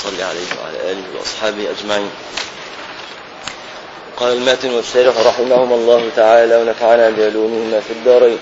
صل عليه وعلى آله وأصحابه أجمعين قال الماتن والشارح رحمهم الله تعالى ونفعنا بعلومهما في الدارين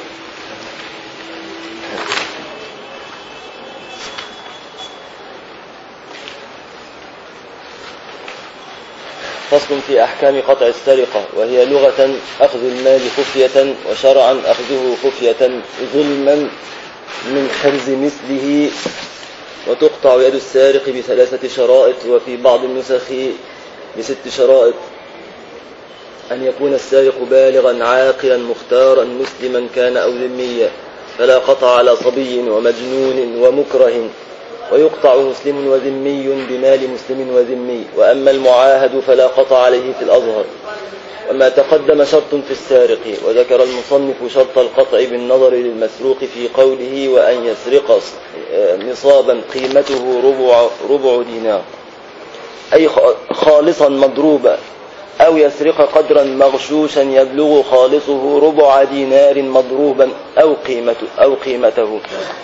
فصل في أحكام قطع السرقة وهي لغة أخذ المال خفية وشرعا أخذه خفية ظلما من حرز مثله وتقطع يد السارق بثلاثة شرائط وفي بعض النسخ بست شرائط أن يكون السارق بالغا عاقلا مختارا مسلما كان أو ذميا فلا قطع على صبي ومجنون ومكره ويقطع مسلم وذمي بمال مسلم وذمي وأما المعاهد فلا قطع عليه في الأظهر وما تقدم شرط في السارق وذكر المصنف شرط القطع بالنظر للمسروق في قوله وأن يسرق نصابا قيمته ربع, ربع دينار أي خالصا مضروبا أو يسرق قدرا مغشوشا يبلغ خالصه ربع دينار مضروبا أو قيمته, أو قيمته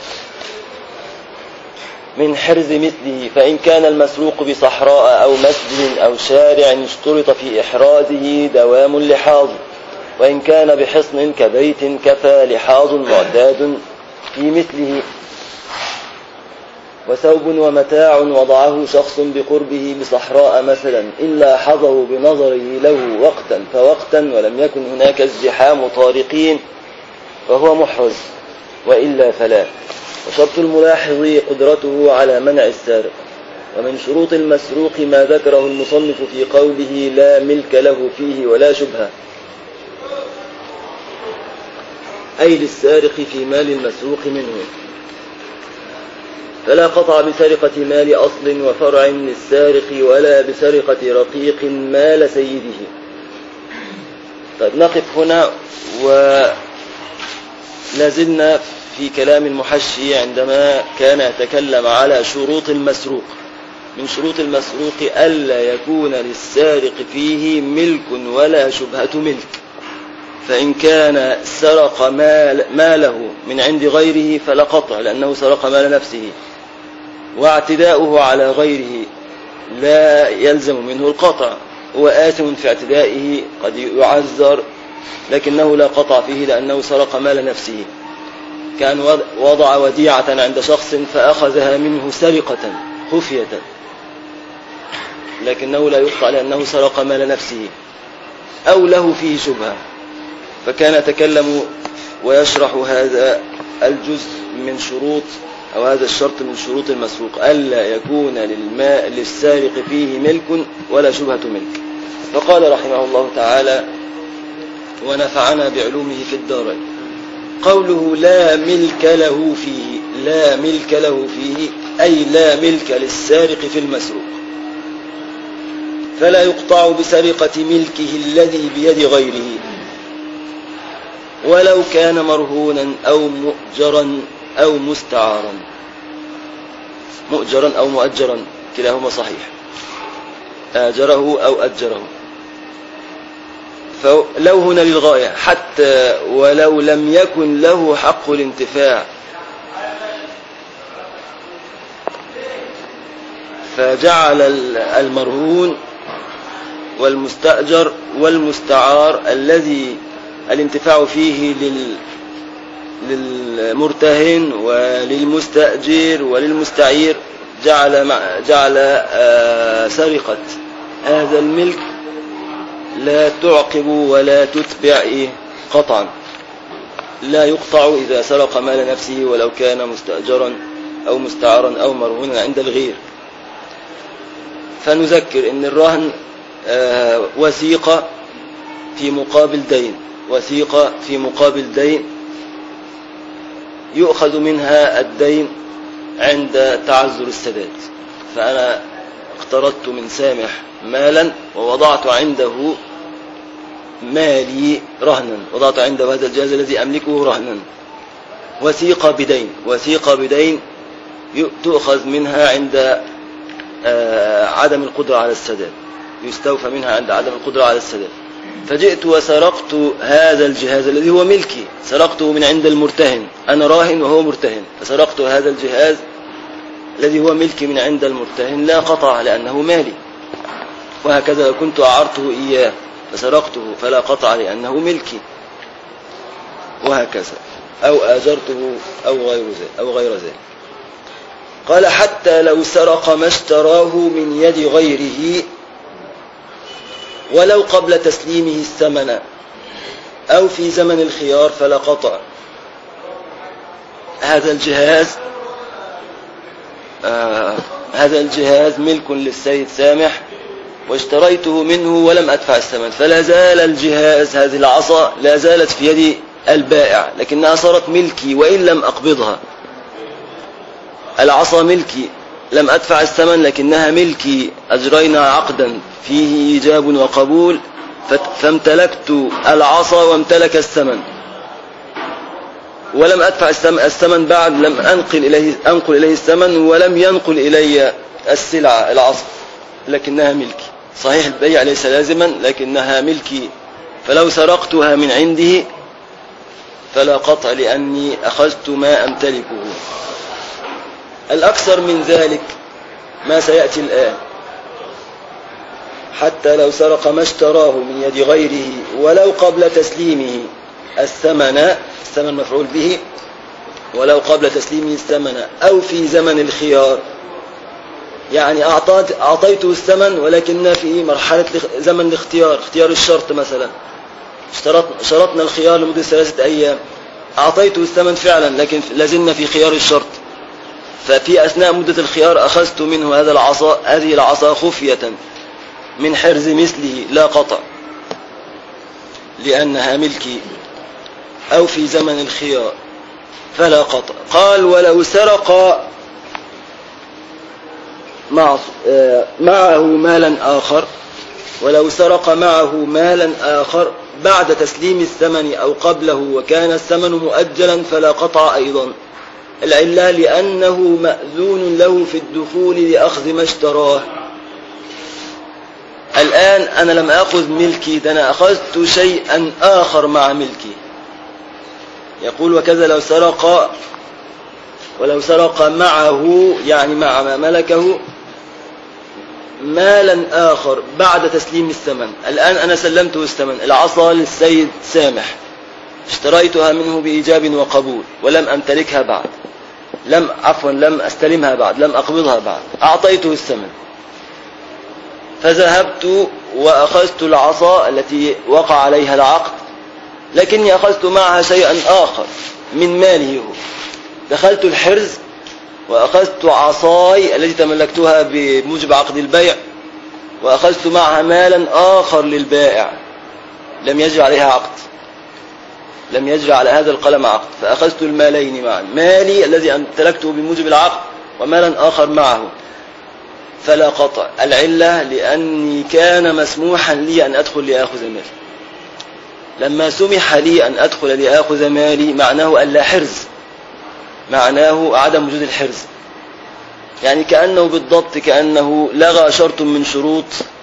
من حرز مثله فإن كان المسروق بصحراء أو مسجد أو شارع اشترط في إحرازه دوام لحاظ وإن كان بحصن كبيت كفى لحاظ معتاد في مثله وثوب ومتاع وضعه شخص بقربه بصحراء مثلا إلا حظه بنظره له وقتا فوقتا ولم يكن هناك ازدحام طارقين فهو محرز وإلا فلا وشرط الملاحظ قدرته على منع السارق ومن شروط المسروق ما ذكره المصنف في قوله لا ملك له فيه ولا شبهة أي للسارق في مال المسروق منه فلا قطع بسرقة مال أصل وفرع للسارق ولا بسرقة رقيق مال سيده طيب نقف هنا ولازلنا في كلام المحشي عندما كان يتكلم على شروط المسروق من شروط المسروق ألا يكون للسارق فيه ملك ولا شبهة ملك فإن كان سرق مال ماله من عند غيره فلا قطع لأنه سرق مال نفسه واعتداؤه على غيره لا يلزم منه القطع هو آثم في اعتدائه قد يعذر لكنه لا قطع فيه لأنه سرق مال نفسه كان وضع وديعة عند شخص فأخذها منه سرقة خفية لكنه لا يقطع لأنه سرق مال نفسه أو له فيه شبهة فكان يتكلم ويشرح هذا الجزء من شروط أو هذا الشرط من شروط المسروق ألا يكون للماء للسارق فيه ملك ولا شبهة ملك فقال رحمه الله تعالى ونفعنا بعلومه في الدارين قوله لا ملك له فيه لا ملك له فيه أي لا ملك للسارق في المسروق فلا يقطع بسرقة ملكه الذي بيد غيره ولو كان مرهونا أو مؤجرا أو مستعارا مؤجرا أو مؤجرا كلاهما صحيح آجره أو أجره فلو هنا للغاية حتى ولو لم يكن له حق الانتفاع فجعل المرهون والمستأجر والمستعار الذي الانتفاع فيه لل للمرتهن وللمستأجر وللمستعير جعل جعل سرقة هذا الملك لا تعقب ولا تتبع إيه قطعا لا يقطع إذا سرق مال نفسه ولو كان مستأجرا أو مستعارا أو مرهونا عند الغير فنذكر أن الرهن وثيقة في مقابل دين وثيقة في مقابل دين يؤخذ منها الدين عند تعذر السداد فأنا اقترضت من سامح مالا ووضعت عنده مالي رهنا وضعت عنده هذا الجهاز الذي أملكه رهنا وثيقة بدين وثيقة بدين تؤخذ منها عند عدم القدرة على السداد يستوفى منها عند عدم القدرة على السداد فجئت وسرقت هذا الجهاز الذي هو ملكي سرقته من عند المرتهن أنا راهن وهو مرتهن فسرقت هذا الجهاز الذي هو ملكي من عند المرتهن لا قطع لأنه مالي وهكذا لو كنت أعرته إياه فسرقته فلا قطع لأنه ملكي وهكذا أو آجرته أو غير ذلك أو غير ذلك قال حتى لو سرق ما اشتراه من يد غيره ولو قبل تسليمه الثمن أو في زمن الخيار فلا قطع هذا الجهاز آه هذا الجهاز ملك للسيد سامح واشتريته منه ولم أدفع الثمن فلا زال الجهاز هذه العصا لا زالت في يد البائع لكنها صارت ملكي وإن لم أقبضها العصا ملكي لم أدفع الثمن لكنها ملكي أجرينا عقدا فيه إيجاب وقبول فامتلكت العصا وامتلك الثمن ولم أدفع الثمن بعد لم أنقل إليه, أنقل إليه الثمن ولم ينقل إلي السلعة العصا لكنها ملكي صحيح البيع ليس لازما لكنها ملكي فلو سرقتها من عنده فلا قطع لأني أخذت ما أمتلكه الأكثر من ذلك ما سيأتي الآن حتى لو سرق ما اشتراه من يد غيره ولو قبل تسليمه الثمن الثمن مفعول به ولو قبل تسليمه الثمن أو في زمن الخيار يعني أعطيت أعطيته الثمن ولكن في مرحلة زمن الاختيار اختيار الشرط مثلا شرطنا الخيار لمدة ثلاثة أيام أعطيته الثمن فعلا لكن لازلنا في خيار الشرط ففي أثناء مدة الخيار أخذت منه هذا العصا هذه العصا خفية من حرز مثله لا قطع لأنها ملكي أو في زمن الخيار فلا قطع قال ولو سرق مع معه مالا آخر ولو سرق معه مالا آخر بعد تسليم الثمن أو قبله وكان الثمن مؤجلا فلا قطع أيضا العلة لأنه مأذون له في الدخول لأخذ ما اشتراه الآن أنا لم أخذ ملكي ده أنا أخذت شيئا آخر مع ملكي يقول وكذا لو سرق ولو سرق معه يعني مع ما ملكه مالا آخر بعد تسليم الثمن الآن أنا سلمته الثمن العصا للسيد سامح اشتريتها منه بإيجاب وقبول ولم أمتلكها بعد لم عفوا لم أستلمها بعد لم أقبضها بعد أعطيته الثمن فذهبت وأخذت العصا التي وقع عليها العقد لكني أخذت معها شيئا آخر من ماله هو دخلت الحرز وأخذت عصاي التي تملكتها بموجب عقد البيع وأخذت معها مالا آخر للبائع لم يجري عليها عقد لم يجري على هذا القلم عقد فأخذت المالين معا مالي الذي امتلكته بموجب العقد ومالا آخر معه فلا قطع العلة لأني كان مسموحا لي أن أدخل لأخذ مالي لما سمح لي أن أدخل لأخذ مالي معناه أن لا حرز معناه عدم وجود الحرز يعني كأنه بالضبط كأنه لغى شرط من شروط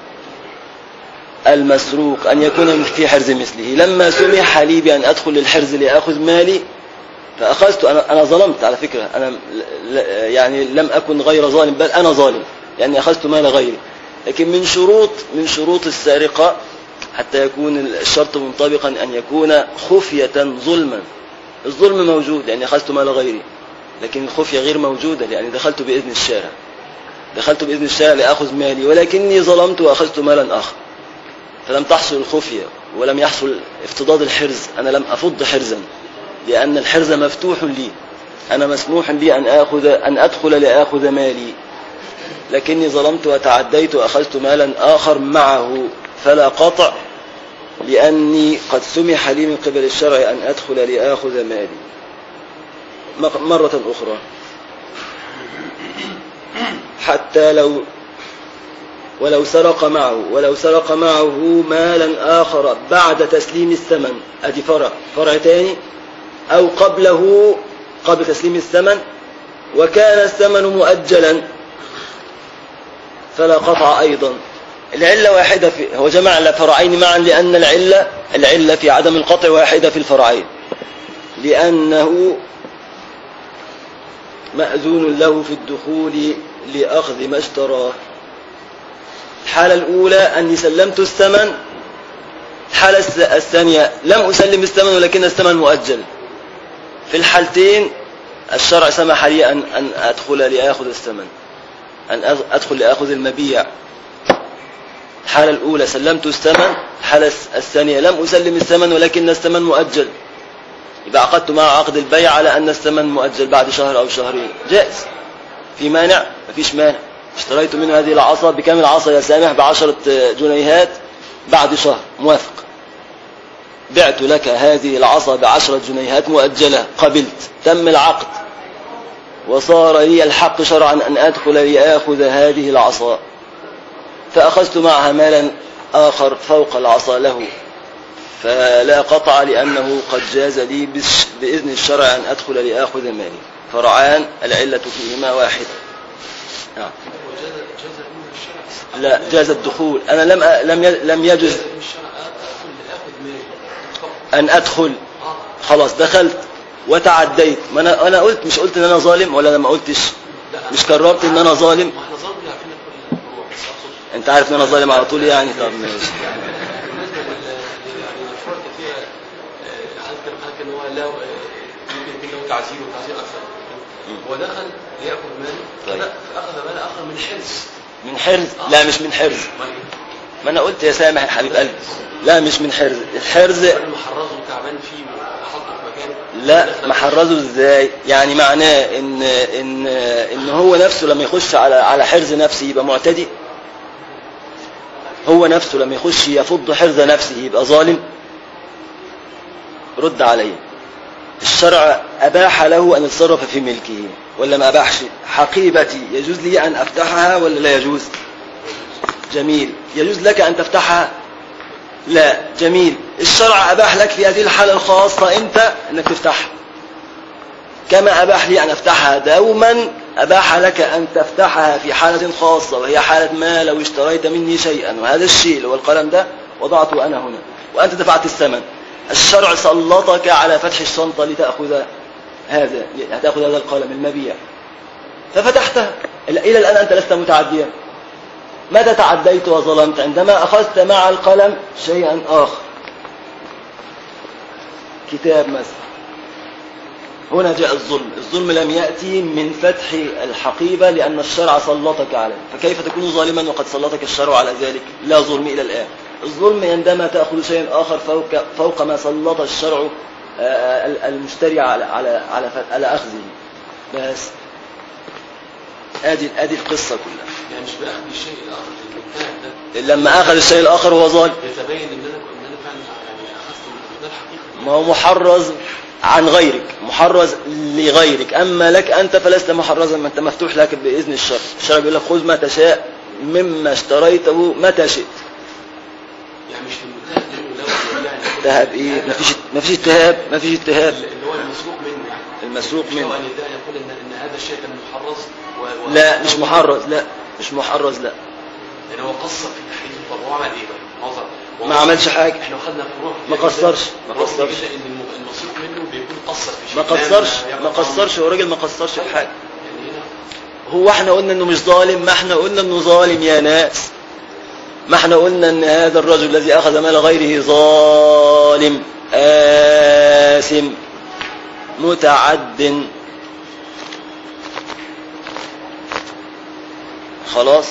المسروق أن يكون في حرز مثله لما سمح لي بأن أدخل للحرز لأخذ مالي فأخذت أنا, أنا ظلمت على فكرة أنا يعني لم أكن غير ظالم بل أنا ظالم يعني أخذت مال غيري لكن من شروط من شروط السارقة حتى يكون الشرط منطبقا أن يكون خفية ظلما الظلم موجود لأني أخذت مال غيري لكن الخفية غير موجودة لأني دخلت بإذن الشارع دخلت بإذن الشارع لأخذ مالي ولكني ظلمت وأخذت مالا آخر فلم تحصل الخفية ولم يحصل افتضاد الحرز أنا لم أفض حرزا لأن الحرز مفتوح لي أنا مسموح لي أن, آخذ أن أدخل لآخذ مالي لكني ظلمت وتعديت وأخذت مالا آخر معه فلا قطع لأني قد سمح لي من قبل الشرع أن أدخل لآخذ مالي مرة أخرى حتى لو ولو سرق معه ولو سرق معه مالا آخر بعد تسليم الثمن أدي فرع فرع تاني أو قبله قبل تسليم الثمن وكان الثمن مؤجلا فلا قطع أيضا العلة واحدة في هو جمع الفرعين معا لأن العلة العلة في عدم القطع واحدة في الفرعين لأنه مأذون له في الدخول لأخذ ما اشتراه الحالة الأولى أني سلمت الثمن الحالة الثانية لم أسلم الثمن ولكن الثمن مؤجل في الحالتين الشرع سمح لي أن, أن أدخل لآخذ الثمن أن أدخل لآخذ المبيع الحالة الأولى سلمت الثمن الحالة الثانية لم أسلم الثمن ولكن الثمن مؤجل يبقى عقدت مع عقد البيع على أن الثمن مؤجل بعد شهر أو شهرين جائز في مانع مفيش مانع اشتريت منه هذه العصا بكم العصا يا سامح بعشرة جنيهات بعد شهر موافق بعت لك هذه العصا بعشرة جنيهات مؤجلة قبلت تم العقد وصار لي الحق شرعا أن أدخل لآخذ هذه العصا فأخذت معها مالا آخر فوق العصا له فلا قطع لأنه قد جاز لي بإذن الشرع أن أدخل لآخذ مالي فرعان العلة فيهما واحدة نعم لا جاز الدخول أنا لم لم لم يجز أن أدخل خلاص دخلت وتعديت ما أنا أنا قلت مش قلت إن أنا ظالم ولا أنا ما قلتش مش كررت إن أنا ظالم أنت عارف إن أنا ظالم على طول يعني طب ماشي تعزير وتعزير اكثر ودخل ليأخذ مال طيب. فأخذ مال آخر من حرز من حرز لا مش من حرز ما انا قلت يا سامح يا حبيب قلبي لا مش من حرز الحرز محرزه تعبان فيه وحطه في مكانه لا محرزه ازاي يعني معناه ان ان ان هو نفسه لما يخش على على حرز نفسه يبقى معتدي هو نفسه لما يخش يفض حرز نفسه يبقى ظالم رد عليه الشرع أباح له أن يتصرف في ملكه ولا ما أباحش حقيبتي يجوز لي أن أفتحها ولا لا يجوز جميل يجوز لك أن تفتحها لا جميل الشرع أباح لك في هذه الحالة الخاصة أنت أنك تفتحها كما أباح لي أن أفتحها دوما أباح لك أن تفتحها في حالة خاصة وهي حالة ما لو اشتريت مني شيئا وهذا الشيء اللي هو القلم ده وضعته أنا هنا وأنت دفعت الثمن الشرع سلطك على فتح الشنطة لتأخذ هذا لتأخذ هذا القلم المبيع ففتحتها إلى الآن أنت لست متعديا متى تعديت وظلمت عندما أخذت مع القلم شيئا آخر كتاب مثلا هنا جاء الظلم الظلم لم يأتي من فتح الحقيبة لأن الشرع سلطك عليه فكيف تكون ظالما وقد سلطك الشرع على ذلك لا ظلم إلى الآن الظلم عندما تأخذ شيئا آخر فوق, فوق ما سلط الشرع المشتري على على على على أخذه بس ادي ادي القصة كلها يعني مش باخذ الشيء الاخر ده لما أخذ الشيء الآخر هو ظالم يتبين ان انا ان انا فعلا يعني اخذت ده الحقيقه ما هو محرز عن غيرك محرز لغيرك أما لك أنت فلست محرزا ما أنت مفتوح لك بإذن الشرع الشرع بيقول لك خذ ما تشاء مما اشتريته متى شئت يعني مش المتهم منه لو يعني اتهاب ايه مفيش مفيش اتهاب مفيش اتهاب اللي هو المسروق منه يعني المسروق مش هو منه ان يدعي يقول ان ان هذا الشيء كان محرز و... و... لا مش محرز لا مش محرز لا يعني هو قصر في تحريزه طب هو عمل ايه بقى؟ نظر ما عملش حاجة احنا خدنا فروع ما قصرش ما رغم قصرش كده ان الم- المسروق منه بيكون قصر في شيء ما قصرش لا ما يقطع قصرش هو راجل ما قصرش في حاجة يعني هنا هو احنا قلنا انه مش ظالم ما احنا قلنا انه ظالم يا ناس ما احنا قلنا ان هذا الرجل الذي اخذ مال غيره ظالم آثم متعد خلاص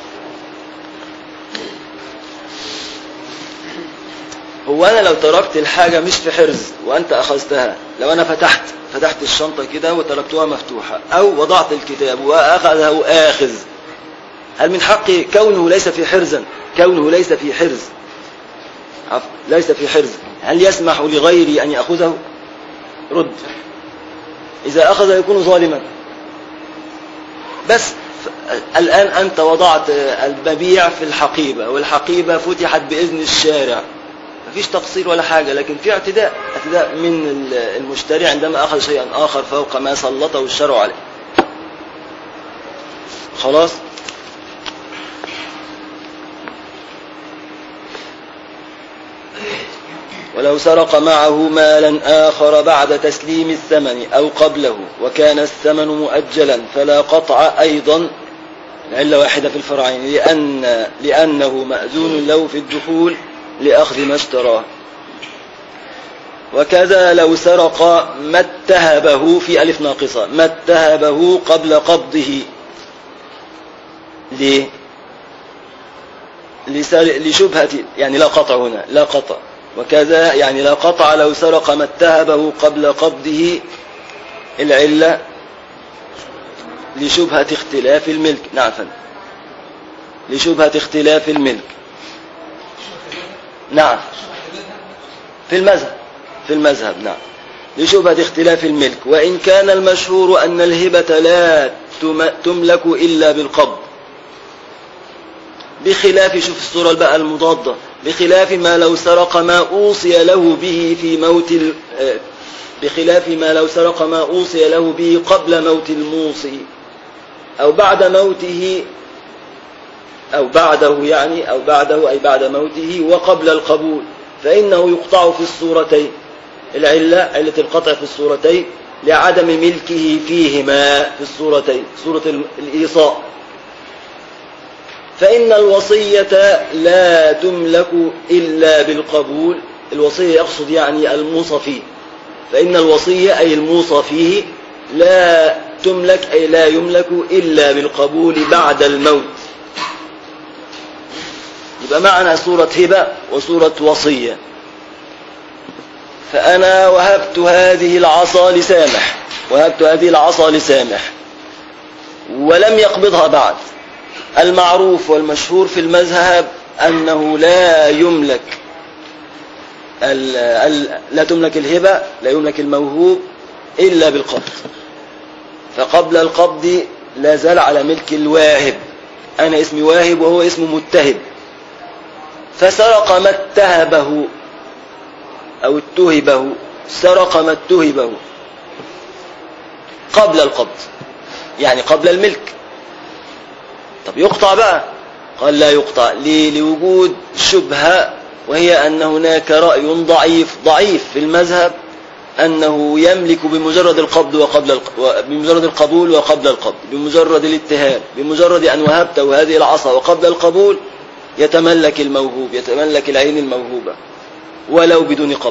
هو انا لو تركت الحاجة مش في حرز وانت اخذتها لو انا فتحت فتحت الشنطة كده وتركتها مفتوحة او وضعت الكتاب واخذه اخذ هل من حقي كونه ليس في حرزا كونه ليس في حرز عفوا، ليس في حرز هل يسمح لغيري ان ياخذه رد اذا اخذ يكون ظالما بس ف- الآن أنت وضعت المبيع في الحقيبة والحقيبة فتحت بإذن الشارع مفيش تقصير ولا حاجة لكن في اعتداء اعتداء من ال- المشتري عندما أخذ شيئا آخر فوق ما سلطه الشرع عليه خلاص ولو سرق معه مالا آخر بعد تسليم الثمن أو قبله وكان الثمن مؤجلا فلا قطع أيضا العلة واحدة في الفرعين لأن لأنه مأذون له في الدخول لأخذ ما اشتراه وكذا لو سرق ما اتهبه في ألف ناقصة ما اتهبه قبل قبضه ليه لشبهة يعني لا قطع هنا لا قطع وكذا يعني لا قطع لو سرق ما اتهبه قبل قبضه العلة لشبهة اختلاف الملك نعم لشبهة اختلاف الملك نعم في المذهب في المذهب نعم لشبهة اختلاف الملك وإن كان المشهور أن الهبة لا تملك إلا بالقبض بخلاف شوف الصورة بقى المضادة بخلاف ما لو سرق ما أوصي له به في موت آه، بخلاف ما لو سرق ما أوصي له به قبل موت الموصي أو بعد موته أو بعده يعني أو بعده أي بعد موته وقبل القبول فإنه يقطع في الصورتين العلة علة القطع في الصورتين لعدم ملكه فيهما في الصورتين صورة الإيصاء فإن الوصية لا تملك إلا بالقبول الوصية يقصد يعني الموصى فيه فإن الوصية أي الموصى فيه لا تملك أي لا يملك إلا بالقبول بعد الموت يبقى معنا سورة هبة وسورة وصية فأنا وهبت هذه العصا لسامح وهبت هذه العصا لسامح ولم يقبضها بعد المعروف والمشهور في المذهب أنه لا يملك ال ال لا تملك الهبة لا يملك الموهوب إلا بالقبض فقبل القبض لا زال على ملك الواهب أنا اسمي واهب وهو اسمه متهب فسرق ما اتهبه أو اتهبه سرق ما اتهبه قبل القبض يعني قبل الملك طب يقطع بقى قال لا يقطع ليه لوجود شبهة وهي أن هناك رأي ضعيف ضعيف في المذهب أنه يملك بمجرد القبض وقبل بمجرد القبول وقبل القبض بمجرد الاتهام بمجرد أن وهبته هذه العصا وقبل القبول يتملك الموهوب يتملك العين الموهوبة ولو بدون قبض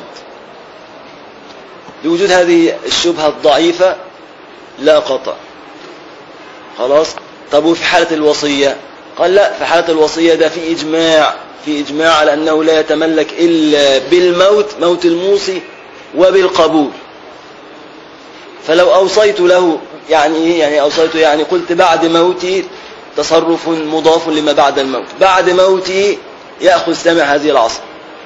لوجود هذه الشبهة الضعيفة لا قطع خلاص طب وفي حالة الوصية قال لا في حالة الوصية ده في إجماع في إجماع على أنه لا يتملك إلا بالموت موت الموصي وبالقبول فلو أوصيت له يعني إيه يعني أوصيته يعني قلت بعد موتي تصرف مضاف لما بعد الموت بعد موتي يأخذ سمع هذه العصر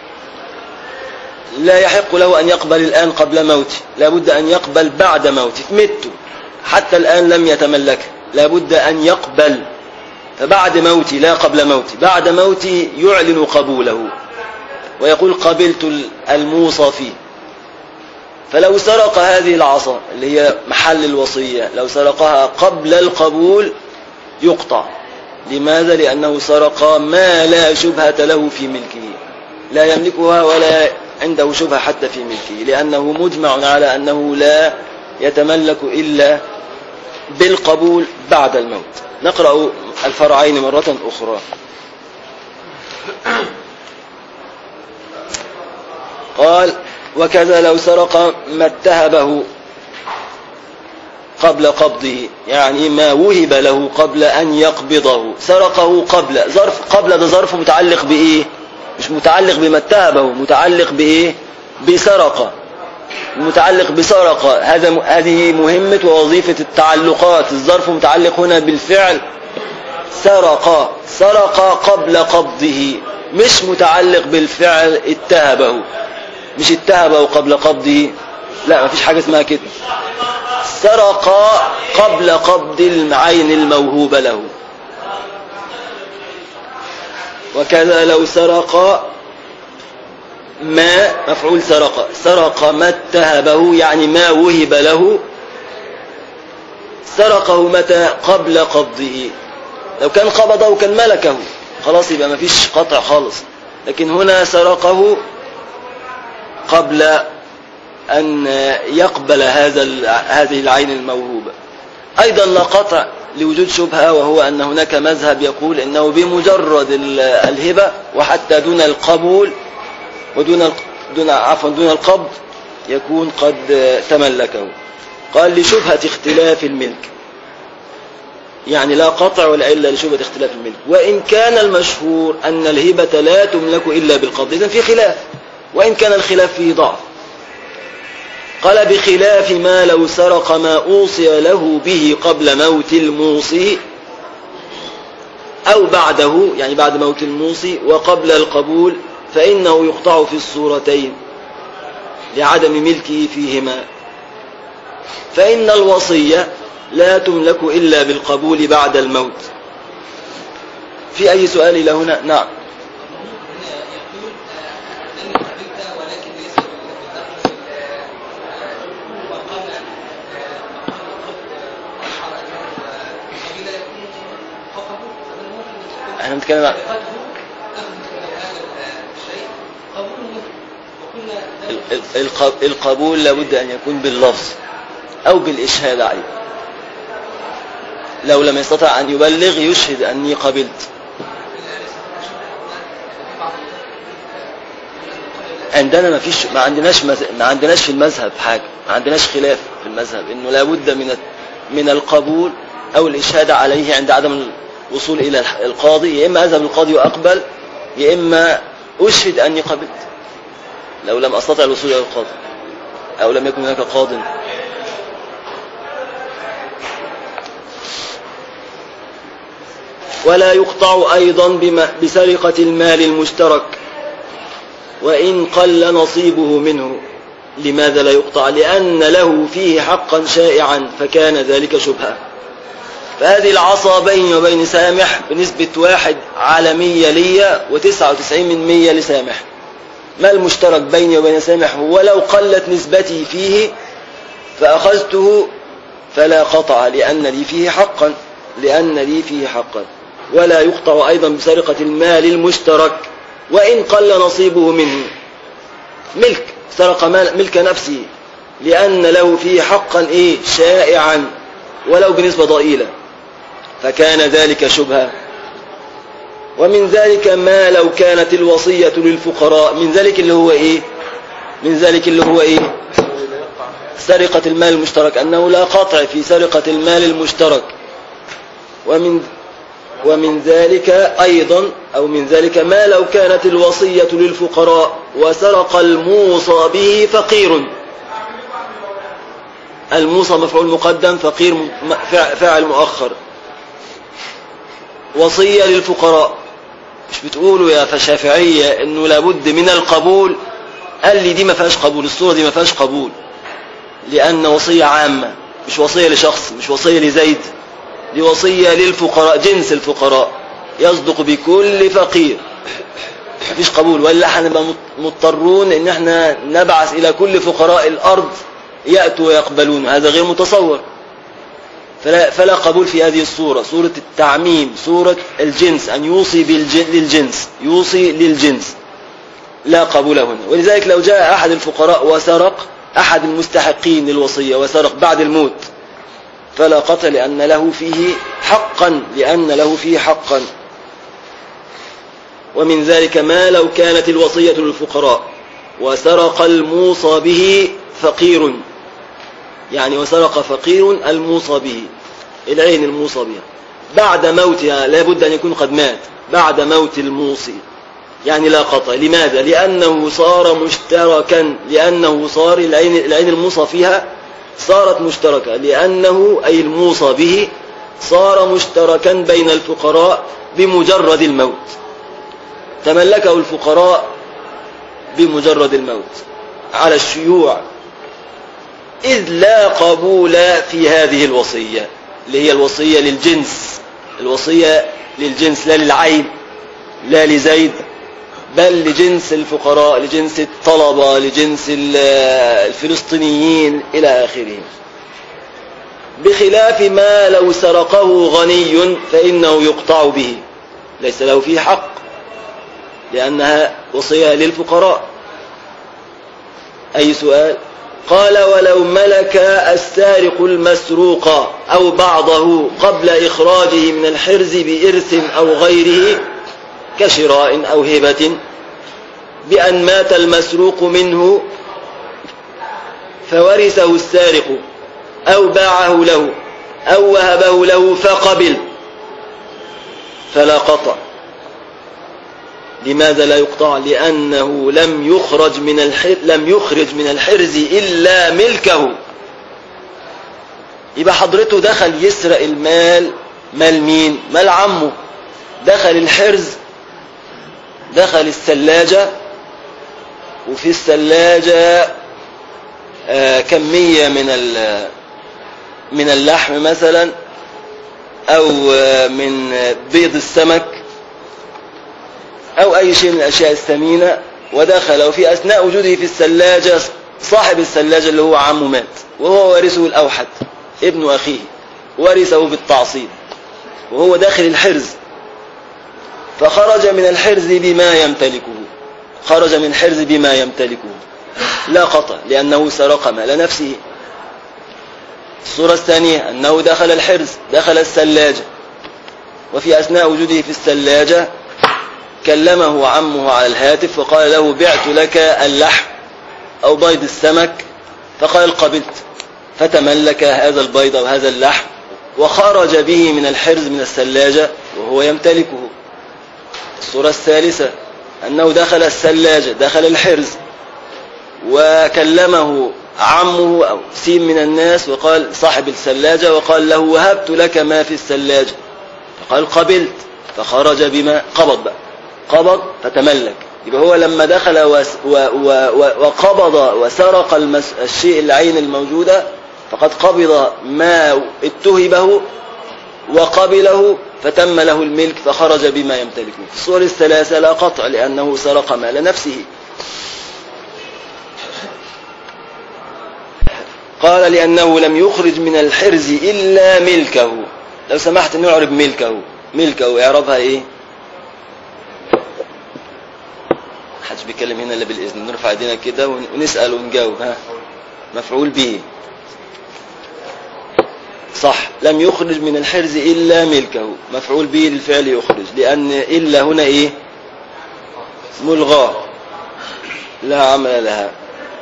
لا يحق له أن يقبل الآن قبل موتي لابد أن يقبل بعد موتي مت حتى الآن لم يتملكه لابد أن يقبل فبعد موتي لا قبل موتي بعد موتي يعلن قبوله ويقول قبلت الموصى فيه فلو سرق هذه العصا اللي هي محل الوصية لو سرقها قبل القبول يقطع لماذا؟ لأنه سرق ما لا شبهة له في ملكه لا يملكها ولا عنده شبهة حتى في ملكه لأنه مجمع على أنه لا يتملك إلا بالقبول بعد الموت نقرأ الفرعين مرة أخرى قال وكذا لو سرق ما اتهبه قبل قبضه يعني ما وهب له قبل أن يقبضه سرقه قبل ظرف قبل ده ظرف متعلق بإيه مش متعلق بما اتهبه متعلق بإيه بسرق متعلق بسرق هذا هذه مهمة ووظيفة التعلقات الظرف متعلق هنا بالفعل سرق سرق قبل قبضه مش متعلق بالفعل اتهبه مش اتهبه قبل قبضه لا ما فيش حاجة اسمها كده سرق قبل قبض العين الموهوب له وكذا لو سرق ما مفعول سرق سرق ما اتهبه يعني ما وهب له سرقه متى قبل قبضه لو كان قبضه كان ملكه خلاص يبقى ما فيش قطع خالص لكن هنا سرقه قبل أن يقبل هذا هذه العين الموهوبة أيضا لا قطع لوجود شبهة وهو أن هناك مذهب يقول أنه بمجرد الهبة وحتى دون القبول ودون دون عفوا دون القبض يكون قد تملكه قال لشبهة اختلاف الملك يعني لا قطع ولا إلا لشبهة اختلاف الملك وإن كان المشهور أن الهبة لا تملك إلا بالقبض إذن في خلاف وإن كان الخلاف فيه ضعف قال بخلاف ما لو سرق ما أوصي له به قبل موت الموصي أو بعده يعني بعد موت الموصي وقبل القبول فإنه يقطع في الصورتين لعدم ملكه فيهما فإن الوصية لا تملك إلا بالقبول بعد الموت في أي سؤال إلى هنا نعم احنا بنتكلم عن القبول لابد أن يكون باللفظ أو بالإشهاد عليه لو لم يستطع أن يبلغ يشهد أني قبلت عندنا ما فيش ما عندناش ما عندناش في المذهب حاجة ما عندناش خلاف في المذهب انه لابد من من القبول او الاشهاد عليه عند عدم الوصول الى القاضي يا اما اذهب القاضي واقبل يا اما اشهد اني قبلت لو لم استطع الوصول الى القاضي او لم يكن هناك قاض ولا يقطع أيضا بسرقة المال المشترك وإن قل نصيبه منه لماذا لا يقطع لأن له فيه حقا شائعا فكان ذلك شبهة فهذه العصا بيني وبين سامح بنسبة واحد على مية ليا وتسعة وتسعين من مية لسامح ما المشترك بيني وبين سامح ولو قلت نسبتي فيه فأخذته فلا قطع لأن لي فيه حقا لأن لي فيه حقا ولا يقطع أيضا بسرقة المال المشترك وإن قل نصيبه منه ملك سرق مال ملك نفسه لأن له فيه حقا إيه شائعا ولو بنسبة ضئيلة فكان ذلك شبهة ومن ذلك ما لو كانت الوصية للفقراء من ذلك اللي هو إيه من ذلك اللي هو إيه سرقة المال المشترك أنه لا قطع في سرقة المال المشترك ومن ومن ذلك أيضا أو من ذلك ما لو كانت الوصية للفقراء وسرق الموصى به فقير الموصى مفعول مقدم فقير فاعل مؤخر وصية للفقراء مش بتقولوا يا فشافعية انه لابد من القبول قال لي دي ما فيهاش قبول الصورة دي ما فيهاش قبول لأن وصية عامة مش وصية لشخص مش وصية لزيد دي وصية للفقراء جنس الفقراء يصدق بكل فقير مفيش قبول ولا هنبقى مضطرون ان احنا نبعث الى كل فقراء الارض يأتوا ويقبلون هذا غير متصور فلا, فلا قبول في هذه الصورة صورة التعميم صورة الجنس أن يوصي للجنس يوصي للجنس لا قبول هنا ولذلك لو جاء أحد الفقراء وسرق أحد المستحقين للوصية وسرق بعد الموت فلا قطع لأن له فيه حقا لأن له فيه حقا ومن ذلك ما لو كانت الوصية للفقراء وسرق الموصى به فقير يعني وسرق فقير الموصى به العين الموصى بها بعد موتها لابد أن يكون قد مات بعد موت الموصي يعني لا قطع لماذا لأنه صار مشتركا لأنه صار العين, العين الموصى فيها صارت مشتركة لأنه أي الموصى به صار مشتركا بين الفقراء بمجرد الموت تملكه الفقراء بمجرد الموت على الشيوع إذ لا قبول في هذه الوصية اللي هي الوصية للجنس الوصية للجنس لا للعين لا لزيد بل لجنس الفقراء لجنس الطلبة لجنس الفلسطينيين إلى آخره بخلاف ما لو سرقه غني فإنه يقطع به ليس له فيه حق لأنها وصية للفقراء أي سؤال قال ولو ملك السارق المسروق أو بعضه قبل إخراجه من الحرز بإرث أو غيره كشراء أو هبة بأن مات المسروق منه فورثه السارق أو باعه له أو وهبه له فقبل فلا قطع لماذا لا يقطع لأنه لم يخرج من الحر لم يخرج من الحرز إلا ملكه يبقى حضرته دخل يسرق المال مال مين مال عمه دخل الحرز دخل الثلاجة وفي الثلاجة آه كمية من من اللحم مثلا أو آه من بيض السمك أو أي شيء من الأشياء الثمينة ودخل وفي أثناء وجوده في الثلاجة صاحب الثلاجة اللي هو عمه مات وهو وارثه الأوحد ابن أخيه ورثه بالتعصيب وهو داخل الحرز فخرج من الحرز بما يمتلكه خرج من الحرز بما يمتلكه لا قطع لأنه سرق مال نفسه الصورة الثانية أنه دخل الحرز دخل الثلاجة وفي أثناء وجوده في الثلاجة كلمه عمه على الهاتف وقال له بعت لك اللحم أو بيض السمك فقال قبلت فتملك هذا البيض أو هذا اللحم وخرج به من الحرز من الثلاجة وهو يمتلكه الصورة الثالثة أنه دخل الثلاجة دخل الحرز وكلمه عمه أو سين من الناس وقال صاحب الثلاجة وقال له وهبت لك ما في الثلاجة فقال قبلت فخرج بما قبض بقى قبض فتملك يبقى هو لما دخل و و و وقبض وسرق المس الشيء العين الموجودة فقد قبض ما اتهبه وقبله فتم له الملك فخرج بما يمتلكه في الصور الثلاثة لا قطع لأنه سرق مال نفسه قال لأنه لم يخرج من الحرز إلا ملكه لو سمحت نعرب ملكه ملكه إعرابها إيه محدش بيتكلم هنا إلا بالإذن نرفع ايدينا كده ونسأل ونجاوب ها مفعول به صح لم يخرج من الحرز إلا ملكه مفعول به للفعل يخرج لأن إلا هنا إيه ملغاة لا عمل لها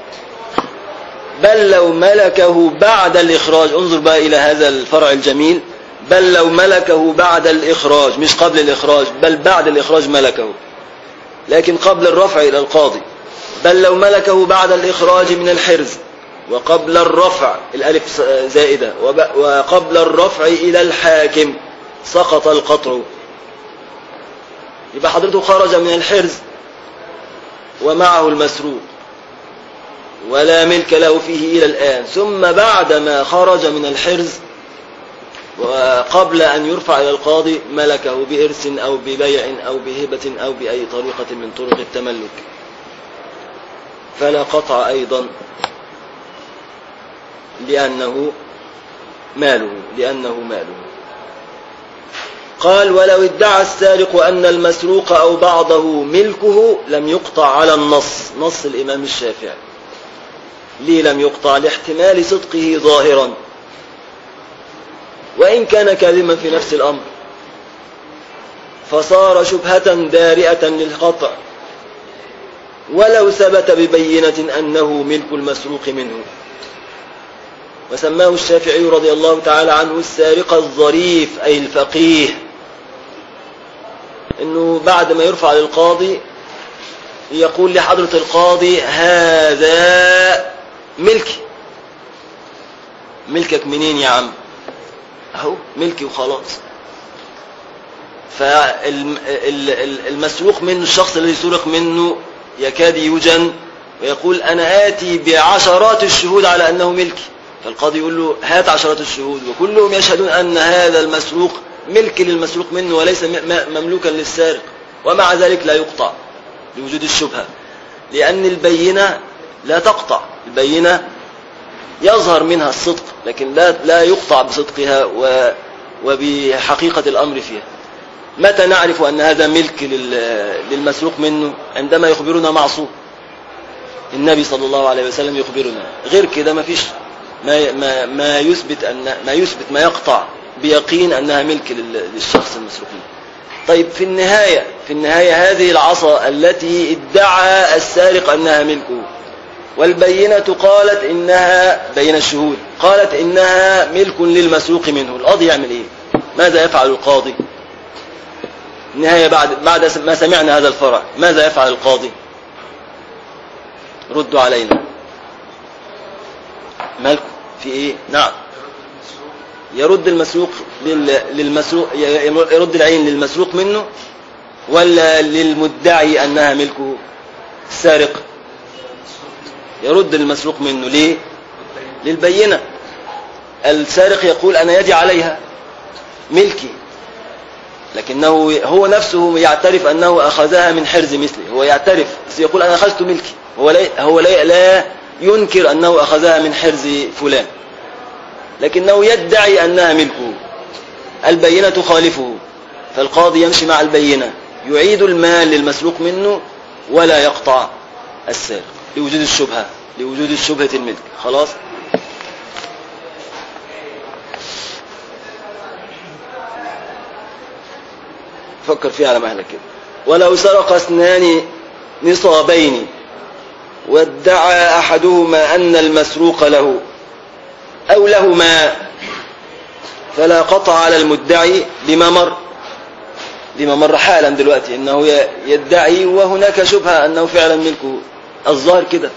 بل لو ملكه بعد الإخراج انظر بقى إلى هذا الفرع الجميل بل لو ملكه بعد الإخراج مش قبل الإخراج بل بعد الإخراج ملكه لكن قبل الرفع إلى القاضي بل لو ملكه بعد الإخراج من الحرز وقبل الرفع الألف زائدة وقبل الرفع إلى الحاكم سقط القطع يبقى حضرته خرج من الحرز ومعه المسروق ولا ملك له فيه إلى الآن ثم بعدما خرج من الحرز وقبل أن يرفع إلى القاضي ملكه بإرث أو ببيع أو بهبة أو بأي طريقة من طرق التملك فلا قطع أيضا لأنه ماله لأنه ماله قال ولو ادعى السارق أن المسروق أو بعضه ملكه لم يقطع على النص نص الإمام الشافعي ليه لم يقطع لاحتمال صدقه ظاهرا وإن كان كاذما في نفس الأمر فصار شبهة دارئة للقطع ولو ثبت ببينة أنه ملك المسروق منه وسماه الشافعي رضي الله تعالى عنه السارق الظريف أي الفقيه أنه بعد ما يرفع للقاضي يقول لحضرة القاضي هذا ملكي ملكك منين يا عم اهو ملكي وخلاص فالمسروق منه الشخص الذي سرق منه يكاد يوجن ويقول أنا آتي بعشرات الشهود على أنه ملكي فالقاضي يقول له هات عشرات الشهود وكلهم يشهدون أن هذا المسروق ملك للمسروق منه وليس مملوكا للسارق ومع ذلك لا يقطع لوجود الشبهة لأن البينة لا تقطع البينة يظهر منها الصدق لكن لا لا يقطع بصدقها و وبحقيقة الأمر فيها متى نعرف أن هذا ملك للمسروق منه عندما يخبرنا معصوم النبي صلى الله عليه وسلم يخبرنا غير كده ما فيش ما, ما, ما يثبت أن ما يثبت ما يقطع بيقين أنها ملك لل- للشخص المسروق منه طيب في النهاية في النهاية هذه العصا التي ادعى السارق أنها ملكه والبينة قالت إنها بين الشهود قالت إنها ملك للمسروق منه القاضي يعمل إيه ماذا يفعل القاضي النهاية بعد بعد ما سمعنا هذا الفرع ماذا يفعل القاضي ردوا علينا مالكم في ايه نعم يرد المسروق لل- للمسروق يرد العين للمسروق منه ولا للمدعي انها ملكه السارق يرد المسروق منه ليه للبينة السارق يقول انا يدي عليها ملكي لكنه هو نفسه يعترف أنه أخذها من حرز مثله هو يعترف بس يقول أنا أخذت ملكي هو لا, هو لا, لا ينكر أنه أخذها من حرز فلان لكنه يدعي أنها ملكه البينة تخالفه فالقاضي يمشي مع البينة يعيد المال للمسروق منه ولا يقطع السارق لوجود الشبهة لوجود شبهة الملك خلاص فكر فيها على مهلك كده ولو سرق اثنان نصابين وادعى أحدهما أن المسروق له أو لهما فلا قطع على المدعي بما مر بما مر حالا دلوقتي انه ي- يدعي وهناك شبهة انه فعلا ملكه الظاهر كده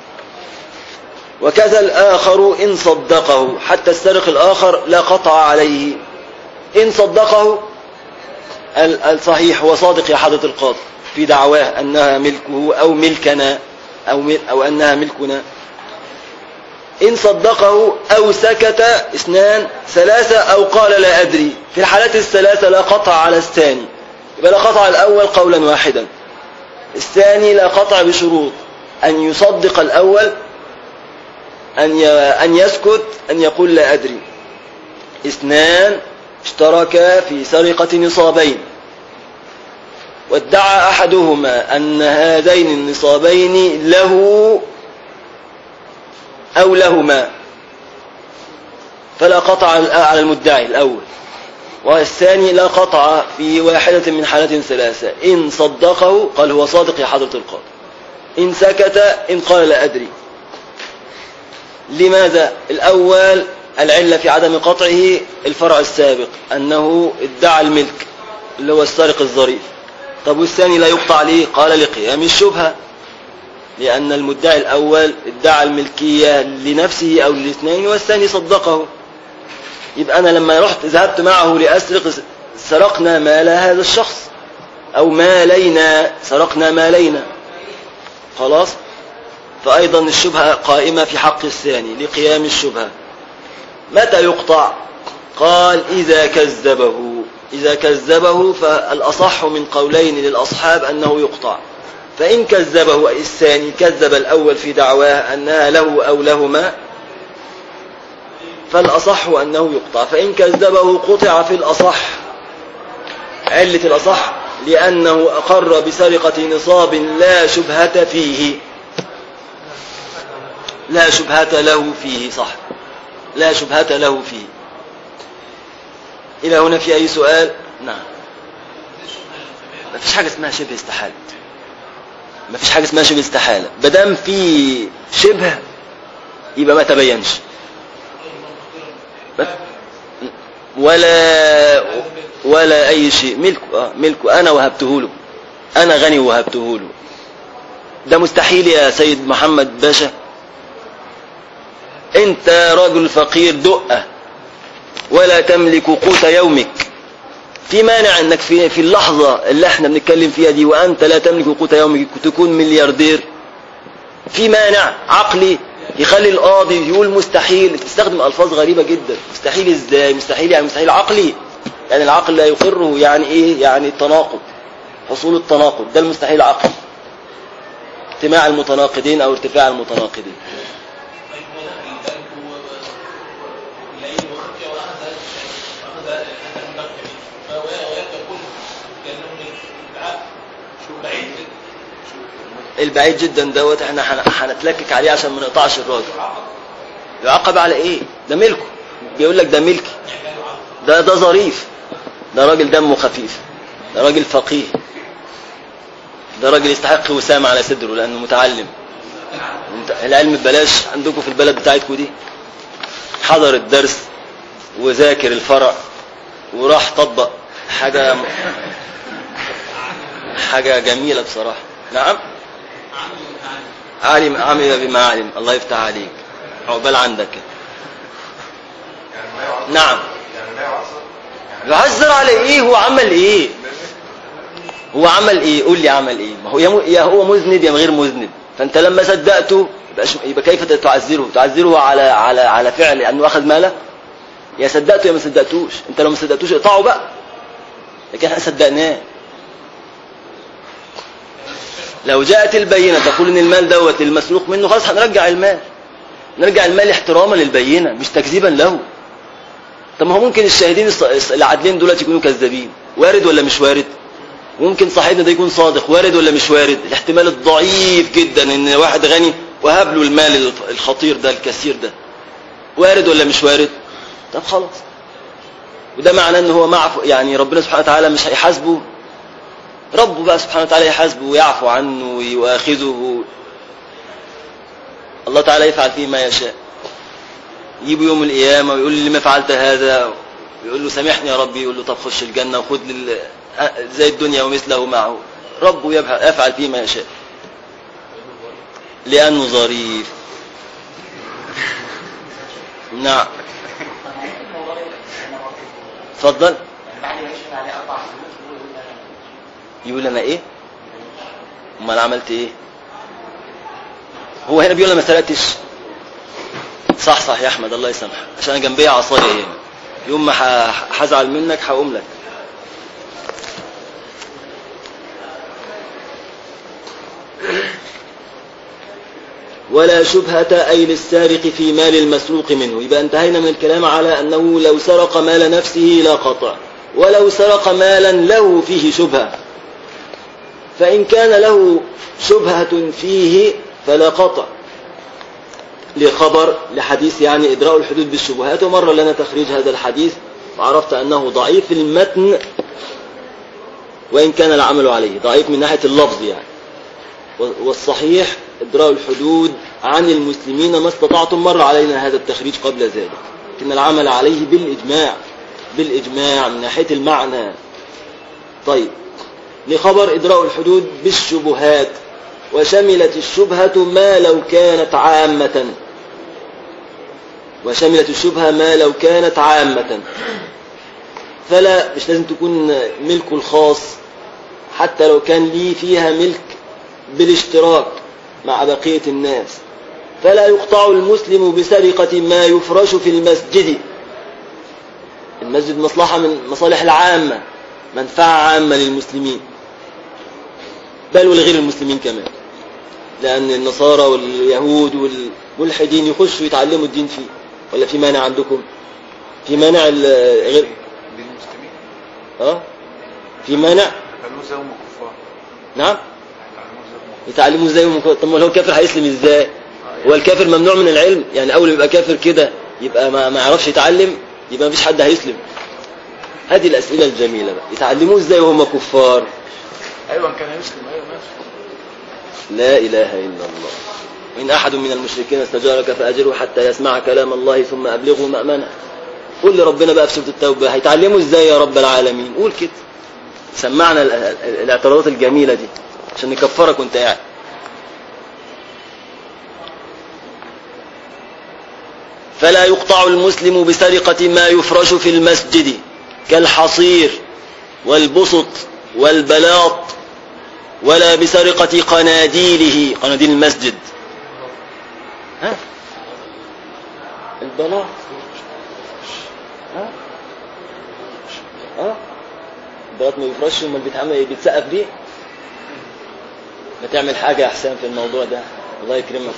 وكذا الآخر إن صدقه حتى السارق الآخر لا قطع عليه إن صدقه ال- الصحيح هو صادق يا حضرة القاضي في دعواه أنها ملكه أو ملكنا أو, مل أو أنها ملكنا إن صدقه أو سكت اثنان ثلاثة أو قال لا أدري في الحالات الثلاثة لا قطع على الثاني يبقى لا قطع الأول قولا واحدا الثاني لا قطع بشروط أن يصدق الأول أن ي- أن يسكت أن يقول لا أدري اثنان اشتركا في سرقة نصابين وادعى أحدهما أن هذين النصابين له أو لهما فلا قطع على المدعي الأول والثاني لا قطع في واحدة من حالات ثلاثة إن صدقه قال هو صادق يا حضرة القاضي إن سكت إن قال لا أدري لماذا الأول العلة في عدم قطعه الفرع السابق أنه ادعى الملك اللي هو السارق الظريف طب والثاني لا يقطع ليه قال لقيام الشبهة لأن المدعي الأول ادعى الملكية لنفسه أو للاثنين والثاني صدقه يبقى أنا لما رحت ذهبت معه لأسرق سرقنا مال هذا الشخص أو مالينا سرقنا مالينا خلاص فأيضا الشبهة قائمة في حق الثاني لقيام الشبهة متى يقطع قال إذا كذبه إذا كذبه فالأصح من قولين للأصحاب أنه يقطع فإن كذبه أي الثاني كذب الأول في دعواه أنها له أو لهما فالأصح أنه يقطع فإن كذبه قطع في الأصح علة الأصح لأنه أقر بسرقة نصاب لا شبهة فيه لا شبهة له فيه صح لا شبهة له فيه إلى هنا في أي سؤال نعم ما فيش حاجة اسمها شبه استحالة ما فيش حاجة اسمها شبه استحالة بدام في شبه يبقى ما تبينش ولا ولا أي شيء ملكه آه ملكه أنا وهبته له أنا غني وهبته له ده مستحيل يا سيد محمد باشا أنت راجل فقير دقة ولا تملك قوت يومك في مانع انك في في اللحظة اللي احنا بنتكلم فيها دي وانت لا تملك قوت يومك تكون ملياردير في مانع عقلي يخلي القاضي يقول مستحيل تستخدم الفاظ غريبة جدا مستحيل ازاي مستحيل يعني مستحيل عقلي يعني العقل لا يقره يعني ايه يعني التناقض حصول التناقض ده المستحيل العقلي اجتماع المتناقضين او ارتفاع المتناقضين البعيد جدا دوت احنا هن- هنتلكك عليه عشان ما نقطعش الراجل يعاقب على ايه ده ملكه بيقول لك ده ملكي ده ده ظريف ده راجل دمه خفيف ده راجل فقيه ده راجل يستحق وسام على صدره لانه متعلم انت- العلم ببلاش عندكم في البلد بتاعتكم دي حضر الدرس وذاكر الفرع وراح طبق حاجة حاجة جميلة بصراحة نعم علم عمل بما علم الله يفتح عليك عقبال عندك نعم يعذر على ايه هو عمل ايه هو عمل ايه قول لي عمل ايه ما هو يا م- يا هو مذنب يا غير مذنب فانت لما صدقته يبقى, ش- يبقى كيف تعذره تعذره على على على فعل انه اخذ ماله يا صدقته يا ما صدقتوش انت لو ما صدقتوش اقطعه بقى لكن احنا صدقناه لو جاءت البينة تقول ان المال دوت المسروق منه خلاص هنرجع المال نرجع المال احتراما للبينة مش تكذيبا له طب ما هو ممكن الشاهدين الص- الص- العادلين دولت يكونوا كذابين وارد ولا مش وارد ممكن صاحبنا ده يكون صادق وارد ولا مش وارد الاحتمال الضعيف جدا ان واحد غني وهب له المال الف- الخطير ده الكثير ده وارد ولا مش وارد طب خلاص وده معناه ان هو معفو يعني ربنا سبحانه وتعالى مش هيحاسبه ربه بقى سبحانه وتعالى يحاسبه ويعفو عنه ويؤاخذه الله تعالى يفعل فيه ما يشاء يجيبه يوم القيامة ويقول لي لما فعلت هذا يقول له سامحني يا ربي يقول له طب خش الجنة وخد لل... زي الدنيا ومثله معه ربه يفعل, يفعل فيه ما يشاء لأنه ظريف نعم اتفضل يقول انا ايه امال عملت ايه هو هنا بيقول انا ما سرقتش صح صح يا احمد الله يسامحك عشان انا جنبي عصايه هنا يوم ما ح- هزعل منك هقوم لك ولا شبهة أي للسارق في مال المسروق منه يبقى انتهينا من الكلام على أنه لو سرق مال نفسه لا قطع ولو سرق مالا له فيه شبهة فإن كان له شبهة فيه فلا قطع لخبر لحديث يعني إدراء الحدود بالشبهات ومر لنا تخريج هذا الحديث وعرفت أنه ضعيف المتن وإن كان العمل عليه ضعيف من ناحية اللفظ يعني والصحيح إدراء الحدود عن المسلمين ما استطعتم مر علينا هذا التخريج قبل ذلك لكن العمل عليه بالإجماع بالإجماع من ناحية المعنى طيب لخبر إدراء الحدود بالشبهات وشملت الشبهة ما لو كانت عامة وشملت الشبهة ما لو كانت عامة فلا مش لازم تكون ملكه الخاص حتى لو كان لي فيها ملك بالاشتراك مع بقية الناس فلا يقطع المسلم بسرقة ما يفرش في المسجد المسجد مصلحة من مصالح العامة منفعة عامة للمسلمين بل ولغير المسلمين كمان لأن النصارى واليهود والملحدين يخشوا يتعلموا الدين فيه ولا في مانع عندكم في مانع ال- غير للمسلمين اه في مانع قالوا زي هم كفار نعم قالوا زي هم يتعلموا ازاي وهم كفار؟ طب ما هو الكافر هيسلم ازاي هو الكافر ممنوع من العلم يعني اول ما يبقى كافر كده يبقى ما, ما يعرفش يتعلم يبقى مفيش حد هيسلم هذه الاسئله الجميله بقى يتعلموه ازاي وهم كفار ايوه كان يسلم ايوه ماشي لا اله الا الله وان احد من المشركين استجارك فاجره حتى يسمع كلام الله ثم ابلغه مامنه قول لربنا بقى في سوره التوبه هيتعلموا ازاي يا رب العالمين قول كده سمعنا ال- ال- الاعتراضات الجميله دي عشان نكفرك وانت قاعد فلا يقطع المسلم بسرقة ما يفرش في المسجد كالحصير والبسط والبلاط ولا بسرقة قناديله قناديل المسجد ها البلاط ها ها البلاط ما بيفرش امال بيتعمل بيتسقف بيه ما تعمل حاجة يا حسام في الموضوع ده الله يكرمك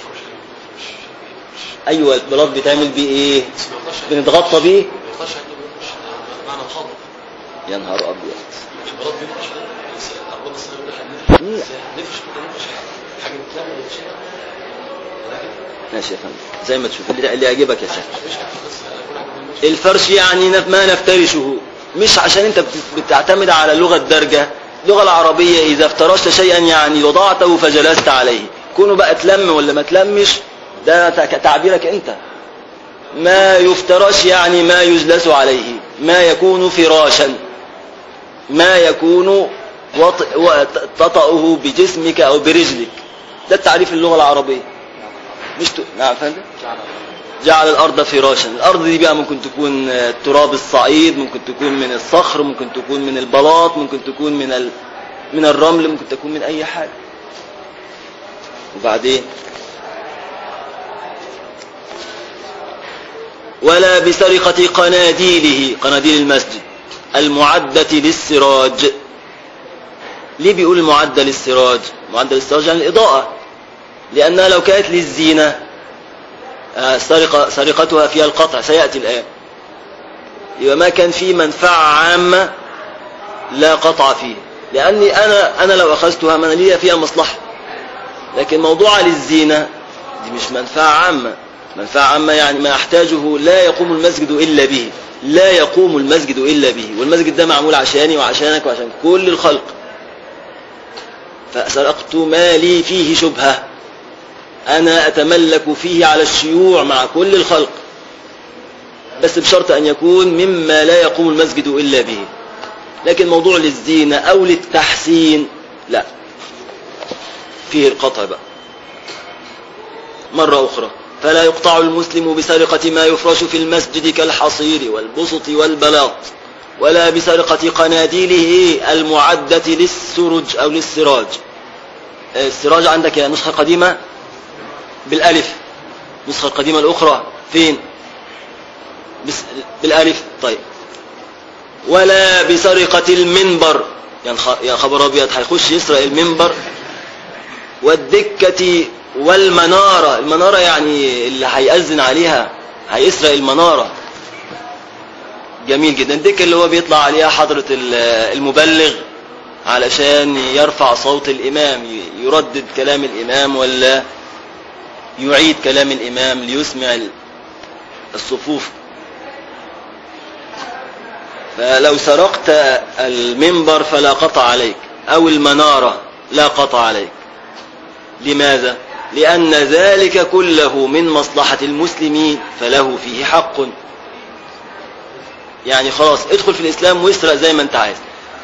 ايوه البلاط بيتعمل بيه ايه بس ما يقطعش بنتغطى بيه ما يقطعش عنده بيفرش معنى الخضر يا نهار ابيض البلاط بيفرش بس الأرباب الصغيرة اللي احنا لا. نفرش كده نفرش حاجه بتلم الشيخ ولكن ماشي يا فندم زي ما تشوف اللي اللي يعجبك يا شيخ مش بس اكون عند المشي الفرش يعني نف- ما نفترشه مش عشان انت بت- بتعتمد على لغة درجة اللغة العربية إذا افترشت شيئا يعني وضعته فجلست عليه كونه بقى تلم ولا ما تلمش ده ت- تعبيرك انت ما يفترش يعني ما يجلس عليه ما يكون فراشا ما يكون وط- و- تطأه بجسمك أو برجلك ده التعريف اللغة العربية مش ت... نعم فندم جعل الأرض فراشا الأرض دي بقى ممكن تكون آه، تراب الصعيد ممكن تكون من الصخر ممكن تكون من البلاط ممكن تكون من ال... من الرمل ممكن تكون من أي حاجة وبعدين ولا بسرقة قناديله قناديل المسجد المعدة للسراج ليه بيقول المعدة للسراج معدة للسراج يعني الإضاءة لأنها لو كانت للزينة آه، سرقة سرقتها فيها القطع سيأتي الآن يبقى ما كان فيه منفعة عامة لا قطع فيه لأني أنا أنا لو أخذتها من لي فيها مصلحة لكن موضوع للزينة دي مش منفعة عامة منفعة عامة يعني ما أحتاجه لا يقوم المسجد إلا به لا يقوم المسجد إلا به والمسجد ده معمول عشاني وعشانك وعشان كل الخلق فسرقت ما لي فيه شبهة أنا أتملك فيه على الشيوع مع كل الخلق بس بشرط أن يكون مما لا يقوم المسجد إلا به لكن موضوع للزينة أو للتحسين لا فيه القطع بقى مرة أخرى فلا يقطع المسلم بسرقة ما يفرش في المسجد كالحصير والبسط والبلاط ولا بسرقة قناديله المعدة للسرج أو للسراج السراج عندك يا نسخة قديمة بالألف النسخة القديمة الأخرى فين بس بالألف طيب ولا بسرقة المنبر يعني خ- يا خبر أبيض هيخش يسرق المنبر والدكة والمنارة المنارة يعني اللي هيأذن عليها هيسرق المنارة جميل جدا الدكة اللي هو بيطلع عليها حضرة ال- المبلغ علشان يرفع صوت الإمام ي- يردد كلام الإمام ولا يعيد كلام الإمام ليسمع ال- الصفوف فلو سرقت المنبر فلا قطع عليك أو المنارة لا قطع عليك لماذا؟ لأن ذلك كله من مصلحة المسلمين فله فيه حق يعني خلاص ادخل في الإسلام واسرق زي ما انت عايز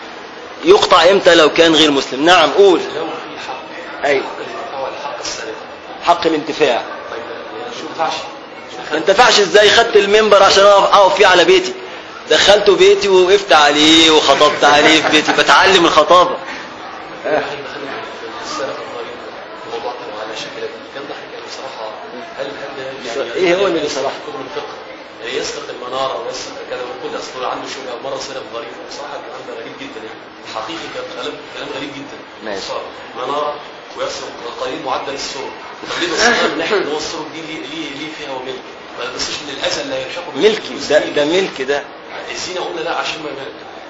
يقطع امتى لو كان غير مسلم نعم قول لو في حق أي هو الحق السرقه حق الانتفاع طيب شو ينفعش ما انتفعش ازاي خدت المنبر عشان اقف اقف فيه على بيتي دخلته بيتي ووقفت عليه وخطبت عليه في بيتي بتعلم الخطابة واحد دخلنا في السرقه الضريبه الموضوع كان على شكل كان ضحك يعني بصراحه هل هل يعني إيه هو اللي بصراحة؟ كتب الفقه يسرق المناره ويسرق كذا ويقول اصل عنده شغل او مره سرق ضريبه بصراحه الكلام ده غريب جدا يعني حقيقي كان كلام كلام غريب جدا ماشي. صار مناره ويسرق قليل معدل السرق طب ليه بس من ناحيه ان هو السرق دي ليه ليه, ليه فيها وملك ما بصش من الاذى اللي هيرشقه من ملكي ده, المسلمين. ده ملك ده الزينه قلنا لا عشان ما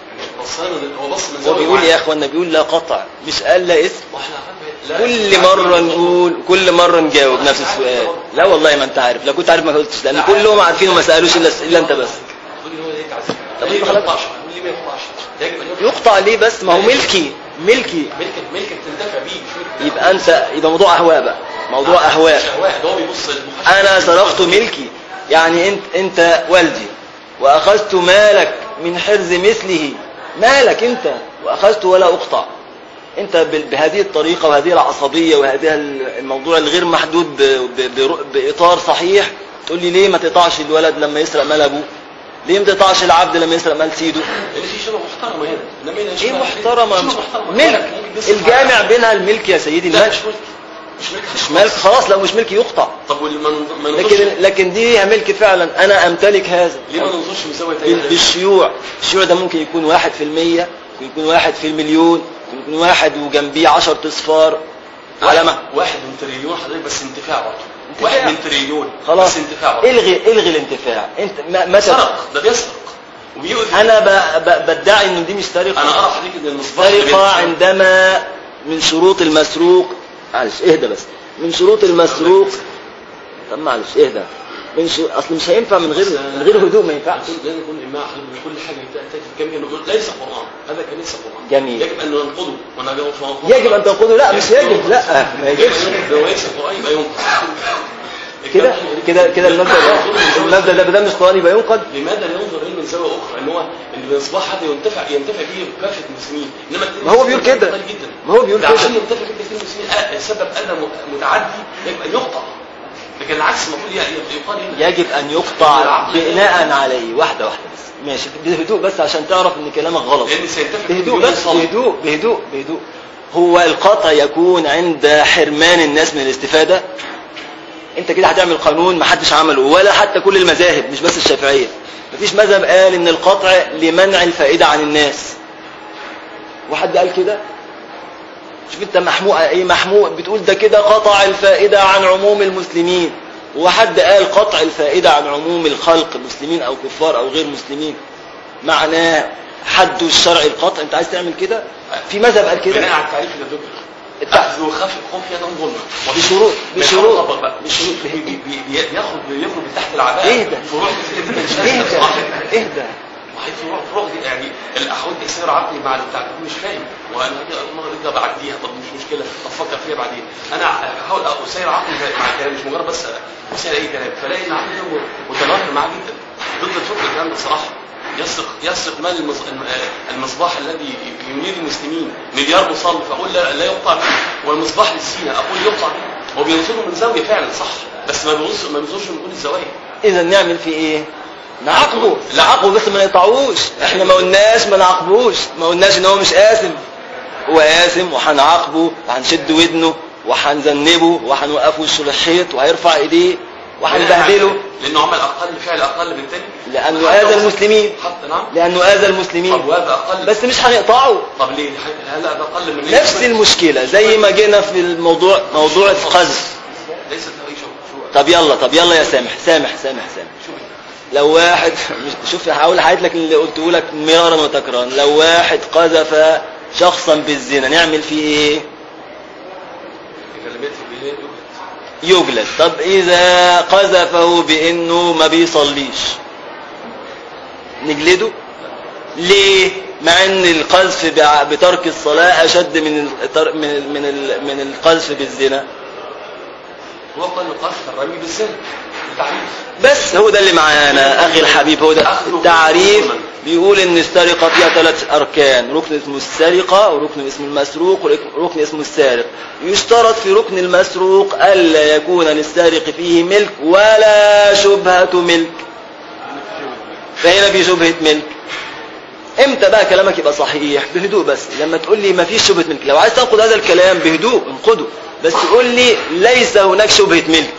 بصينا هو بص من هو زاويه بيقول معينة. يا اخوانا بيقول لا قطع مش قال لا اسم ما احنا لا كل مرة نقول كل مرة نجاوب نفس السؤال لا والله ما انت عارف لو كنت عارف ما قلتش لان كلهم عارفين وما سألوش الا الا انت بس تقول لي هو ليه تعزيز طب ليه ما خلاص. يقطعش تقول لي ما يقطعش يجب ان يقطع يقطع ليه بس ما هو ملكي ملكي ملك ملك تنتفع بيه مش ملك يبقى انت يبقى موضوع اهواء بقى موضوع اهواء شهوات هو بيبص للمحاسب. انا سرقت ملكي يعني انت انت والدي واخذت مالك من حرز مثله مالك انت واخذت ولا اقطع انت ب- بهذه الطريقه وهذه العصبيه وهذه الموضوع الغير محدود ب- ب- بر- باطار صحيح تقول لي ليه ما تقطعش الولد لما يسرق مال ابوه ليه ما تقطعش العبد لما يسرق مال سيده لان في شبه محترمه هنا انما هنا ايه شبه- محترمه شبه مش محترمه ملك الجامع بينها الملك يا سيدي لا الملك مش ملك مش ملك مش ملك خلاص لو مش ملك يقطع طب واللي ما لكن لكن دي ليها ملك فعلا انا امتلك هذا ليه ما ننظرش من زاويه بال- تانية؟ بالشيوع الشيوع ده ممكن يكون واحد في المية ممكن يكون واحد في المليون ممكن يكون واحد وجنبيه عشر اصفار على ما واحد من تريليون حضرتك بس انتفاع برضه انتفاع. واحد من تريليون خلاص بس انتفاع برضه الغي الغي الانتفاع انت ما- متى سرق ده بيسرق وبيؤذي انا ب- ب- بدعي ان دي مش سرقه انا ارى حضرتك ان المصباح سرقه عندما من شروط المسروق معلش اهدى بس من شروط المسروق طب معلش اهدى من شروط اصل مش هينفع من غير من غير هدوء ما ينفعش لازم يكون إجماع من كل حاجة تأتي كم يقول ليس قرآن هذا كان ليس قرآن جميل. يجب أن ننقضه ونجاوب يجب ان تنقضه لا مش يجب لا ما يجبش لو ليس قرآن يبقى ينقض كده كده كده المبدا ده المبدا ده بدل مش قرآن يبقى ينقض لماذا لا ينظر اليه من زاويه اخرى ان هو ان المصباح هذا ينتفع ينتفع به كافه المسلمين انما التاني ما هو بيقول كده. قليل جدا ما هو بيقول ده كده. عشان ينتفع به كثير من المسلمين آه، سبب اذى م- متعدي يجب ان يقطع لكن العكس المفروض ي- يقال هنا يجب ان يقطع بناء عليه واحده واحده بس ماشي بهدوء بس عشان تعرف ان كلامك غلط لان سينتفع به بهدوء بدون بس صلب. بهدوء بهدوء بهدوء هو القطع يكون عند حرمان الناس من الاستفادة انت كده هتعمل قانون ما حدش عمله ولا حتى كل المذاهب مش بس الشافعية مفيش مذهب قال ان القطع لمنع الفائدة عن الناس وحد قال كده شوف انت محموق ايه محموق بتقول ده كده قطع الفائدة عن عموم المسلمين وحد قال قطع الفائدة عن عموم الخلق مسلمين او كفار او غير مسلمين معناه حد الشرع القطع انت عايز تعمل كده في مذهب قال كده بناء على التعريف اللي ذكر التع- اخذ خف خفيه ظلما بشروط بشروط بشروط بياخد بيخرج من تحت العباءه اهدى. فروع كتير جدا اهدى شاذة صح اهدى ما هي فروع فروع دي يعني الاحوال تاثير عقلي مع البتاع مش فاهم وانا المره دي بعديها طب مش مشكله افكر فيها بعدين انا احاول اسير عقلي مع الكلام مش مجرد بس اسير اي كلام فلاقي ان عقلي ده متظاهر معاه جدا ضد الفكر الكلام ده صراحه يسرق يسرق مال المص... الم- المصباح الذي ينير المسلمين مليار مصلي فاقول لا, لا يقطع به والمصباح للسينا اقول يقطع به هو بينظره من زاويه فعلا صح بس ما بيبص ما بينظرش من كل الزوايا اذا نعمل فيه ايه نعاقبه لا. نعاقبه بس ما نقطعوش احنا ما قلناش ما نعاقبوش ما قلناش ان هو مش قاسم هو قاسم وهنعاقبه وهنشد ودنه وهنذنبه وهنوقفه وشه للحيط وهيرفع ايديه وهنبهدله لانه عمل اقل فعل اقل بالتالي لانه حتى اذى وصل- المسلمين حتى نعم لانه اذى طب المسلمين وهذا اقل بس مش هنقطعه طب ليه هل هذا اقل من نفس المشكلة زي ما جينا في الموضوع موضوع القذف ليست هذه شو شو طب يلا طب يلا يا سامح سامح سامح سامح شو لو واحد مش- شوف هحاول اعيد لك اللي قلته لك مرارا وتكرارا لو واحد قذف شخصا بالزنا نعمل فيه ايه كلمات في البلاد يوجد يجلد طب اذا قذفه بانه ما بيصليش نجلده ليه مع ان القذف بع- بترك الصلاة اشد من التر- من ال- من ال- من القذف بالزنا هو قال القذف الرمي بالسن التعريف بس هو ده اللي معانا اخي الحبيب هو ده التعريف بيقول ان السرقه فيها ثلاث اركان ركن اسمه السرقه وركن اسمه المسروق وركن اسمه السارق يشترط في ركن المسروق الا يكون للسارق فيه ملك ولا شبهه ملك فهنا في شبهه ملك امتى بقى كلامك يبقى صحيح بهدوء بس لما تقول لي ما فيش شبهه ملك لو عايز تنقض هذا الكلام بهدوء انقده بس تقول لي ليس هناك شبهه ملك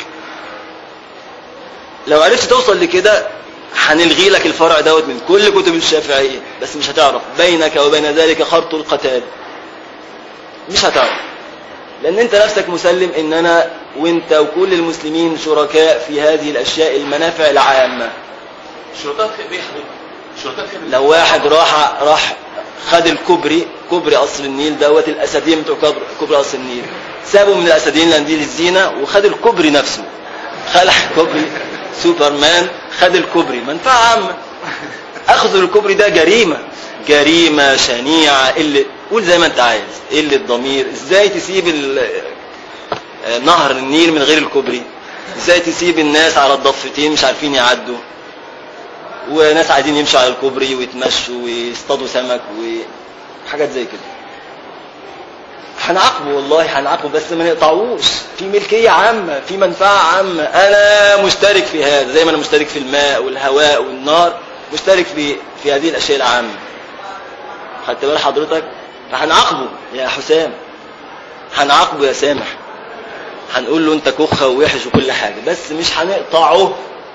لو عرفت توصل لكده هنلغي لك الفرع دوت من كل كتب الشافعية بس مش هتعرف بينك وبين ذلك خرط القتال مش هتعرف لان انت نفسك مسلم ان انا وانت وكل المسلمين شركاء في هذه الاشياء المنافع العامة الشرطات في ايه يا حبيبي الشرطات في لو واحد راح راح خد الكوبري كوبري قصر النيل دوت الاسدين بتوع كوبري- كوبري قصر النيل سابوا من الاسدين لانديل الزينة وخد الكوبري نفسه خلع كوبري سوبرمان خد الكوبري منفعة عامة اخذ الكوبري ده جريمة جريمة شنيعة اللي قول زي ما انت عايز اللي الضمير ازاي تسيب ال- آه، نهر النيل من غير الكوبري ازاي تسيب الناس على الضفتين مش عارفين يعدوا وناس عايزين يمشوا على الكوبري ويتمشوا ويصطادوا سمك وحاجات زي كده هنعاقبه والله هنعاقبه بس ما نقطعوش في ملكية عامة في منفعة عامة أنا مشترك في هذا زي ما أنا مشترك في الماء والهواء والنار مشترك في في هذه الأشياء العامة خدت بال حضرتك فهنعاقبه يا حسام هنعاقبه يا سامح هنقول له أنت كخة ووحش وكل حاجة بس مش هنقطعه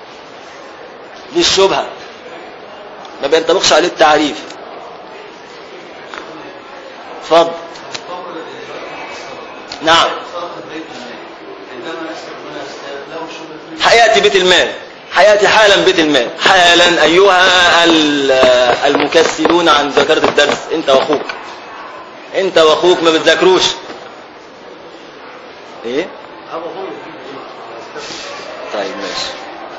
للشبهة ما بينطبقش عليه التعريف اتفضل نعم حياتي بيت المال حياتي حالا بيت المال حالا أيها ال- المكسلون عن ذاكرة الدرس انت واخوك انت واخوك ما بتذاكروش ايه هذا ظلم طيب ماشي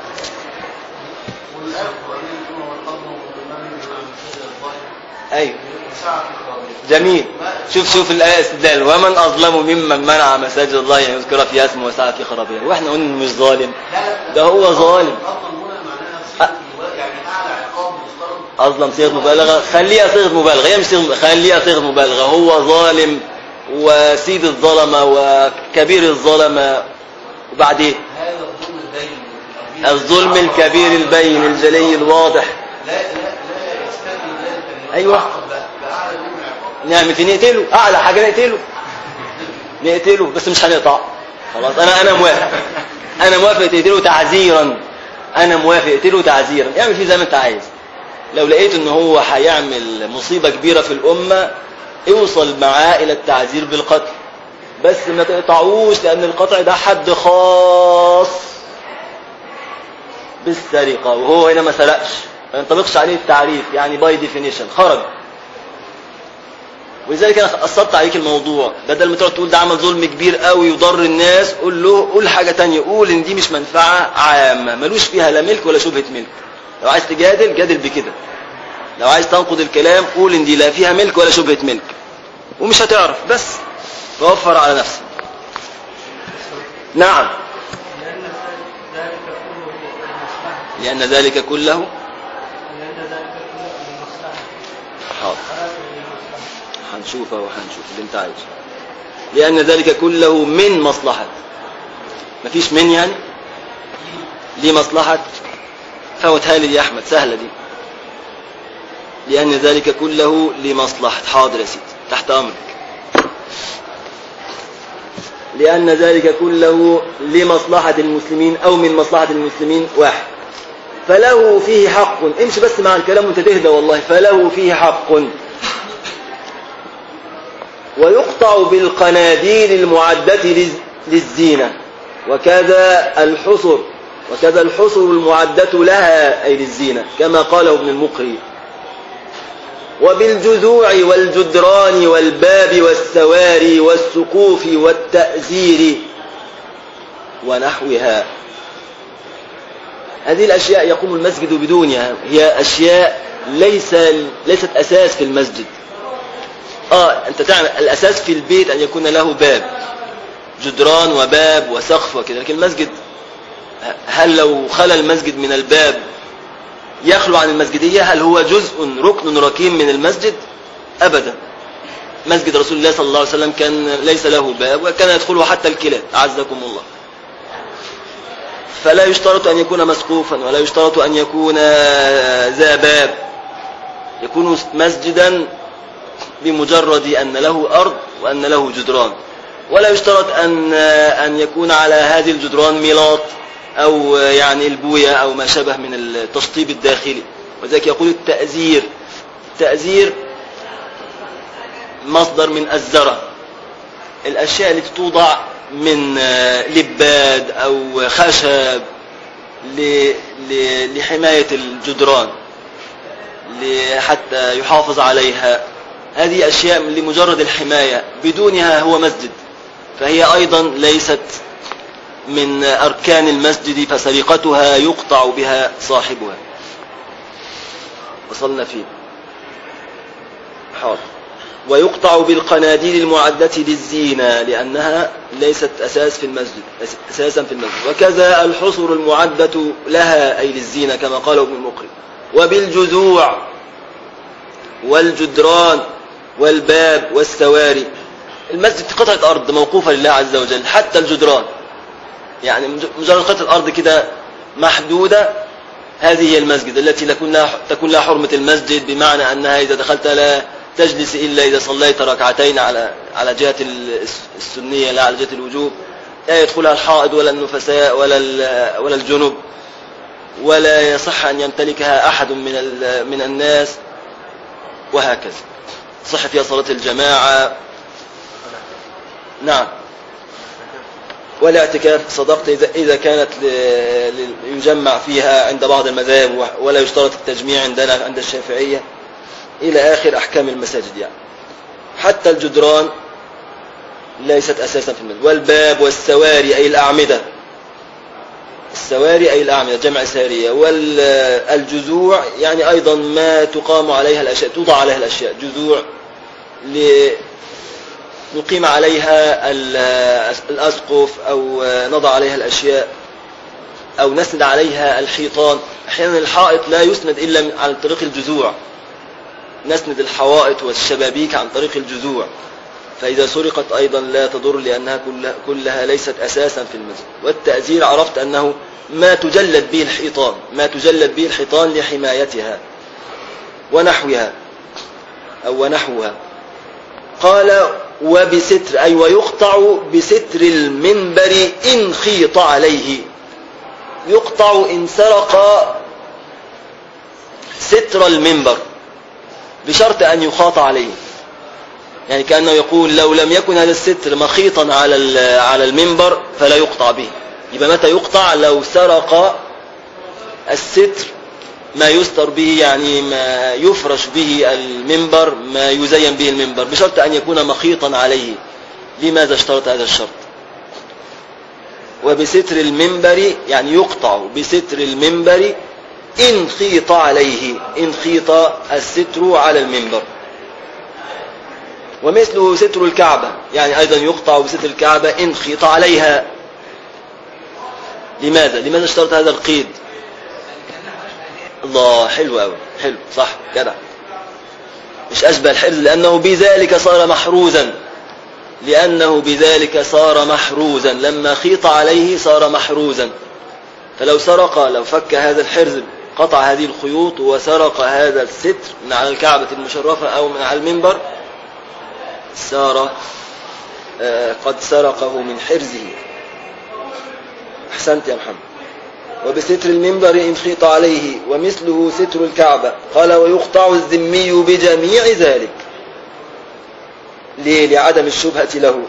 والآية القرآنية كما والأرض والمال عن شجر الظاهر ايوه ساعة القرآن جميل شوف شوف الآية استدلال ومن أظلم ممن منع مساجد الله أن يذكر فيها اسمه وسعى في خرابها واحنا قلنا إنه مش ظالم ده هو ظالم أفضل هنا معناها صيغة المبالغة، يعني أعلى عقاب مفترض أظلم صيغة مبالغة خليها صيغة مبالغة هي مش صيغة خليها صيغة مبالغة هو ظالم وسيد الظلمة وكبير الظلمة وبعدين هذا الظلم البين الظلم الكبير البين الجلي الواضح لا لا لا يستلزم ذلك أن أيوة. يعاقب بأ- بأعلى من عقاب نعمل في نقتله أعلى حاجة نقتله نقتله بس مش هنقطع خلاص أنا أنا موافق أنا موافق تقتله تعزيرا أنا موافق تقتله تعزيرا اعمل فيه زي ما أنت عايز لو لقيت إن هو هيعمل مصيبة كبيرة في الأمة اوصل معاه إلى التعزير بالقتل بس ما تقطعوش لأن القطع ده حد خاص بالسرقة وهو هنا ما سرقش ما ينطبقش عليه التعريف يعني باي ديفينيشن خرج ولذلك انا قصرت عليك الموضوع بدل ما تقعد تقول ده عمل ظلم كبير قوي يضر الناس قول له قول حاجه تانية قول ان دي مش منفعه عامه ملوش فيها لا ملك ولا شبهه ملك لو عايز تجادل جادل بكده لو عايز تنقض الكلام قول ان دي لا فيها ملك ولا شبهه ملك ومش هتعرف بس توفر على نفسك نعم لأن ذلك كله للمصلحة لأن ذلك كله لأن ذلك كله للمصلحة حاضر حرام للمصلحة هنشوفه وهنشوف اللي انت عايزه لأن ذلك كله من مصلحة مفيش من يعني ليه مصلحة فوتها لي يا أحمد سهلة دي لأن ذلك كله لمصلحة حاضر يا سيدي تحت أمرك لأن ذلك كله لمصلحة المسلمين أو من مصلحة المسلمين واحد فله فيه حق امشي بس مع الكلام وانت تهدى والله فله فيه حق ويقطع بالقناديل المعدة للز- للزينة وكذا الحصر وكذا الحصر المعدة لها أي للزينة كما قاله ابن المقري وبالجذوع والجدران والباب والسواري والسقوف والتأزير ونحوها هذه الأشياء يقوم المسجد بدونها هي أشياء ليس ليست أساس في المسجد آه أنت تعلم الأساس في البيت أن يكون له باب جدران وباب وسقف وكذا لكن المسجد هل لو خلى المسجد من الباب يخلو عن المسجدية هل هو جزء ركن ركين من المسجد أبدا مسجد رسول الله صلى الله عليه وسلم كان ليس له باب وكان يدخله حتى الكلاب أعزكم الله فلا يشترط أن يكون مسقوفا ولا يشترط أن يكون ذا باب يكون مسجدا بمجرد أن له أرض وأن له جدران ولا يشترط أن أن يكون على هذه الجدران ميلاط أو يعني البوية أو ما شابه من التشطيب الداخلي وذلك يقول التأزير التأزير مصدر من أزرة الأشياء التي توضع من لباد أو خشب ل- ل- لحماية الجدران ل- حتى يحافظ عليها هذه أشياء لمجرد الحماية بدونها هو مسجد فهي أيضا ليست من أركان المسجد فسرقتها يقطع بها صاحبها وصلنا فيه حاضر ويقطع بالقناديل المعدة للزينة لأنها ليست أساس في المسجد أساسا في المسجد وكذا الحصر المعدة لها أي للزينة كما قال ابن المقري وبالجذوع والجدران والباب والسواري المسجد قطعة أرض موقوفة لله عز وجل حتى الجدران يعني مجرد قطعة أرض كده محدودة هذه هي المسجد التي تكون لها تكون لها حرمة المسجد بمعنى أنها إذا دخلت لا تجلس إلا إذا صليت ركعتين على على جهة السنية لا على جهة الوجوب لا يدخلها الحائض ولا النفساء ولا ولا الجنب ولا يصح أن يمتلكها أحد من من الناس وهكذا صح فيها صلاة الجماعة نعم والاعتكاف صدقت إذا, إذا كانت يجمع فيها عند بعض المذاهب ولا يشترط التجميع عندنا عند الشافعية إلى آخر أحكام المساجد يعني حتى الجدران ليست أساسا في المسجد والباب والسواري أي الأعمدة السواري أي الأعمدة جمع سارية والجذوع يعني أيضا ما تقام عليها الأشياء توضع عليها الأشياء جذوع ل- نقيم عليها ال- الأسقف أو نضع عليها الأشياء أو نسند عليها الحيطان أحيانا الحائط لا يسند إلا من- عن طريق الجذوع نسند الحوائط والشبابيك عن طريق الجذوع فإذا سرقت أيضا لا تضر لأنها كلها, كلها ليست أساسا في المسجد والتأجير عرفت أنه ما تجلد به الحيطان ما تجلد به الحيطان لحمايتها ونحوها أو ونحوها قال وبستر أي ويقطع بستر المنبر إن خيط عليه يقطع إن سرق ستر المنبر بشرط أن يخاط عليه يعني كأنه يقول لو لم يكن هذا الستر مخيطا على ال- على المنبر فلا يقطع به يبقى متى يقطع لو سرق الستر ما يستر به يعني ما يفرش به المنبر ما يزين به المنبر بشرط أن يكون مخيطا عليه لماذا اشترط هذا الشرط وبستر المنبر يعني يقطع بستر المنبر إن خيط عليه إن خيط الستر على المنبر ومثله ستر الكعبة يعني أيضا يقطع بستر الكعبة إن خيط عليها لماذا؟ لماذا اشترط هذا القيد؟ الله حلو أوي حلو صح جدع مش أشبه الحرز لأنه بذلك صار محروزا لأنه بذلك صار محروزا لما خيط عليه صار محروزا فلو سرق لو فك هذا الحرز قطع هذه الخيوط وسرق هذا الستر من على الكعبة المشرفة أو من على المنبر صار آه، قد سرقه من حرزه أحسنت يا محمد وبستر المنبر إن خيط عليه ومثله ستر الكعبة قال ويقطع الذمي بجميع ذلك ليه لعدم الشبهة له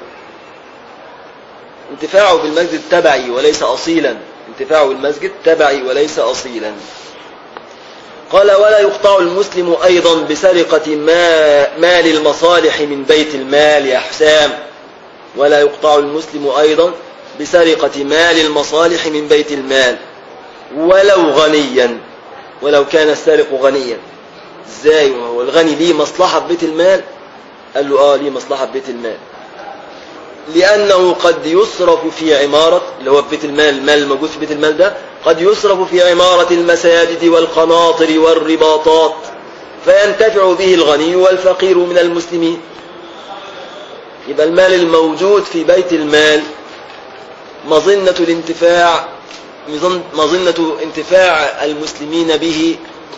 انتفاعه بالمسجد تبعي وليس أصيلا انتفاعه بالمسجد تبعي وليس أصيلا قال ولا يقطع المسلم أيضا بسرقة ما مال المصالح من بيت المال يا حسام ولا يقطع المسلم أيضا بسرقة مال المصالح من بيت المال ولو غنيا ولو كان السارق غنيا ازاي وهو الغني ليه مصلحة ببيت المال قال له اه ليه مصلحة ببيت المال لأنه قد يصرف في عمارة اللي هو في بيت المال المال الموجود في بيت المال ده قد يصرف في عمارة المساجد والقناطر والرباطات فينتفع به الغني والفقير من المسلمين يبقى المال الموجود في بيت المال مظنة الانتفاع مظنة انتفاع المسلمين به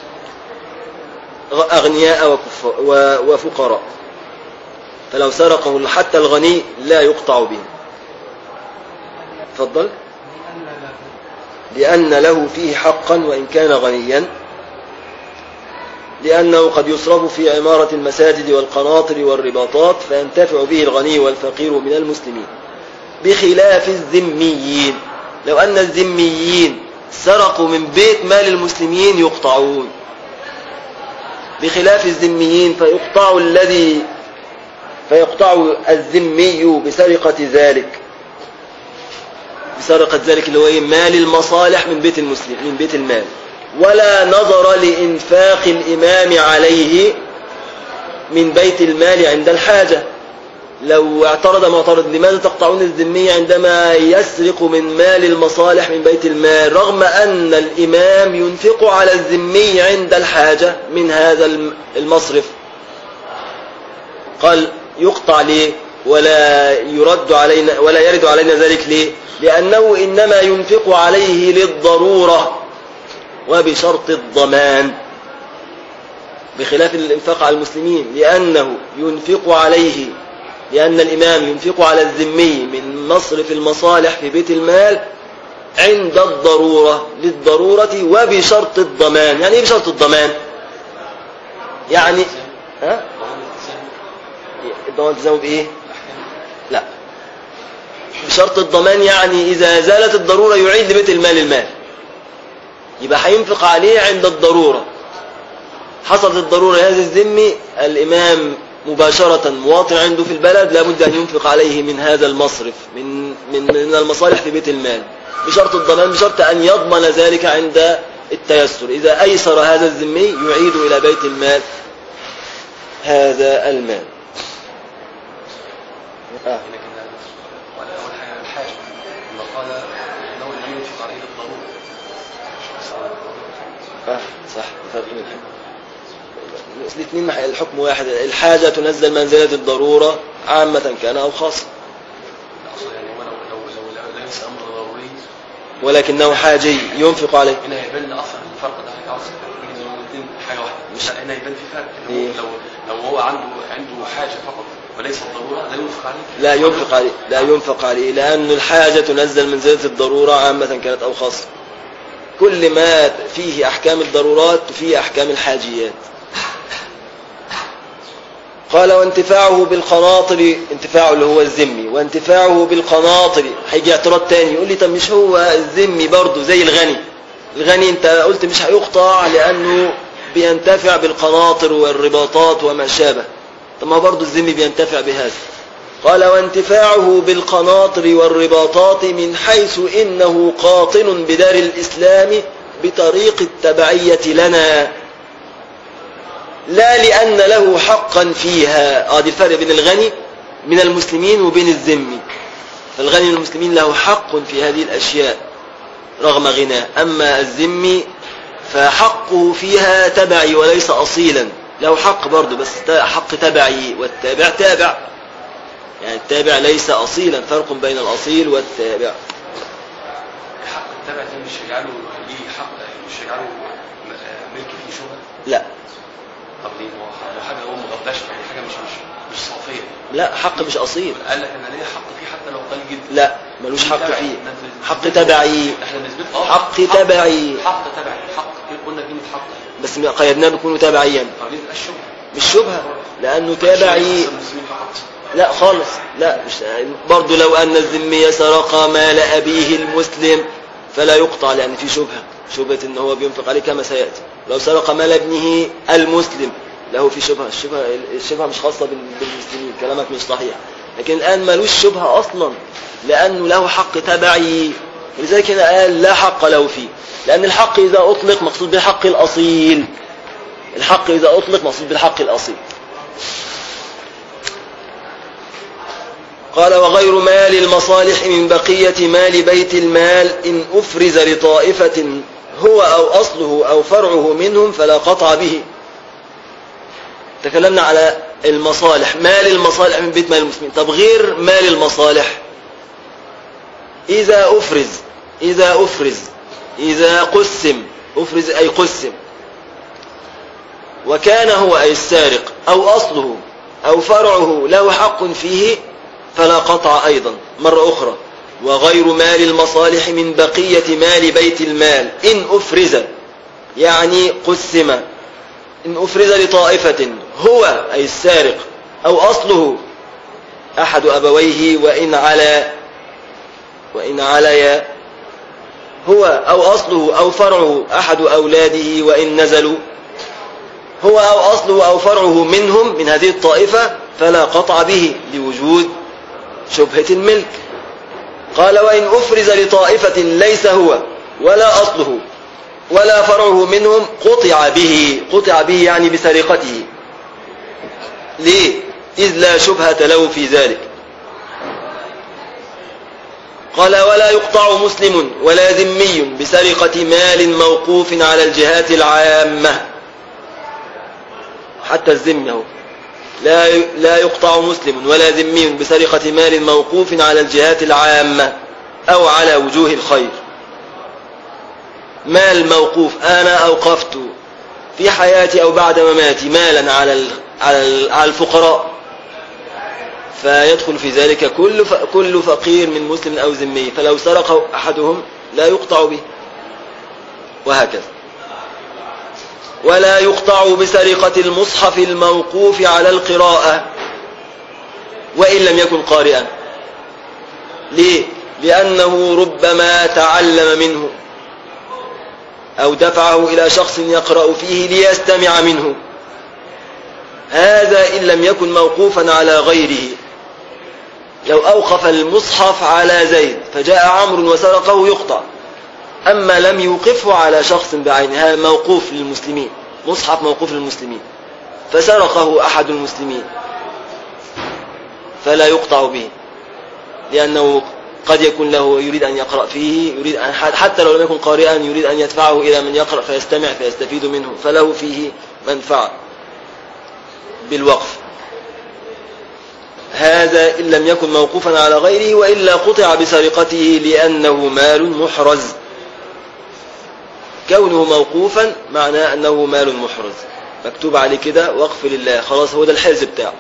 أغنياء وكف- و- وفقراء فلو سرقه حتى الغني لا يقطع به تفضل لأن له فيه حقا وإن كان غنيا لأنه قد يصرف في عمارة المساجد والقناطر والرباطات فينتفع به الغني والفقير من المسلمين بخلاف الذميين لو أن الذميين سرقوا من بيت مال المسلمين يقطعون بخلاف الذميين فيقطع الذي فيقطع الذمي بسرقة ذلك بسرقة ذلك اللي هو إيه؟ مال المصالح من بيت المسلم من بيت المال ولا نظر لإنفاق الإمام عليه من بيت المال عند الحاجة لو اعترض معترض لماذا تقطعون الذمية عندما يسرق من مال المصالح من بيت المال رغم أن الإمام ينفق على الذمي عند الحاجة من هذا الم- المصرف قال يقطع ليه ولا يرد علينا ولا يرد علينا ذلك ليه لأنه إنما ينفق عليه للضرورة وبشرط الضمان بخلاف الإنفاق على المسلمين لأنه ينفق عليه لأن الإمام ينفق على الذمي من مصرف المصالح في بيت المال عند الضرورة للضرورة وبشرط الضمان يعني إيه بشرط الضمان يعني ها الضمان التزامه بإيه لا بشرط الضمان يعني إذا زالت الضرورة يعيد لبيت المال المال يبقى هينفق عليه عند الضرورة حصلت الضرورة هذا الذمي الإمام مباشرة مواطن عنده في البلد لابد أن ينفق عليه من هذا المصرف من, من, من المصالح في بيت المال بشرط الضمان بشرط أن يضمن ذلك عند التيسر إذا أيسر هذا الذمي يعيد إلى بيت المال هذا المال آه. لكن ولا اول حاجه الحاجه لما قال انه لم ينفق عليه الضروره آه صح فرق من الحكم الاثنين مح- الحكم واحد الحاجة تنزل منزلة الضرورة عامة كان أو خاصة اقصد يعني هو لو لو لو لو ليس امر ضروري ولكنه حاجي ينفق عليه هنا يبان لي اصلا الفرق ده حاجه عاوز بين الاثنين حاجه واحده مش هنا يبان في فرق إن هو إيه؟ لو لو هو عنده عنده حاجه فقط وليس الضروره لا ينفق عليه لا ينفق عليه لا ينفق عليه لأن الحاجة تنزل منزلة الضرورة عامة كانت أو خاصة كل ما فيه أحكام الضرورات فيه أحكام الحاجيات قال وانتفاعه بالقناطر انتفاعه اللي هو الذمي وانتفاعه بالقناطر هيجي اعتراض تاني يقول لي طب مش هو الذمي برضه زي الغني الغني انت قلت مش هيقطع لأنه بينتفع بالقناطر والرباطات وما شابه طب ما برضه الذمي بينتفع بهذا قال وانتفاعه بالقناطر والرباطات من حيث إنه قاطن بدار الإسلام بطريق التبعية لنا لا لأن له حقا فيها آه دي الفرق بين الغني من المسلمين وبين الذمي فالغني من المسلمين له حق في هذه الأشياء رغم غناه أما الذمي فحقه فيها تبعي وليس أصيلا له حق برضه بس حق تبعي والتابع تابع يعني التابع ليس أصيلا فرق بين الأصيل والتابع حق التبع ده مش يجعله ليه حق مش يجعله ملك فيه شبهه لا طب ليه ما هو لو حاجه هو ما غطاش يعني حاجه مش مش مش صافيه لا حق مش أصيل قال لك انا ليا حق فيه حتى لو قليل جدا لا ملوش حق تبعي. فيه ده أنت حق بتثبته. تبعي احنا بنثبت اه حق تبعي. حق تبعي حق قلنا كلمه حق بس قيدناه بيكون تبعيا طب ليه تبقى الشبهه مش شبهة لأنه تابعي المسلمين فقط لا خالص لا مش برضه لو أن الذمي سرق مال أبيه المسلم فلا يقطع لأن في شبهة شبهة إن هو بينفق عليه كما سيأتي لو سرق مال ابنه المسلم له في شبهة الشبهة الشبهة مش خاصة بال- بالمسلمين كلامك مش صحيح لكن الآن ملوش شبهة أصلا لأنه له حق تبعي لذلك هنا قال لا حق له فيه لأن الحق إذا أطلق مقصود بالحق الأصيل الحق إذا أطلق مقصود بالحق الأصيل قال وغير مال المصالح من بقية مال بيت المال إن أفرز لطائفة هو أو أصله أو فرعه منهم فلا قطع به تكلمنا على المصالح مال المصالح من بيت مال المسلمين طب غير مال المصالح إذا أفرز إذا أفرز إذا قسم أفرز أي قسم وكان هو أي السارق أو أصله أو فرعه له حق فيه فلا قطع أيضا مرة أخرى وغير مال المصالح من بقية مال بيت المال إن أفرز يعني قسم إن أفرز لطائفة هو أي السارق أو أصله أحد أبويه وإن على وإن علي هو أو أصله أو فرعه أحد أولاده وإن نزلوا هو أو أصله أو فرعه منهم من هذه الطائفة فلا قطع به لوجود شبهة الملك قال وإن أفرز لطائفة ليس هو ولا أصله ولا فرعه منهم قطع به قطع به يعني بسرقته ليه إذ لا شبهة له في ذلك قال ولا يقطع مسلم ولا ذمي بسرقة مال موقوف على الجهات العامة حتى الذم هو لا لا يقطع مسلم ولا ذمي بسرقة مال موقوف على الجهات العامة أو على وجوه الخير مال موقوف أنا أوقفت في حياتي أو بعد مماتي مالا على ال- على ال- على الفقراء فيدخل في ذلك كل ف- كل فقير من مسلم أو ذمي فلو سرق أحدهم لا يقطع به وهكذا ولا يقطع بسرقة المصحف الموقوف على القراءة وإن لم يكن قارئا ليه؟ لأنه ربما تعلم منه أو دفعه إلى شخص يقرأ فيه ليستمع منه هذا إن لم يكن موقوفا على غيره لو أوقف المصحف على زيد فجاء عمرو وسرقه يقطع أما لم يوقفه على شخص بعينه هذا موقوف للمسلمين مصحف موقوف للمسلمين فسرقه أحد المسلمين فلا يقطع به لأنه قد يكون له يريد أن يقرأ فيه يريد أن حتى لو لم يكن قارئا يريد أن يدفعه إلى من يقرأ فيستمع فيستفيد منه فله فيه منفعة بالوقف هذا إن لم يكن موقوفا على غيره وإلا قطع بسرقته لأنه مال محرز كونه موقوفا معناه أنه مال محرز مكتوب عليه كده وقف لله خلاص هو ده الحرز بتاعه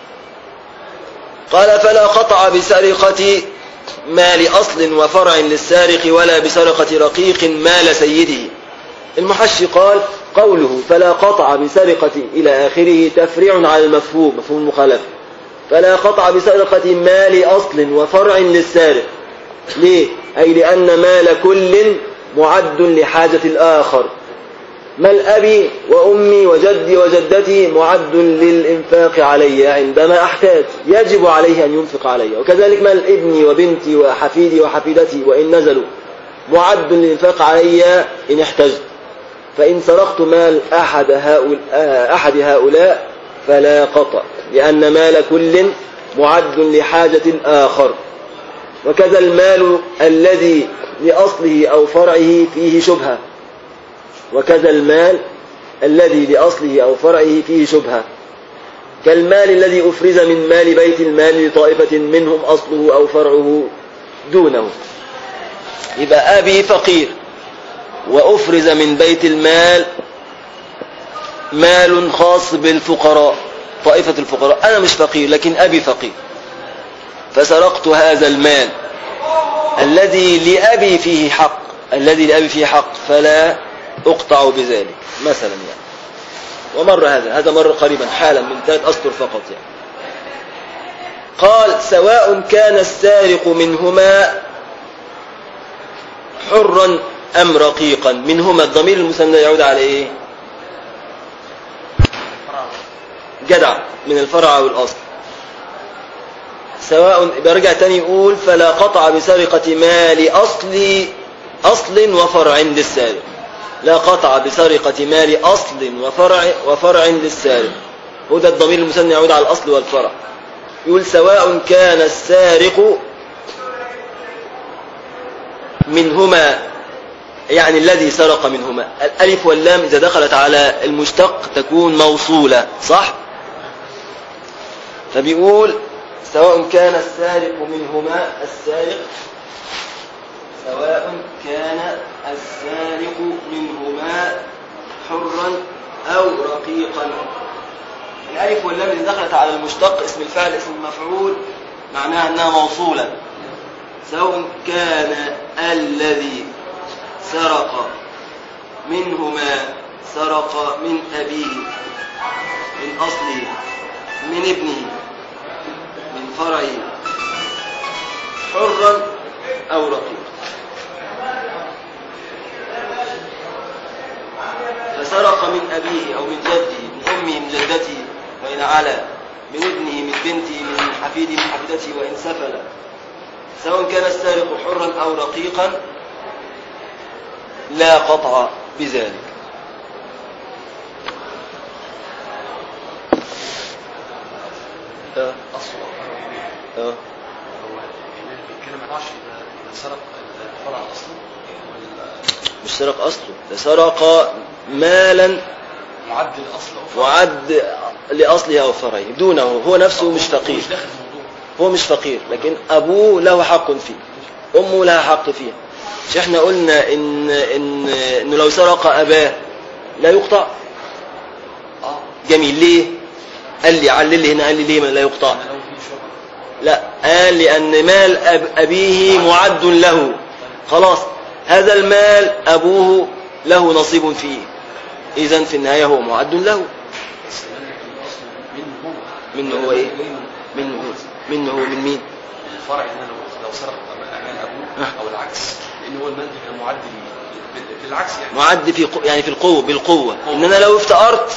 قال فلا قطع بسرقة مال أصل وفرع للسارق ولا بسرقة رقيق مال سيده المحشي قال قوله فلا قطع بسرقة إلى آخره تفريع على المفهوم مفهوم المخالفة فلا قطع بسرقة مال أصل وفرع للسارق ليه؟ أي لأن مال كل معد لحاجة الآخر مال أبي وأمي وجدي وجدتي معد للإنفاق علي عندما أحتاج يجب عليه أن ينفق علي وكذلك مال ابني وبنتي وحفيدي وحفيدتي وإن نزلوا معد للإنفاق علي إن احتجت فإن سرقت مال أحد هؤلاء, أحد هؤلاء فلا قطع لأن مال كل معد لحاجة الآخر وكذا المال الذي لأصله أو فرعه فيه شبهة وكذا المال الذي لأصله أو فرعه فيه شبهة كالمال الذي أفرز من مال بيت المال لطائفة منهم أصله أو فرعه دونه يبقى أبي فقير وأفرز من بيت المال مال خاص بالفقراء طائفة الفقراء أنا مش فقير لكن أبي فقير فسرقت هذا المال الذي لأبي فيه حق الذي لأبي فيه حق فلا أقطع بذلك مثلا يعني ومر هذا هذا مر قريبا حالا من ثلاث أسطر فقط يعني قال سواء كان السارق منهما حرا أم رقيقا منهما الضمير المسمى يعود على إيه جدع من الفرع أو الأصل سواء برجع تاني يقول فلا قطع بسرقة مال أصل أصل وفرع للسارق لا قطع بسرقة مال أصل وفرع وفرع للسارق وده الضمير المثنى يعود على الأصل والفرع يقول سواء كان السارق منهما يعني الذي سرق منهما الألف واللام إذا دخلت على المشتق تكون موصولة صح فبيقول سواء كان السارق منهما السارق سواء كان السارق منهما حرا أو رقيقا الألف واللام اللي دخلت على المشتق اسم الفعل اسم المفعول معناها أنها موصولة سواء كان الذي سرق منهما سرق من أبيه من أصله من ابنه من فرعه حرا أو رقيقا فسرق من أبيه أو من جده من أمه من جدته وإن علا من ابنه من بنته من حفيده من حفيدته وإن سفل سواء كان السارق حرا أو رقيقا لا قطع بذلك آه. أصل آه. هو هنا بيتكلم عن عشر إذا سرق الفرع أصله ولا مش سرق أصله ده سرق مالا معدل أصل أو فرع وعد لأصله أو فرعه دونه هو نفسه مش هو فقير مش داخل في الموضوع هو مش فقير لكن أبوه له حق فيه أمه لها حق فيها مش احنا قلنا إن, إن, إنه لو سرق أباه لا يقطع اه جميل ليه قال لي علل لي هنا قال لي ليه ما لا يقطع أنا لو في شبهة لا قال لأن مال أب أبيه معد له خلاص هذا المال أبوه له نصيب فيه إذا في النهاية هو معد له بس لأن الأصل منه هو منه هو إيه منه هو منه هو من مين الفرع ان انا لو لو سرق امان ابوه آه. او العكس لان هو المال ده كان معد لي- بال- بالعكس يعني معد في قو- يعني في القوة بالقوة إن أنا لو افتقرت طيب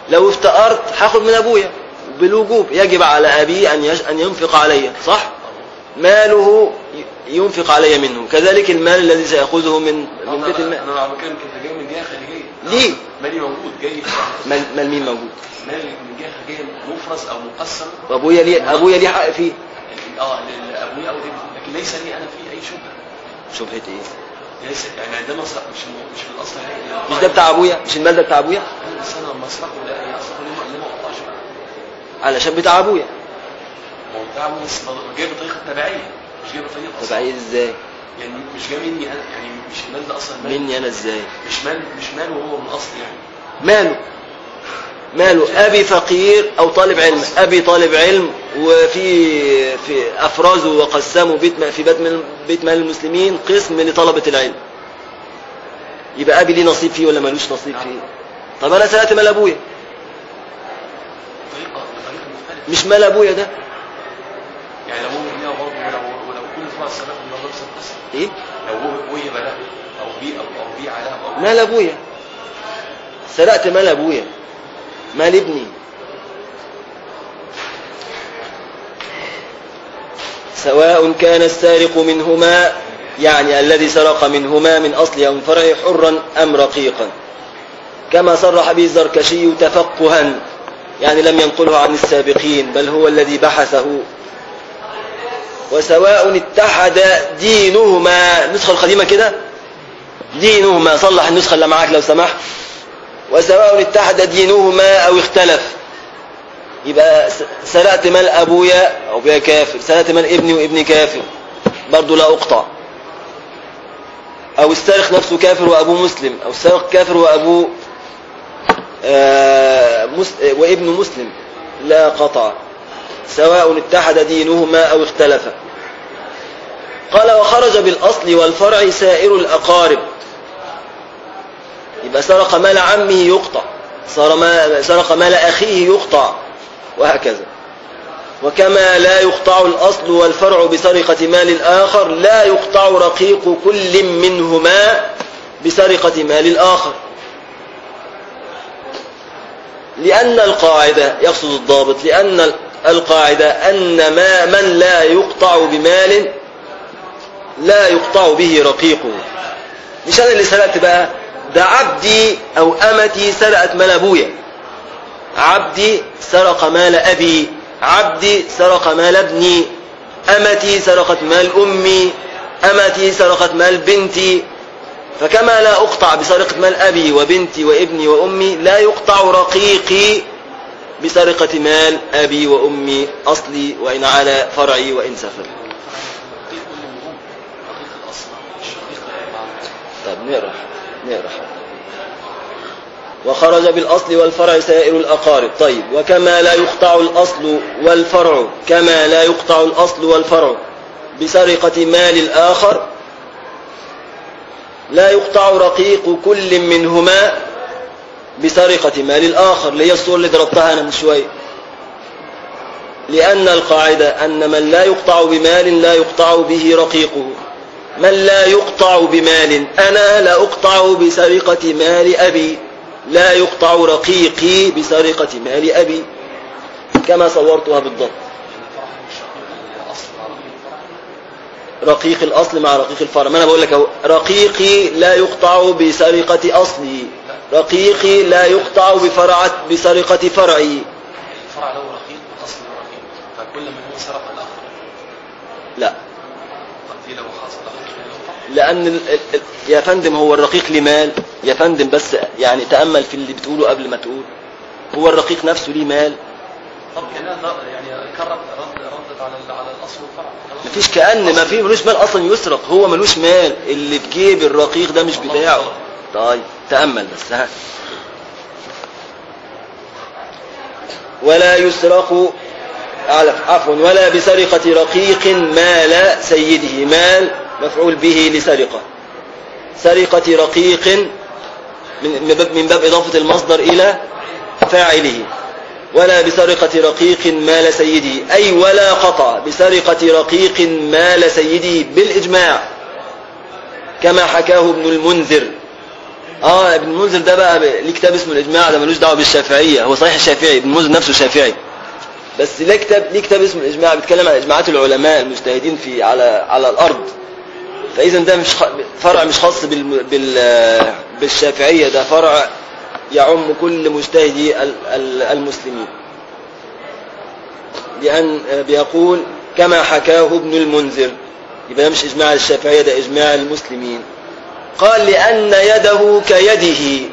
لو افتقرت هاخد من ابويا بالوجوب يجب على ابي ان يش... ان ينفق علي صح ماله ي- ينفق علي منه كذلك المال الذي سيأخذه من من بيت المال انا انا بتكلم كده جاي من جهه خارجيه ليه؟ مالي موجود جاي مال, مال مين موجود مالي من جهه خارجيه مفرز او مقسم وابويا ليه ابويا ليه حق فيه اه لابويا او لابني لكن ليس لي انا فيه اي شبهه شبهة ايه ليس يعني عندما أصرف مش مش في الاصل هي مش ده بتاع ابويا مش المال ده بتاع ابويا بس انا لما اصرفه لا اصرفه ليه ما- ليه ما اقطعش علشان بتاع ابويا ما هو بتاع بس جاي بطريقه تبعيه مش جاي بطريقه طب أصل. عايز ازاي يعني مش جاي مني انا يعني مش المال ده اصلا مال مني انا ازاي مش مال مش مال وهو من الاصل يعني ماله ماله ابي فقير او طالب علم ابي طالب علم وفي في افرزوا وقسموا بيت ما- في بيت من بيت مال المسلمين قسم لطلبه العلم يبقى ابي ليه نصيب فيه ولا ملوش نصيب فيه طب انا سرقت مال ابويا بطريقه بطريقه مختلفه مش مال ابويا ده يعني لو هو ليها برضه ولو ولو كل فرع السلام من نفس القصه ايه لو هو وهب له او بيع او او بيع له او مال ابويا سرقت مال ابويا مال ابني سواء كان السارق منهما يعني الذي سرق منهما من أصل أو من فرع حرا أم رقيقا كما صرح به الزركشي تفقها يعني لم ينقله عن السابقين بل هو الذي بحثه وسواء اتحد دينهما النسخة القديمة كده دينهما صلح النسخة اللي معاك لو سمحت وسواء اتحد دينهما أو اختلف يبقى س- سرقت مال أبويا أو أبويا كافر سرقت مال ابني وابني كافر برضه لا أقطع أو السارق نفسه كافر وأبوه مسلم أو السارق كافر وأبوه آه، مس- وابنه مسلم لا قطع سواء اتحد دينهما أو اختلفا قال وخرج بالأصل والفرع سائر الأقارب يبقى سرق مال عمه يقطع سرق ما- سرق مال أخيه يقطع وهكذا وكما لا يقطع الأصل والفرع بسرقة مال الآخر لا يقطع رقيق كل منهما بسرقة مال الآخر لأن القاعدة يقصد الضابط لأن القاعدة أن ما من لا يقطع بمال لا يقطع به رقيقه مش أنا اللي سرقت بقى ده عبدي أو أمتي سرقت مال أبويا عبدي سرق مال أبي عبدي سرق مال ابني أمتي سرقت مال أمي أمتي سرقت مال بنتي فكما لا أقطع بسرقة مال أبي وبنتي وابني وأمي لا يقطع رقيقي بسرقة مال أبي وأمي أصلي وإن على فرعي وإن سفل رقيق كل منهم رقيق الاصل مش رقيق مع طب نقرأ نقرأ وخرج بالأصل والفرع سائر الأقارب طيب وكما لا يقطع الأصل والفرع كما لا يقطع الأصل والفرع بسرقة مال الآخر لا يقطع رقيق كل منهما بسرقة مال الآخر اللي هي الصورة اللي ضربتها أنا من شوية لأن القاعدة أن من لا يقطع بمال لا يقطع به رقيقه من لا يقطع بمال أنا لا أقطع بسرقة مال أبي لا يقطع رقيقي بسرقة مال أبي كما صورتها بالضبط رقيق الأصل مع رقيق الفرع ما أنا بقول لك أهو رقيقي لا يقطع بسرقة أصلي رقيقي لا يقطع بفرعة بسرقة فرعي الفرع له رقيق والاصل له رقيق فكل من هو سرق الاخر لا طب دي لو حصل اخر لا يقطع لأن ال- ال- ال- يا فندم هو الرقيق ليه مال يا فندم بس يعني تأمل في اللي بتقوله قبل ما تقول هو الرقيق نفسه ليه مال طب كان يعني كرر رد ردت على ال- على الاصل والفرع خلاص. مفيش كأن ما في ملوش مال أصلا يسرق هو ملوش مال اللي في جيب الرقيق ده مش بتاعه طيب تأمل بس ها ولا يسرق أعلف عفوا ولا بسرقة رقيق مال سيده مال مفعول به لسرقة سرقة رقيق من من باب- من باب إضافة المصدر إلى فاعله ولا بسرقة رقيق مال سيده أي ولا قطع بسرقة رقيق مال سيده بالإجماع كما حكاه ابن المنذر اه ابن المنذر ده بقى ب- ليه كتاب اسمه الاجماع ده ملوش دعوه بالشافعيه هو صحيح الشافعي ابن المنذر نفسه شافعي بس ليه كتاب ليه كتاب اسمه الاجماع بيتكلم عن اجماعات العلماء المجتهدين في على على الارض فاذا ده مش خ... فرع مش خاص بال... بال... بالشافعيه ده فرع يعم كل مجتهدي ال- ال- المسلمين لأن بيقول كما حكاه ابن المنذر يبقى ده مش إجماع الشافعية ده إجماع المسلمين قال لأن يده كيده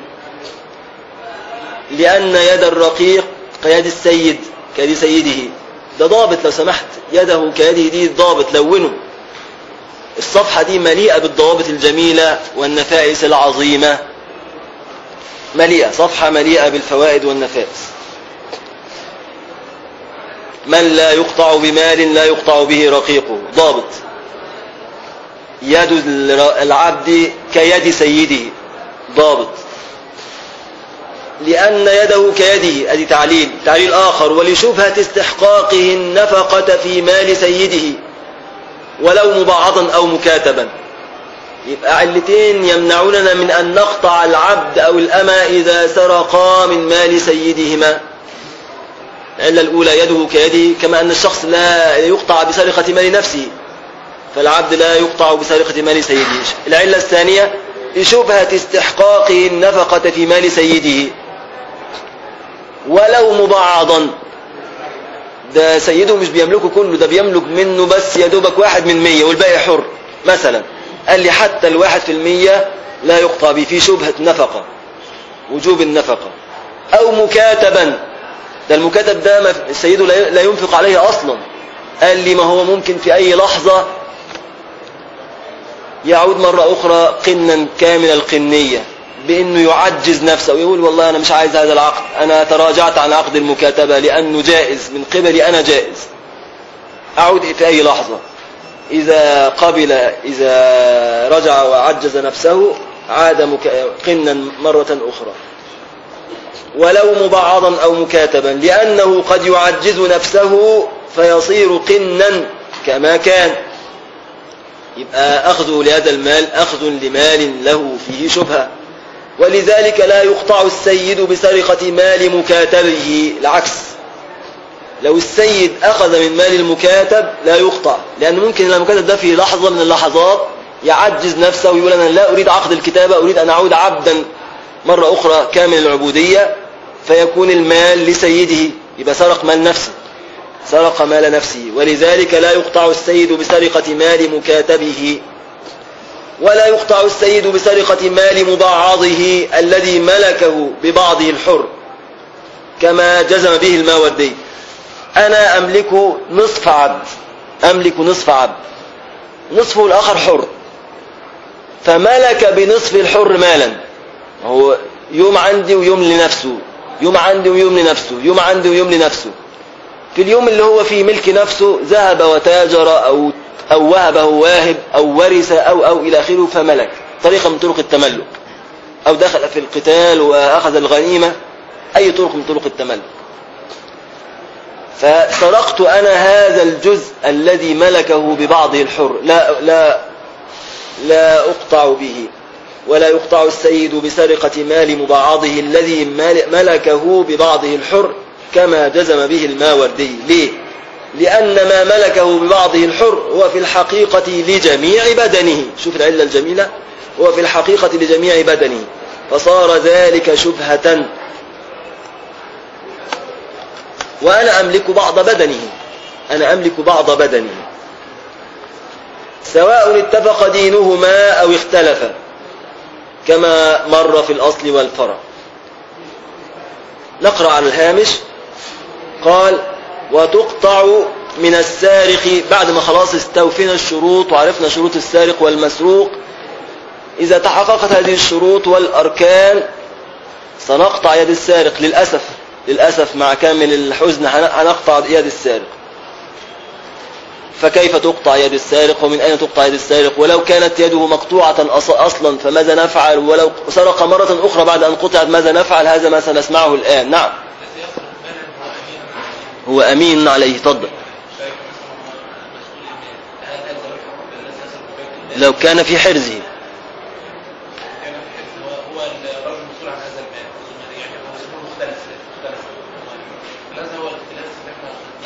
لأن يد الرقيق كيد السيد كيد سيده ده ضابط لو سمحت يده كيده دي ضابط لونه الصفحة دي مليئة بالضوابط الجميلة والنفائس العظيمة مليئة صفحة مليئة بالفوائد والنفائس من لا يقطع بمال لا يقطع به رقيقه ضابط يد العبد كيد سيده ضابط لأن يده كيده أدي تعليل تعليل آخر ولشبهة استحقاقه النفقة في مال سيده ولو مبعضا أو مكاتبا يبقى علتين يمنعوننا من أن نقطع العبد أو الأمة إذا سرقا من مال سيدهما العلة الأولى يده كيده كما أن الشخص لا يقطع بسرقة مال نفسه فالعبد لا يقطع بسرقة مال سيده العلة الثانية لشبهة استحقاقه النفقة في مال سيده ولو مبعضا ده سيده مش بيملكه كله ده بيملك منه بس يا دوبك واحد من مية والباقي حر مثلا قال لي حتى الواحد في المية لا يقطع به في شبهة نفقة وجوب النفقة أو مكاتبا ده المكاتب ده ما سيده لا لا ينفق عليه أصلا قال لي ما هو ممكن في أي لحظة يعود مرة أخرى قنا كامل القنية بأنه يعجز نفسه ويقول والله أنا مش عايز هذا العقد أنا تراجعت عن عقد المكاتبة لأنه جائز من قبلي أنا جائز أعود في أي لحظة إذا قبل إذا رجع وعجز نفسه عاد مك... قنا مرة أخرى ولو مبعضا أو مكاتبا لأنه قد يعجز نفسه فيصير قنا كما كان يبقى أخذه لهذا المال أخذ لمال له فيه شبهة ولذلك لا يقطع السيد بسرقة مال مكاتبه العكس لو السيد أخذ من مال المكاتب لا يقطع لأن ممكن المكاتب ده في لحظة من اللحظات يعجز نفسه ويقول أنا لا أريد عقد الكتابة أريد أن أعود عبدا مرة أخرى كامل العبودية فيكون المال لسيده يبقى سرق مال نفسه سرق مال نفسه ولذلك لا يقطع السيد بسرقة مال مكاتبه ولا يقطع السيد بسرقة مال مبعضه الذي ملكه ببعضه الحر كما جزم به الماوردي أنا أملك نصف عبد أملك نصف عبد نصفه الآخر حر فملك بنصف الحر مالا هو يوم عندي ويوم لنفسه يوم عندي ويوم لنفسه يوم عندي ويوم لنفسه في اليوم اللي هو في ملك نفسه ذهب وتاجر أو, أو وهبه واهب أو ورث أو أو إلى آخره فملك طريقة من طرق التملك أو دخل في القتال وأخذ الغنيمة أي طرق من طرق التملك فسرقت أنا هذا الجزء الذي ملكه ببعضه الحر لا, لا, لا أقطع به ولا يقطع السيد بسرقة مال مبعضه الذي ملكه ببعضه الحر كما جزم به الماوردي ليه؟ لأن ما ملكه ببعضه الحر هو في الحقيقة لجميع بدنه شوف العلة الجميلة هو في الحقيقة لجميع بدنه فصار ذلك شبهة وأنا أملك بعض بدنه أنا أملك بعض بدنه سواء اتفق دينهما أو اختلفا كما مر في الأصل والفرع نقرأ على الهامش قال وتقطع من السارق بعد ما خلاص استوفينا الشروط وعرفنا شروط السارق والمسروق إذا تحققت هذه الشروط والأركان سنقطع يد السارق للأسف للأسف مع كامل الحزن هنقطع يد السارق فكيف تقطع يد السارق ومن أين تقطع يد السارق ولو كانت يده مقطوعة أصلا فماذا نفعل ولو سرق مرة أخرى بعد أن قطعت ماذا نفعل هذا ما سنسمعه الآن نعم هو أمين عليه تفضل لو كان في حرزه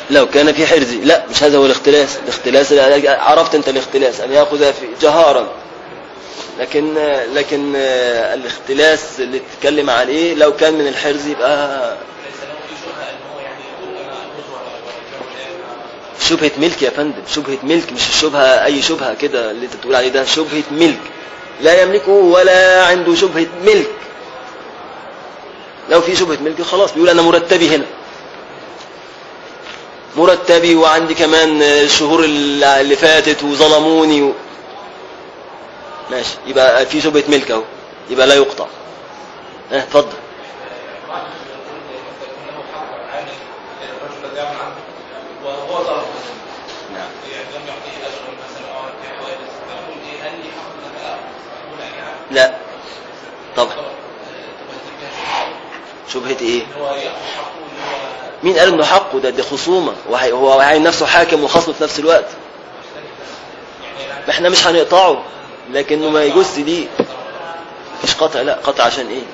لو كان في حرز لا مش هذا هو الاختلاس الاختلاس عرفت انت الاختلاس ان ياخذ في جهارا لكن لكن الاختلاس اللي تتكلم عليه لو كان من الحرز يبقى شبهة ملك يا فندم شبهة ملك مش الشبهة أي شبهة كده اللي انت بتقول عليه ده شبهة ملك لا يملكه ولا عنده شبهة ملك لو في شبهة ملك خلاص بيقول أنا مرتبي هنا مرتبي وعندي كمان الشهور اللي فاتت وظلموني و... ماشي يبقى في شبهة ملك اهو يبقى لا يقطع اه اتفضل وهو طلب نعم يعني لم يعطيه اجر مثلا او في حوادث فيقول ايه هل لي حق ان اقول يعني لا طبعا شبهة ايه هو ياخذ حقه اللي هو مين قال انه حقه ده دي خصومة وهي- هو عين نفسه حاكم وخصم في نفس الوقت ما احنا مش هنقطعه لكنه ما يجوز ليه مفيش قطع لا قطع عشان ايه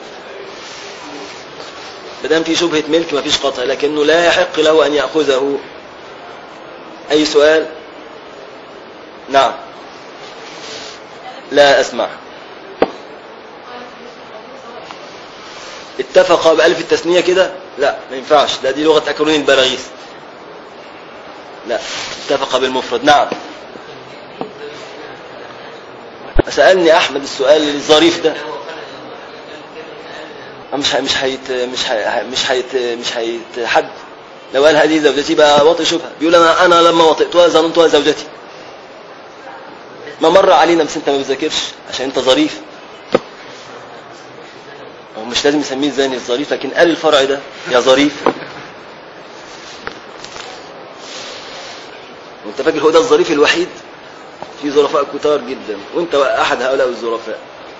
مادام في شبهة ملك مفيش قطع لكنه لا يحق له ان يأخذه اي سؤال نعم لا اسمع اتفق بألف التثنية كده لا ما ينفعش لا دي لغة أكرون البراغيث لا اتفق بالمفرد نعم سألني أحمد السؤال الظريف ده مش هي- مش هيت مش هي مش هيت مش هيتحد لو قال هذه زوجتي بقى وطئ شبهة بيقول أنا أنا لما وطئتها ظننتها زوجتي ما مر علينا بس أنت ما بتذاكرش عشان أنت ظريف هو مش لازم يسميه الزاني الظريف لكن قال الفرع ده يا ظريف وانت فاكر هو ده الظريف الوحيد في ظرفاء كتار جدا وانت احد هؤلاء الظرفاء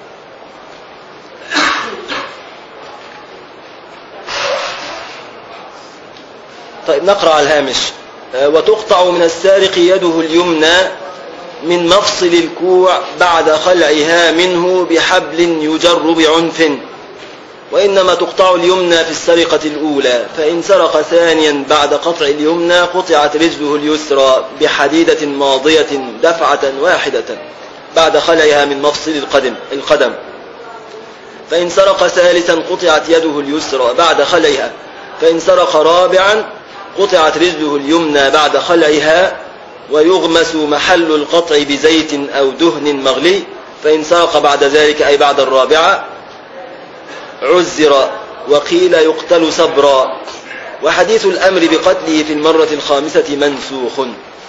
طيب نقرأ على الهامش آه، وتقطع من السارق يده اليمنى من مفصل الكوع بعد خلعها منه بحبل يجر بعنف وإنما تقطع اليمنى في السرقة الأولى فإن سرق ثانيا بعد قطع اليمنى قطعت رجله اليسرى بحديدة ماضية دفعة واحدة بعد خلعها من مفصل القدم القدم فإن سرق ثالثا قطعت يده اليسرى بعد خلعها فإن سرق رابعا قطعت رجله اليمنى بعد خلعها ويغمس محل القطع بزيت أو دهن مغلي فإن سرق بعد ذلك أي بعد الرابعة عزر وقيل يقتل صبرا وحديث الأمر بقتله في المرة الخامسة منسوخ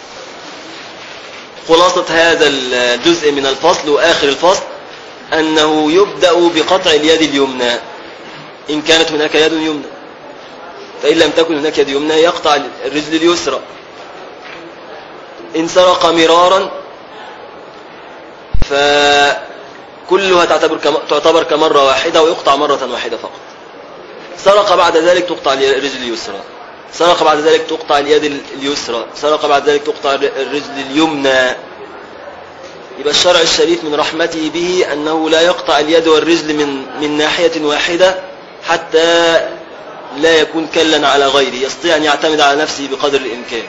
خلاصة هذا الجزء من الفصل وآخر الفصل أنه يبدأ بقطع اليد اليمنى إن كانت هناك يد يمنى فإن لم تكن هناك يد يمنى يقطع الرجل اليسرى إن سرق مرارا فكلها تعتبر كم- تعتبر كمرة واحدة ويقطع مرة واحدة فقط سرق بعد ذلك تقطع الرجل اليسرى سرق بعد ذلك تقطع اليد ال- اليسرى سرق بعد ذلك تقطع الر- الرجل اليمنى يبقى الشرع الشريف من رحمته به أنه لا يقطع اليد والرجل من من ناحية واحدة حتى لا يكون كلا على غيره يستطيع أن يعتمد على نفسه بقدر الإمكان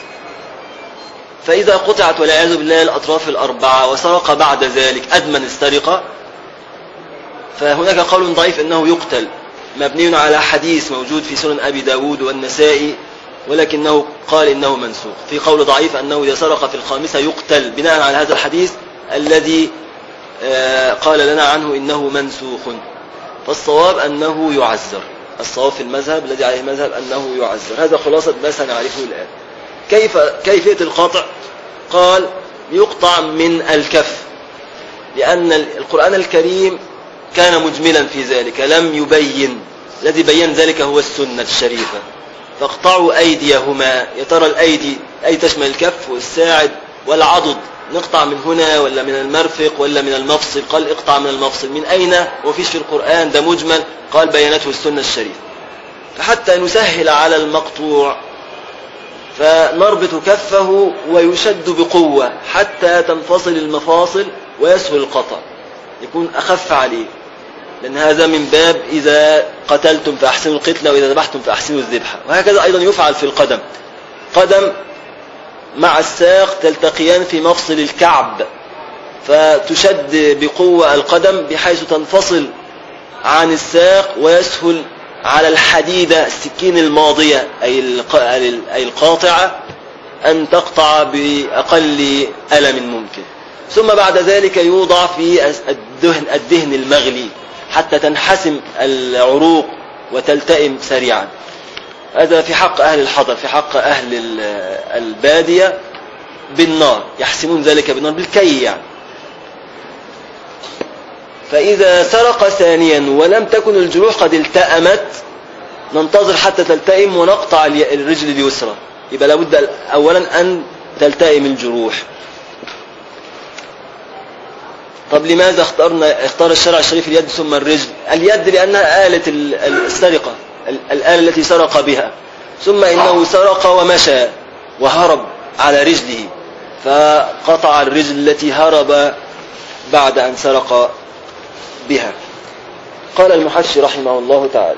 فإذا قطعت والعياذ بالله الأطراف الأربعة وسرق بعد ذلك أدمن السرقة فهناك قول ضعيف أنه يقتل مبني على حديث موجود في سنن أبي داود والنسائي ولكنه قال إنه منسوخ في قول ضعيف أنه إذا سرق في الخامسة يقتل بناء على هذا الحديث الذي آه، قال لنا عنه إنه منسوخ فالصواب أنه يعذر الصواب في المذهب الذي عليه المذهب أنه يعذر هذا خلاصة ما سنعرفه الآن كيف كيفية القطع قال يقطع من الكف لأن القرآن الكريم كان مجملا في ذلك لم يبين الذي بين ذلك هو السنة الشريفة فاقطعوا أيديهما يا ترى الأيدي أي تشمل الكف والساعد والعضد نقطع من هنا ولا من المرفق ولا من المفصل قال اقطع من المفصل من أين وفيش في القرآن ده مجمل قال بينته السنة الشريفة فحتى نسهل على المقطوع فنربط كفه ويشد بقوة حتى تنفصل المفاصل ويسهل القطع يكون أخف عليه لأن هذا من باب إذا قتلتم فأحسنوا القتلة وإذا ذبحتم فأحسنوا الذبحة وهكذا أيضا يفعل في القدم القدم مع الساق تلتقيان في مفصل الكعب فتشد بقوة القدم بحيث تنفصل عن الساق ويسهل على الحديدة السكين الماضية أي الق- أي القاطعة أن تقطع بأقل ألم ممكن ثم بعد ذلك يوضع في الدهن, الدهن المغلي حتى تنحسم العروق وتلتئم سريعا هذا في حق أهل الحضر في حق أهل ال- البادية بالنار يحسمون ذلك بالنار بالكي يعني فإذا سرق ثانيا ولم تكن الجروح قد التأمت ننتظر حتى تلتئم ونقطع الي- الرجل اليسرى يبقى لابد أولا أن تلتئم الجروح طب لماذا اخترنا اختار الشرع الشريف اليد ثم الرجل اليد لأنها آلة ال- ال- السرقة ال- الآلة التي سرق بها ثم إنه سرق ومشى وهرب على رجله فقطع الرجل التي هرب بعد أن سرق بها قال المحشي رحمه الله تعالى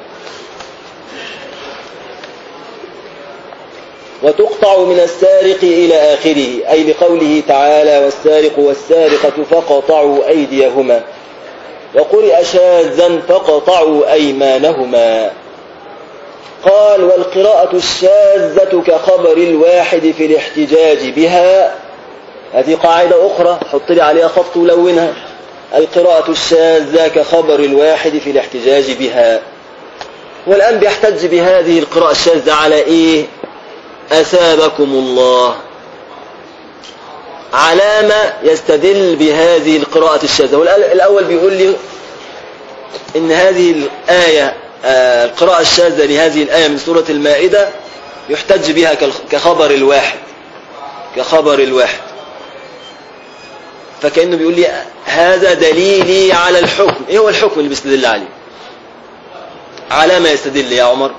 وتقطع من السارق إلى آخره أي لقوله تعالى والسارق والسارقة فقطعوا أيديهما وقرئ شاذا فقطعوا أيمانهما قال والقراءة الشاذة كخبر الواحد في الاحتجاج بها هذه قاعدة أخرى حط لي عليها خط ولونها القراءة الشاذة كخبر الواحد في الاحتجاج بها والآن بيحتج بهذه القراءة الشاذة على إيه أثابكم الله علامة يستدل بهذه القراءة الشاذة والأول بيقول لي إن هذه الآية آه، القراءة الشاذة لهذه الآية من سورة المائدة يحتج بها كالخ- كخبر الواحد كخبر الواحد فكأنه بيقول لي هذا دليلي على الحكم ايه هو الحكم اللي بيستدل عليه على ما يستدل يا عمر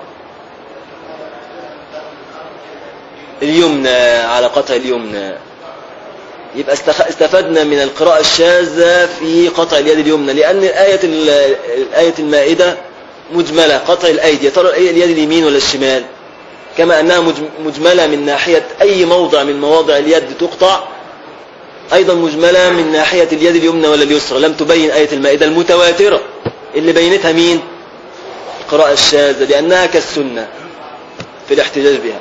اليمنى على قطع اليمنى يبقى استخ- استفدنا من القراءة الشاذة في قطع اليد اليمنى لأن آية ال- آية المائدة مجملة قطع الأيدي يا ترى الأي- اليد اليمين ولا الشمال كما أنها مج- مجملة من ناحية أي موضع من مواضع اليد تقطع أيضا مجملة من ناحية اليد اليمنى ولا اليسرى لم تبين آية المائدة المتواترة اللي بينتها مين القراءة الشاذة لأنها كالسنة في الاحتجاج بها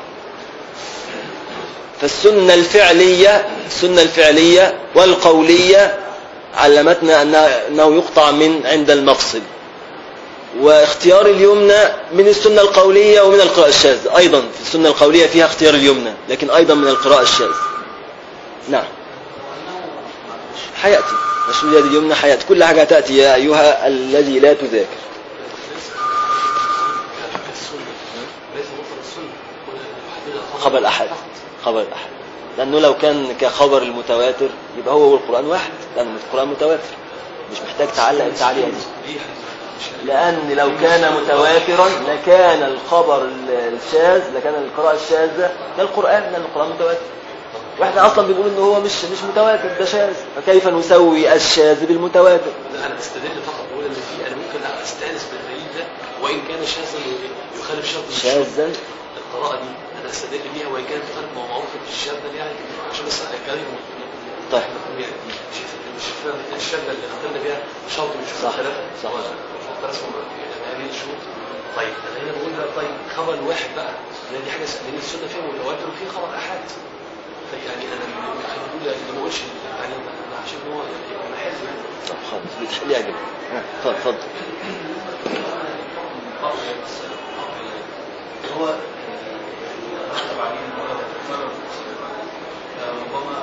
فالسنة الفعلية السنة الفعلية والقولية علمتنا أنها أنه يقطع من عند المفصل واختيار اليمنى من السنة القولية ومن القراءة الشاذة أيضا في السنة القولية فيها اختيار اليمنى لكن أيضا من القراءة الشاذة نعم حياتي مشروع اليد اليمنى حياتي كل حاجة تأتي يا أيها الذي لا تذاكر ليس مطلق السنة وحددها خبر الأحد خبر الأحد لأنه لو كان كخبر المتواتر يبقى هو والقرآن واحد لأن القرآن متواتر مش محتاج تعلق التعليق دي ليه مش لأن لو كان متواترا لكان الخبر الشاذ لكان القراءة الشاذة كالقرآن لأن القرآن متواتر واحنا أصلا بنقول إن هو مش مش متواتر ده شاذ فكيف نسوي الشاذ بالمتواتر لا انا بستدل فقط بقول ان في انا ممكن استانس بالدليل ده وان كان شاذا يخالف شرط من الشروط. شاذا القراءه دي انا استدل بيها وان كانت تخالف ما هو معروف في الشاذ ده يعني عشان بس الكلام طيب يعني مش مش الشاذ اللي اخترنا بيها شرط من شروط صح، ثلاثه صح. وفكر اسمه هذه الشروط طيب انا هنا بقول بقى طيب خبر واحد بقى لان دي حاجه لان السنه فيها متواتر وفيها خبر احاد فيعني انا انا بقول اللي ما اقولش يعني انا عشان هو يعني انا حاسس يعني طب خلاص بتحلي يعجبك ها، اتفضل اتفضل هو رتب عليه ان هو يتكرر فربما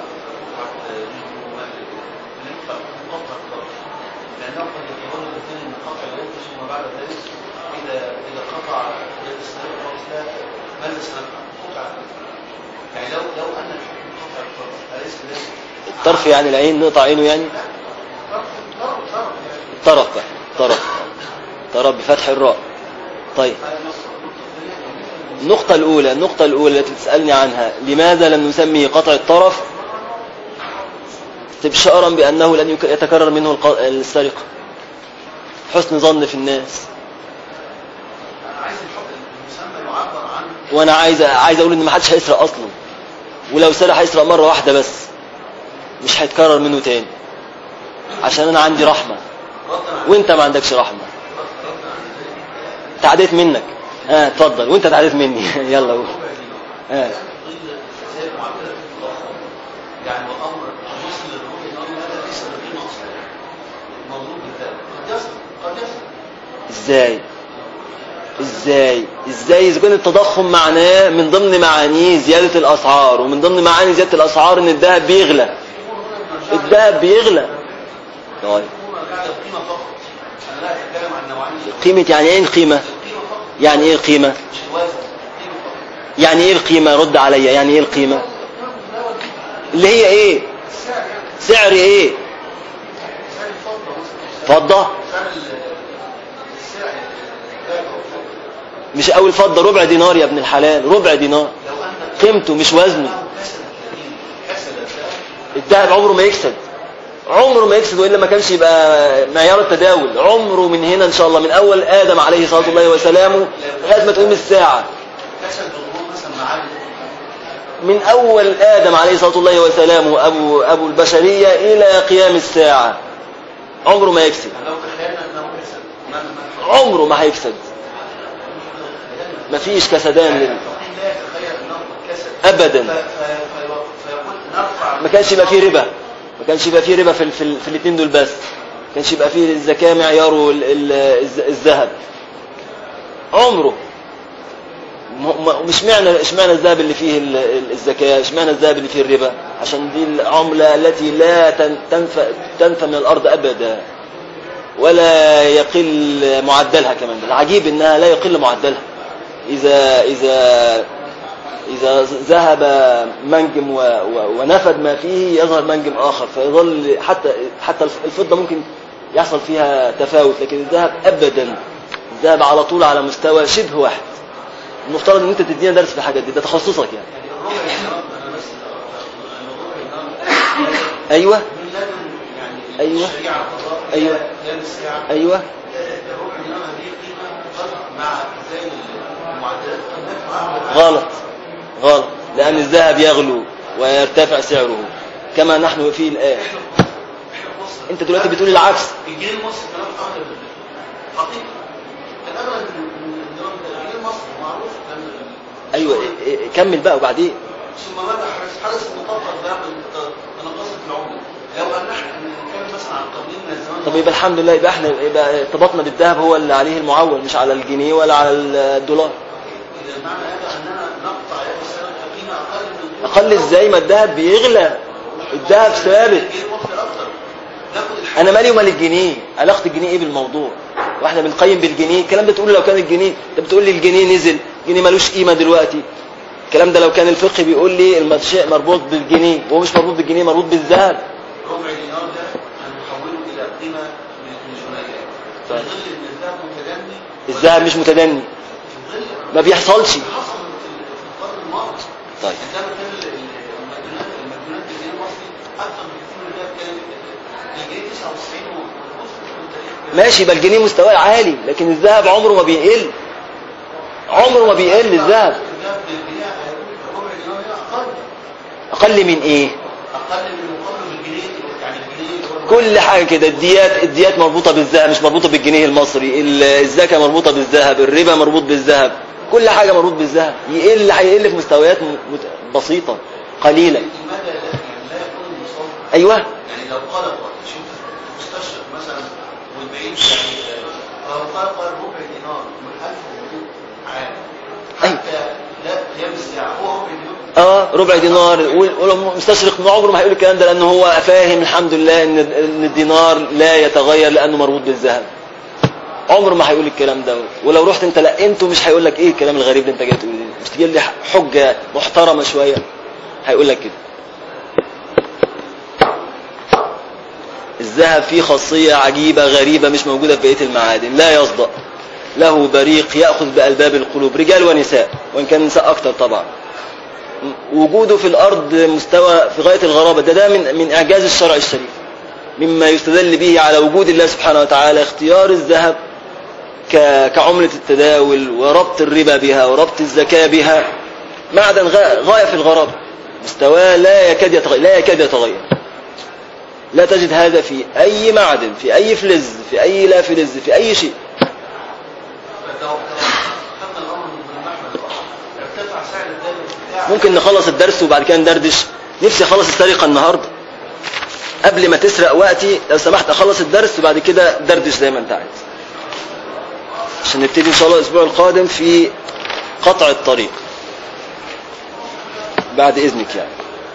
قطع الطرف لانه قد يتولد الاثنين من قطع اليد ثم بعد ذلك اذا اذا قطع يد السلام خلاص لا ماذا سنفعل؟ قطع يعني لو لو ان الحكم قطع الطرف اليس ذلك الطرف يعني العين نقطع عينه يعني طرف طرف طرف يعني طرف بقى طرف طرف بفتح الراء طيب النقطة الأولى النقطة الأولى التي تسألني عنها لماذا لم نسميه قطع الطرف استبشارا بأنه لن يك- يتكرر منه الق- السرقة حسن ظن في الناس انا عايز الحكم المسمى يعبر عن وانا عايز عايز اقول ان ما حدش هيسرق اصلا ولو سرق هيسرق مره واحده بس مش هيتكرر منه تاني عشان انا عندي رحمه وانت ما عندكش رحمه تعديت منك اه اتفضل وانت تعديت مني يلا قول اه زي المعدلات الضخمه يعني وامر الوصل للروح ان هذا ليس بقيمه اصلا موضوع بالذات قد يصل قد يصل ازاي ازاي ازاي اذا كان التضخم معناه من ضمن معانيه زياده الاسعار ومن ضمن معاني زياده الاسعار ان الذهب بيغلى الذهب بيغلى طيب هو قاعد القيمه فقط انا لا اتكلم عن نوعين قيمه يعني ايه القيمه القيمه فقط يعني ايه القيمه مش الوزن القيمه فقط يعني ايه القيمه رد عليا يعني ايه القيمه اللي هي ايه سعر ايه سعر الفضه مثلا فضه سعر ال- السعر الذهب او الفضه مش اول فضه ربع دينار يا ابن الحلال ربع دينار لو انت قيمته مش وزنه كسد الدليل كسد الذهب الذهب عمره ما يكسد عمره ما يكسد والا ما كانش يبقى معيار التداول عمره من هنا ان شاء الله من اول ادم عليه صلاه الله وسلامه لغايه ما تقوم الساعه كسد بغضون مثلا معالي من اول ادم عليه صلاه الله وسلامه ابو ابو البشريه الى قيام الساعه عمره ما يكسد لو تخيلنا انه كسد ما ما عمره ما هيكسد مفيش كسدان لل... لا يتخيل انه كسد أبداً. ف- ف- في- فيقول نرفع ما كانش يبقى فيه ربا ما كانش يبقى فيه ربا في ال- في, ال- في الاثنين دول بس ما كانش يبقى فيه الزكاه معياره ال- ال- الز- الذهب عمره م- م- مش معنى اشمعنى الذهب اللي فيه ال- ال- الزكاه اشمعنى الذهب اللي فيه الربا عشان دي العمله التي لا تن- تنفى تنفى من الارض ابدا ولا يقل معدلها كمان العجيب انها لا يقل معدلها اذا اذا إذا ذهب منجم و... و... ونفد ما فيه يظهر منجم آخر فيظل حتى حتى الف- الفضة ممكن يحصل فيها تفاوت لكن الذهب أبدا الذهب على طول على مستوى شبه واحد المفترض ان انت تدينا درس في الحاجات دي ده تخصصك يعني يعني الربع دينار انا بس الربع دينار ايوه من لدن يعني أيوة. الشريعه القضاء أيوة. قيام الساعه ايوه الربع دينار هذه قيمه قد مع زي المعدلات قد ندفع غلط غلط لأن الذهب يغلو ويرتفع سعره كما نحن فيه الآن انت دلوقتي بتقول العكس الجنيه المصري كلام حاضر حقيقي الاغلب من الدرام ده الجنيه المصري معروف كان ايوه إيه- إيه، كمل بقى وبعدين ثم ماذا حدث حدث المطبق ده من تنقصت العمله لو ان نحن نتكلم مثلا عن قبلين من الزمان طب يبقى الحمد لله يبقى احنا يبقى ارتباطنا بالذهب هو اللي عليه المعول مش على الجنيه ولا على الدولار اذا معنى هذا اننا نقطع يد السنه قيمه اقل من اقل ازاي ما الذهب بيغلى الذهب ثابت الجنيه المصري اكثر ناخد الحاجة انا مالي ومال الجنيه علاقه الجنيه ايه بالموضوع واحنا بنقيم بالجنيه الكلام ده تقول لو كان الجنيه انت بتقول لي الجنيه نزل الجنيه ملوش قيمه دلوقتي الكلام ده لو كان الفقه بيقول لي الشيء مربوط بالجنيه وهو مش مربوط بالجنيه مربوط بالذهب ربع دينار ده هنحوله الى قيمه من الجنيهات في طيب. ظل ان الذهب متدني الذهب مش متدني في ظل ما بيحصلش حصل في القرن الماضي طيب عندما كان ال- ال- المديونات المديونات بالجنيه المصري اكثر بكثير من الذهب كان الجنيه 99 ووصلت في التاريخ ماشي يبقى الجنيه مستواه عالي لكن الذهب عمره ما بيقل عمره ما بيقل الذهب الذهب بالجنيه هيقول ربع دينار هنا اقل اقل من ايه اقل من مقابله بالجنيه يعني الجنيه اللي هو كل حاجه كده الديات الديات مربوطه بالذهب مش مربوطه بالجنيه المصري ال- الزكاه مربوطه بالذهب الربا مربوط بالذهب كل حاجه مربوط بالذهب يقل هيقل في مستويات م- مت- بسيطه قليله لماذا لا يعني لا يكون المصاب ايوه يعني لو قال قائل شوف مستشرق مثلا والبعيد يعني لو قال قال ربع دينار من 1200 عام حتى لا قيام الساعه هو ربع دينار اه ربع دينار وال- والمستشرق ما عمره ما هيقول الكلام ده لانه هو فاهم الحمد لله ان ان الدينار لا يتغير لانه مربوط بالذهب عمره ما هيقول الكلام ده ولو رحت انت لقيته مش هيقول لك ايه الكلام الغريب اللي انت جاي تقوله ده مش تجيب لي حجه محترمه شويه هيقول لك كده الذهب فيه خاصيه عجيبه غريبه مش موجوده في بقيه المعادن لا يصدأ له بريق ياخذ بالباب القلوب رجال ونساء وان كان نساء اكتر طبعا وجوده في الأرض مستوى في غاية الغرابة ده ده من, من إعجاز الشرع الشريف مما يستدل به على وجود الله سبحانه وتعالى اختيار الذهب ك- كعملة التداول وربط الربا بها وربط الزكاة بها معدن غا- غاية في الغرابة مستواه لا يكاد يتغير لا يكاد يتغير لا تجد هذا في أي معدن في أي فلز في أي لا فلز في أي شيء لو لو خدنا الامر من المحمل ارتفع سعر الدم بتاع ممكن نخلص الدرس وبعد كده ندردش نفسي اخلص السرقة النهاردة قبل ما تسرق وقتي لو سمحت اخلص الدرس وبعد كده دردش زي ما انت عايز عشان نبتدي ان شاء الله الاسبوع القادم في قطع الطريق بعد اذنك يعني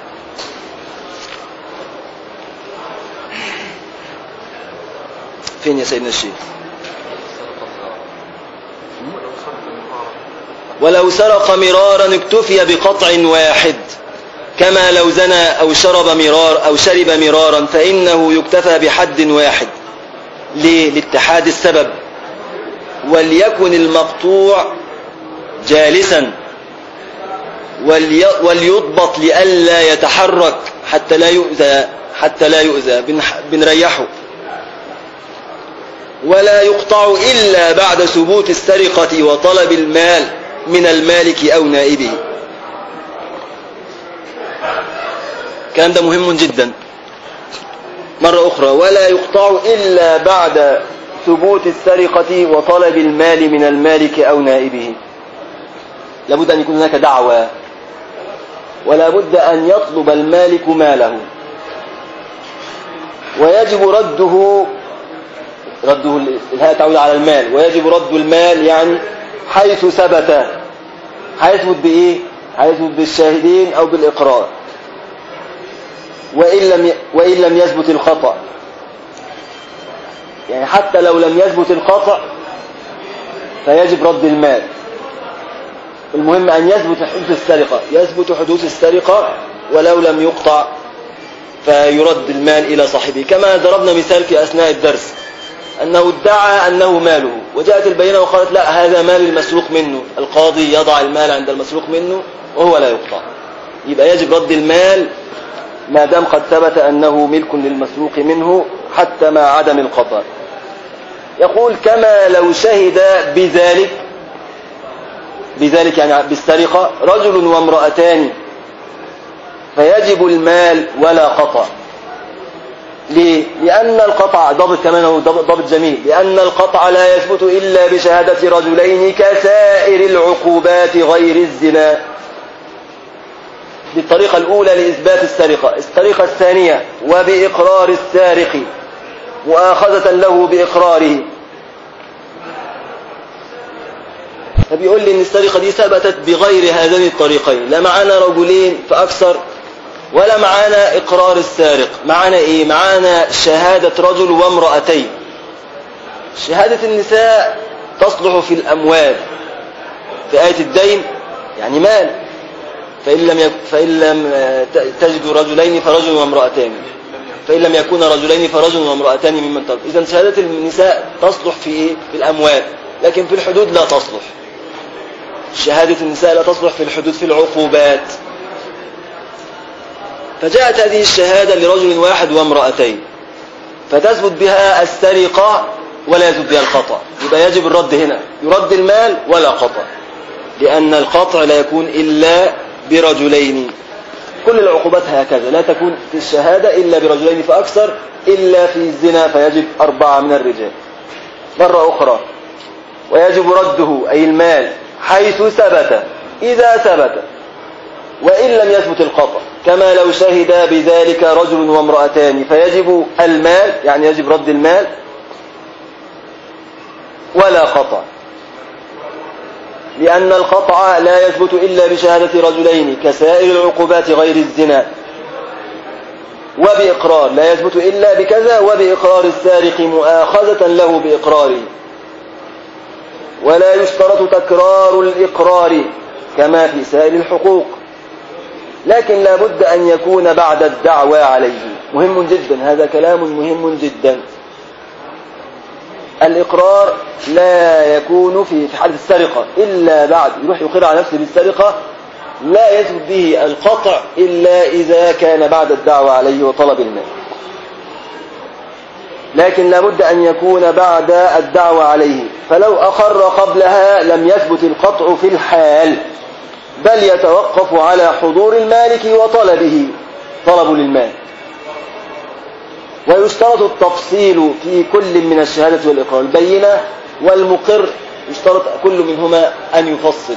فين يا سيدنا الشيخ ولو سرق مرارا اكتفي بقطع واحد كما لو زنى أو شرب مرار أو شرب مرارا فإنه يكتفى بحد واحد ليه؟ لاتحاد السبب وليكن المقطوع جالسا ولي وليضبط لئلا يتحرك حتى لا يؤذى حتى لا يؤذى بنح- بنريحه ولا يقطع إلا بعد ثبوت السرقة وطلب المال من المالك أو نائبه كان ده مهم جدا مرة أخرى ولا يقطع إلا بعد ثبوت السرقة وطلب المال من المالك أو نائبه لابد أن يكون هناك دعوة ولا بد أن يطلب المالك ماله ويجب رده رده الهاء تعود على المال ويجب رد المال يعني حيث ثبت هيثبت بإيه؟ هيثبت بالشاهدين أو بالإقرار وإن لم ي... وإن لم يثبت الخطأ يعني حتى لو لم يثبت الخطأ فيجب رد المال المهم أن يثبت حدوث السرقة يثبت حدوث السرقة ولو لم يقطع فيرد المال إلى صاحبه كما ضربنا مثال في أثناء الدرس أنه ادعى أنه ماله وجاءت البينة وقالت لا هذا مال المسروق منه القاضي يضع المال عند المسروق منه وهو لا يقطع يبقى يجب رد المال ما دام قد ثبت أنه ملك للمسروق منه حتى مع عدم القطع يقول كما لو شهد بذلك بذلك يعني بالسرقة رجل وامرأتان فيجب المال ولا قطع ليه؟ لأن القطع ضبط كمان هو ضبط, ضبط جميل لأن القطع لا يثبت إلا بشهادة رجلين كسائر العقوبات غير الزنا دي الطريقة الأولى لإثبات السرقة الطريقة الثانية وبإقرار السارق مؤاخذة له بإقراره فبيقول لي إن السرقة دي ثبتت بغير هذين الطريقين لا معانا رجلين فأكثر ولا معانا إقرار السارق معانا إيه معانا شهادة رجل وامرأتين شهادة النساء تصلح في الأموال في آية الدين يعني مال فإن لم, يك... فإن لم تجدوا رجلين فرجل وامرأتان فإن لم يكون رجلين فرجل وامرأتان ممن ترك إذا شهادة النساء تصلح في إيه؟ في الأموال لكن في الحدود لا تصلح شهادة النساء لا تصلح في الحدود في العقوبات فجاءت هذه الشهادة لرجل واحد وامرأتين فتثبت بها السرقة ولا يثبت بها الخطأ يبقى يجب الرد هنا يرد المال ولا قطع لأن القطع لا يكون إلا برجلين كل العقوبات هكذا لا تكون في الشهادة إلا برجلين فأكثر إلا في الزنا فيجب أربعة من الرجال مرة أخرى ويجب رده أي المال حيث ثبت إذا ثبت وإن لم يثبت القطع كما لو شهد بذلك رجل وامرأتان فيجب المال يعني يجب رد المال ولا قطع لأن القطع لا يثبت إلا بشهادة رجلين كسائر العقوبات غير الزنا وبإقرار لا يثبت إلا بكذا وبإقرار السارق مؤاخذة له بإقراره ولا يشترط تكرار الإقرار كما في سائر الحقوق لكن لا بد أن يكون بعد الدعوى عليه مهم جدا هذا كلام مهم جدا الإقرار لا يكون في في حالة السرقة إلا بعد يروح يقر على نفسه بالسرقة لا يثبت به القطع إلا إذا كان بعد الدعوة عليه وطلب المال لكن لابد أن يكون بعد الدعوة عليه فلو أقر قبلها لم يثبت القطع في الحال بل يتوقف على حضور المالك وطلبه طلب للمال ويشترط التفصيل في كل من الشهادة والإقرار البينة والمقر يشترط كل منهما أن يفصل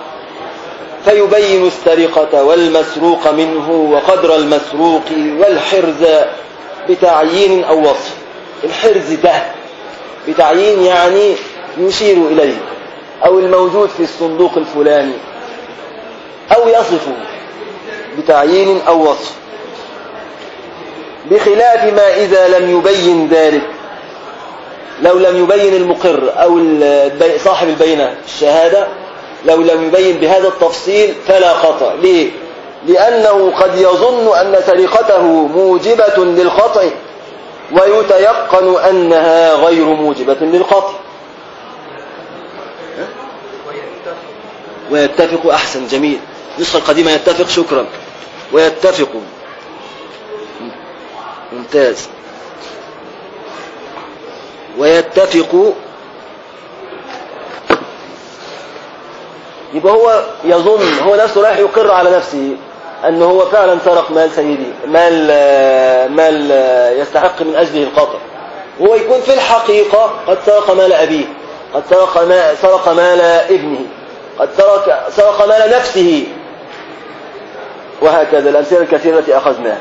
فيبين السرقة والمسروق منه وقدر المسروق والحرز بتعيين أو وصف الحرز ده بتعيين يعني يشير إليه أو الموجود في الصندوق الفلاني أو يصفه بتعيين أو وصف بخلاف ما إذا لم يبين ذلك لو لم يبين المقر أو البي- صاحب البينة الشهادة لو لم يبين بهذا التفصيل فلا خطأ ليه؟ لأنه قد يظن أن سرقته موجبة للخطأ ويتيقن أنها غير موجبة للخطأ ويتفق أحسن جميل النسخة القديمة يتفق شكرا ويتفق ممتاز ويتفق يبقى هو يظن هو نفسه رايح يقر على نفسه أنه هو فعلا سرق مال سيدي مال مال يستحق من أجله القطع وهو يكون في الحقيقة قد سرق مال أبيه قد سرق ما سرق مال ابنه قد سرق سرق مال نفسه وهكذا الأمثلة الكثيرة التي أخذناها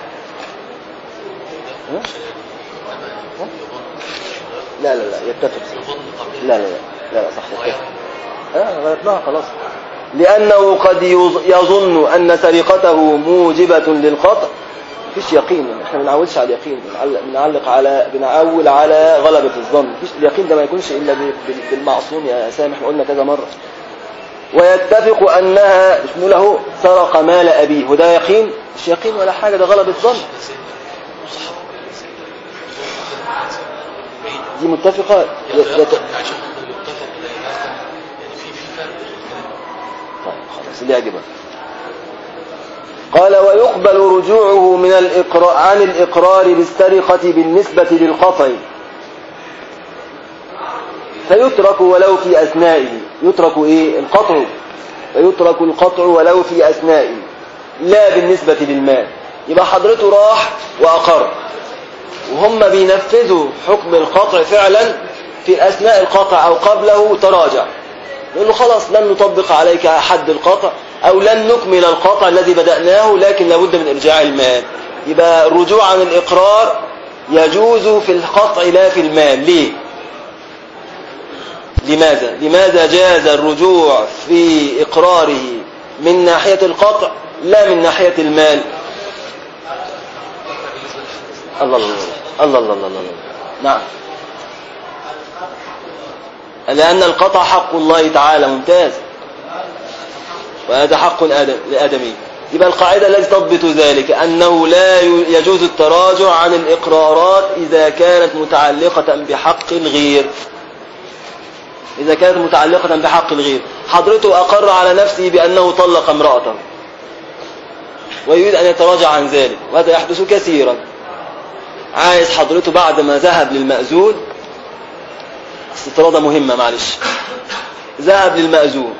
لا لا لا يتفق لا لا لا لا, لا صح يتفق اه غلطناها خلاص لأنه قد يظ- يظن أن سرقته موجبة للقطع مفيش يقين احنا ما بنعولش على اليقين بنعلق, بنعلق على بنعول على غلبة الظن مفيش اليقين ده ما يكونش إلا ب- بال- بالمعصوم يا سامح احنا قلنا كذا مرة ويتفق أنها اسمه له سرق مال أبيه وده يقين مش يقين ولا حاجة ده غلبة ظن دي متفقة ي- يت... عشان خاطر يتفق يعني في في فرق طيب خلاص اللي يعجبك قال ويقبل رجوعه من الإقرار عن الإقرار بالسرقة بالنسبة للقطع فيترك ولو في أثنائه يترك إيه القطع ويترك القطع ولو في أثنائه لا بالنسبة للمال يبقى حضرته راح وأقر وهم بينفذوا حكم القطع فعلا في أثناء القطع أو قبله تراجع نقول له خلاص لن نطبق عليك حد القطع أو لن نكمل القطع الذي بدأناه لكن لابد من إرجاع المال يبقى الرجوع عن الإقرار يجوز في القطع لا في المال ليه؟ لماذا؟ لماذا جاز الرجوع في إقراره من ناحية القطع لا من ناحية المال الله الله الله الله الله الله الله نعم لأن القطع حق الله تعالى ممتاز وهذا حق آدم لآدمي يبقى القاعدة التي تضبط ذلك أنه لا يجوز التراجع عن الإقرارات إذا كانت متعلقة بحق الغير إذا كانت متعلقة بحق الغير حضرته أقر على نفسه بأنه طلق امرأته ويريد أن يتراجع عن ذلك وهذا يحدث كثيرا عايز حضرته بعد ما ذهب للمأذون استطرادة مهمة معلش ذهب للمأذون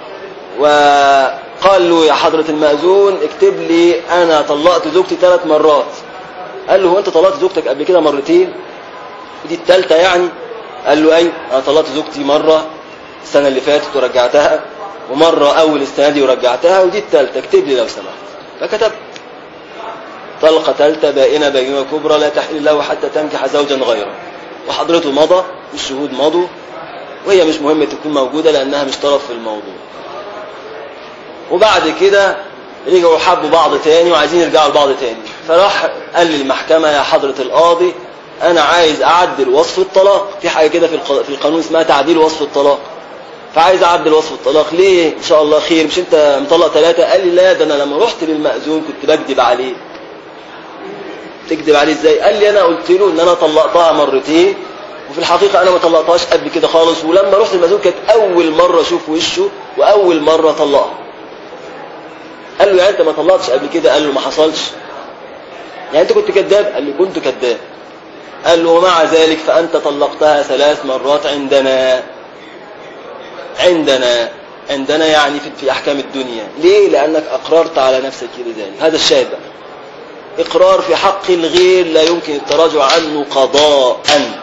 وقال له يا حضرة المأذون اكتب لي أنا طلقت زوجتي ثلاث مرات قال له هو أنت طلقت زوجتك قبل كده مرتين دي الثالثة يعني قال له أيوة أنا طلقت زوجتي مرة السنة اللي فاتت ورجعتها ومرة أول السنة دي ورجعتها ودي الثالثة اكتب لي لو سمحت فكتب طلقة ثالثة بائنة بينة كبرى لا تحل له حتى تنكح زوجا غيره وحضرته مضى والشهود مضوا وهي مش مهمة تكون موجودة لأنها مش طرف في الموضوع وبعد كده رجعوا حبوا بعض تاني وعايزين يرجعوا لبعض تاني فراح قال للمحكمة يا حضرة القاضي أنا عايز أعدل وصف الطلاق في حاجة كده في الق- في القانون اسمها تعديل وصف الطلاق فعايز أعدل وصف الطلاق ليه إن شاء الله خير مش أنت مطلق ثلاثة قال لي لا ده أنا لما رحت للمأذون كنت بكذب عليه تكذب عليه ازاي قال لي انا قلت له ان انا طلقتها مرتين وفي الحقيقة انا ما طلقتهاش قبل كده خالص ولما رحت المأذون كانت اول مرة اشوف وشه واول مرة طلقها قال له يعني انت ما طلقتش قبل كده قال له ما حصلش يعني انت كنت كذاب قال لي كنت كذاب قال له ومع ذلك فأنت طلقتها ثلاث مرات عندنا عندنا عندنا يعني في, في أحكام الدنيا ليه؟ لأنك أقررت على نفسك بذلك هذا الشاهد بقى. إقرار في حق الغير لا يمكن التراجع عنه قضاء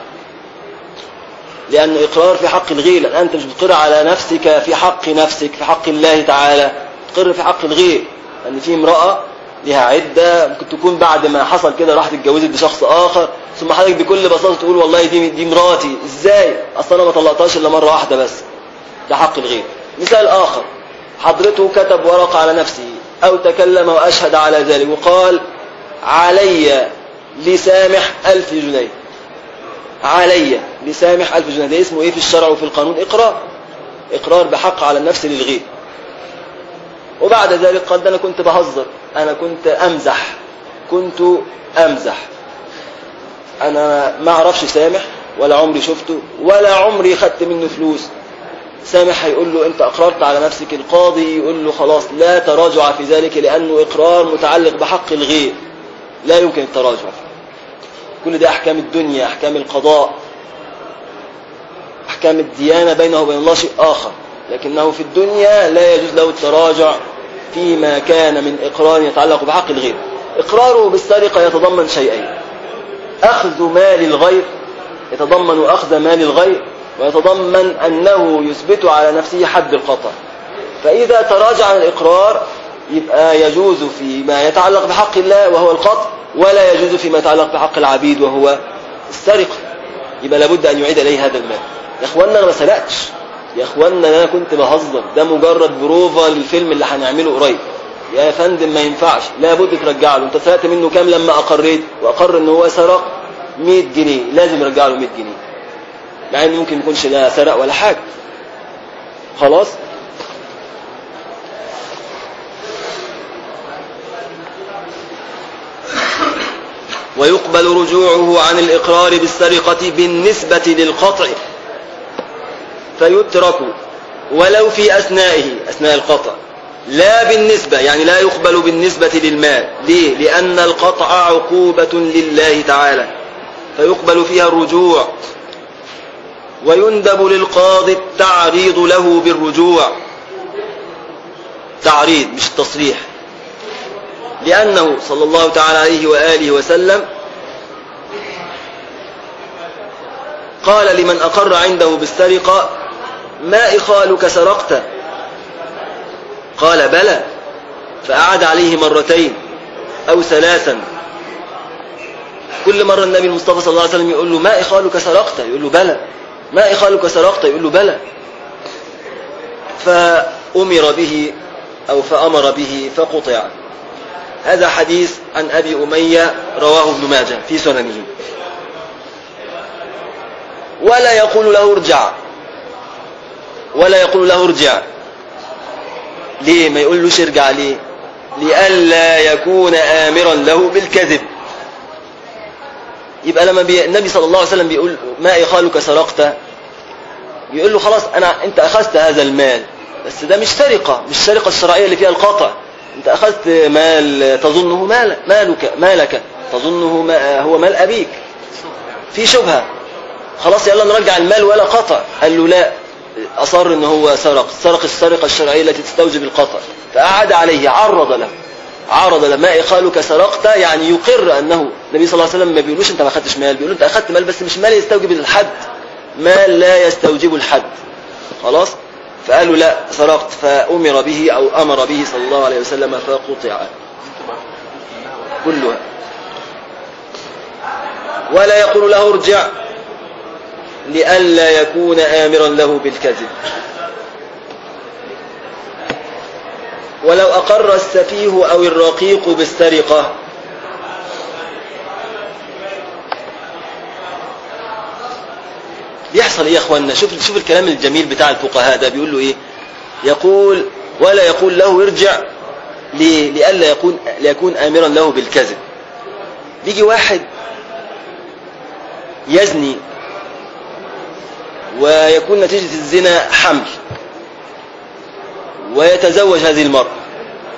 لأنه إقرار في حق الغير لأن أنت مش بتقر على نفسك في حق نفسك في حق الله تعالى تقر في حق الغير لأن في امرأة لها عدة ممكن تكون بعد ما حصل كده راحت اتجوزت بشخص آخر ثم حضرتك بكل بساطة تقول والله دي دي مراتي ازاي اصل انا ما طلقتهاش الا مرة واحدة بس ده حق الغير مثال آخر حضرته كتب ورقة على نفسه أو تكلم وأشهد على ذلك وقال علي لسامح ألف جنيه علي لسامح ألف جنيه ده اسمه إيه في الشرع وفي القانون إقرار إقرار بحق على النفس للغير وبعد ذلك قال ده أنا كنت بهزر أنا كنت أمزح كنت أمزح أنا ما أعرفش سامح ولا عمري شفته ولا عمري خدت منه فلوس سامح هيقول له أنت أقررت على نفسك القاضي يقول له خلاص لا تراجع في ذلك لأنه إقرار متعلق بحق الغير لا يمكن التراجع فيه كل ده أحكام الدنيا أحكام القضاء أحكام الديانة بينه وبين الله شيء آخر لكنه في الدنيا لا يجوز له التراجع فيما كان من إقرار يتعلق بحق الغير إقراره بالسرقة يتضمن شيئين أخذ مال الغير يتضمن أخذ مال الغير ويتضمن أنه يثبت على نفسه حد القطع فإذا تراجع عن الإقرار يبقى يجوز فيما يتعلق بحق الله وهو القطع ولا يجوز فيما يتعلق بحق العبيد وهو السرقة يبقى لابد أن يعيد إليه هذا المال يا أخوانا أنا ما سرقتش يا أخوانا أنا كنت بهزر ده مجرد بروفا للفيلم اللي هنعمله قريب يا فندم ما ينفعش لابد ترجع له انت سرقت منه كام لما أقريت وأقر ان هو سرق 100 جنيه لازم يرجع له 100 جنيه مع ان ممكن يكونش لا سرق ولا حاجة خلاص ويقبل رجوعه عن الإقرار بالسرقة بالنسبة للقطع فيترك ولو في أثنائه أثناء القطع لا بالنسبة يعني لا يقبل بالنسبة للمال ليه؟ لأن القطع عقوبة لله تعالى فيقبل فيها الرجوع ويندب للقاضي التعريض له بالرجوع تعريض مش تصريح لأنه صلى الله تعالى عليه وآله وسلم قال لمن أقر عنده بالسرقة ما إخالك سرقت قال بلى فأعاد عليه مرتين أو ثلاثا كل مرة النبي المصطفى صلى الله عليه وسلم يقول له ما إخالك سرقت يقول له بلى ما إخالك سرقت يقول له بلى فأمر به أو فأمر به فقطع هذا حديث عن أبي أمية رواه ابن ماجه في سننه ولا يقول له ارجع ولا يقول له ارجع ليه ما يقولوش ارجع ليه لئلا يكون آمرا له بالكذب يبقى لما بي... النبي صلى الله عليه وسلم بيقول ما إخالك سرقت يقول له خلاص أنا أنت أخذت هذا المال بس ده مش سرقة مش السرقة الشرعية اللي فيها القطع أنت أخذت مال تظنه مال مالك مالك تظنه ما هو مال أبيك في شبهة خلاص يلا نرجع المال ولا قطع قال له لا أصر ان هو سرق سرق السرقة الشرعية التي تستوجب القطع فأعاد عليه عرض له عرض له ما إخالك سرقت يعني يقر أنه النبي صلى الله عليه وسلم ما بيقولوش أنت ما أخذتش مال بيقول أنت أخذت مال بس مش مال يستوجب الحد مال لا يستوجب الحد خلاص فقالوا لا سرقت فأمر به أو أمر به صلى الله عليه وسلم فقطع كلها ولا يقول له ارجع لئلا يكون آمرا له بالكذب ولو أقر السفيه أو الرقيق بالسرقة بيحصل ايه يا اخوانا شوف شوف الكلام الجميل بتاع الفقهاء ده بيقول له ايه يقول ولا يقول له ارجع ليه لئلا يكون ليكون امرا له بالكذب بيجي واحد يزني ويكون نتيجة الزنا حمل ويتزوج هذه المرأة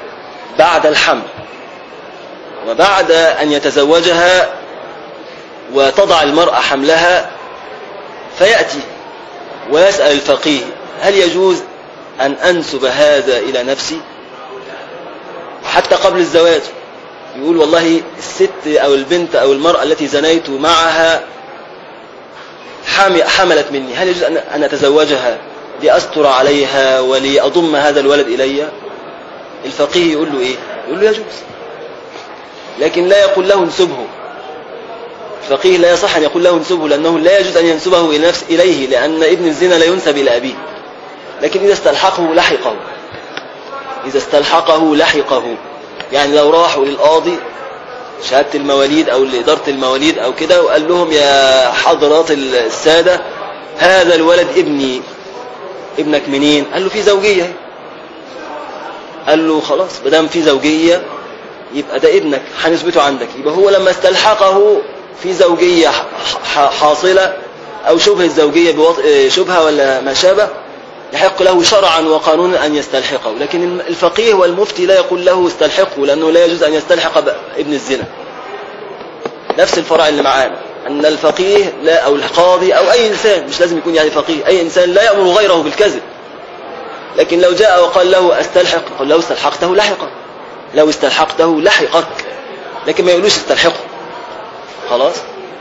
بعد الحمل وبعد أن يتزوجها وتضع المرأة حملها فيأتي ويسأل الفقيه هل يجوز أن أنسب هذا إلى نفسي حتى قبل الزواج يقول والله الست أو البنت أو المرأة التي زنيت معها حام- حملت مني هل يجوز أن أن أتزوجها لأستر عليها ولأضم هذا الولد إلي الفقيه يقول له إيه يقول له يجوز لكن لا يقول له انسبه الفقيه لا يصح أن يقول له انسبه لأنه لا يجوز أن ينسبه إلى نفس إليه لأن ابن الزنا لا ينسب إلى أبيه لكن إذا استلحقه لحقه إذا استلحقه لحقه يعني لو راحوا للقاضي شهادة المواليد أو لإدارة المواليد أو كده وقال لهم يا حضرات السادة هذا الولد ابني ابنك منين قال له في زوجية قال له خلاص بدام في زوجية يبقى ده ابنك هنثبته عندك يبقى هو لما استلحقه في زوجية ح- ح- حاصلة أو شبه الزوجية بوط... آه، شبهة ولا ما شابه يحق له شرعا وقانونا أن يستلحقه لكن الفقيه والمفتي لا يقول له استلحقه لأنه لا يجوز أن يستلحق ب- ابن الزنا نفس الفرع اللي معانا أن الفقيه لا أو القاضي أو أي إنسان مش لازم يكون يعني فقيه أي إنسان لا يأمر غيره بالكذب لكن لو جاء وقال له استلحق قل لو استلحقته لحقك لو استلحقته لحقك لكن ما يقولوش استلحقه خلاص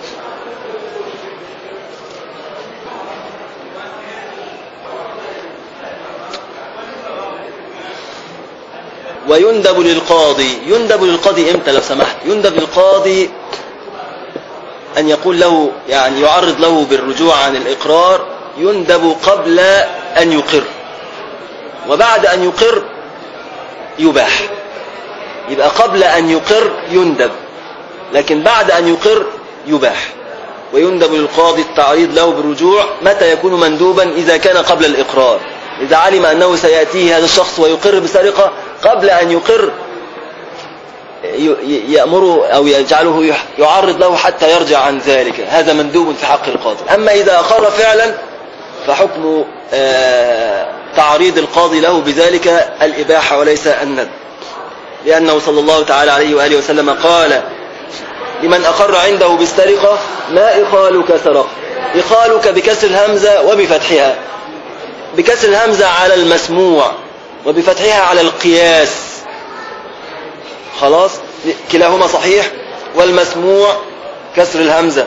ويندب للقاضي يندب للقاضي امتى لو سمحت يندب للقاضي أن يقول له يعني يعرض له بالرجوع عن الإقرار يندب قبل أن يقر وبعد أن يقر يباح يبقى قبل أن يقر يندب لكن بعد أن يقر يباح ويندب للقاضي التعريض له بالرجوع متى يكون مندوبا إذا كان قبل الإقرار إذا علم أنه سيأتيه هذا الشخص ويقر بسرقة قبل أن يقر ي- ي- يأمره أو يجعله يح- يعرض له حتى يرجع عن ذلك هذا مندوب في حق القاضي أما إذا أقر فعلا فحكم آه، تعريض القاضي له بذلك الإباحة وليس الندب لأنه صلى الله تعالى عليه وآله وسلم قال لمن أقر عنده بالسرقة ما إخالك سرق إخالك بكسر الهمزة وبفتحها بكسر الهمزة على المسموع وبفتحها على القياس خلاص كلاهما صحيح والمسموع كسر الهمزة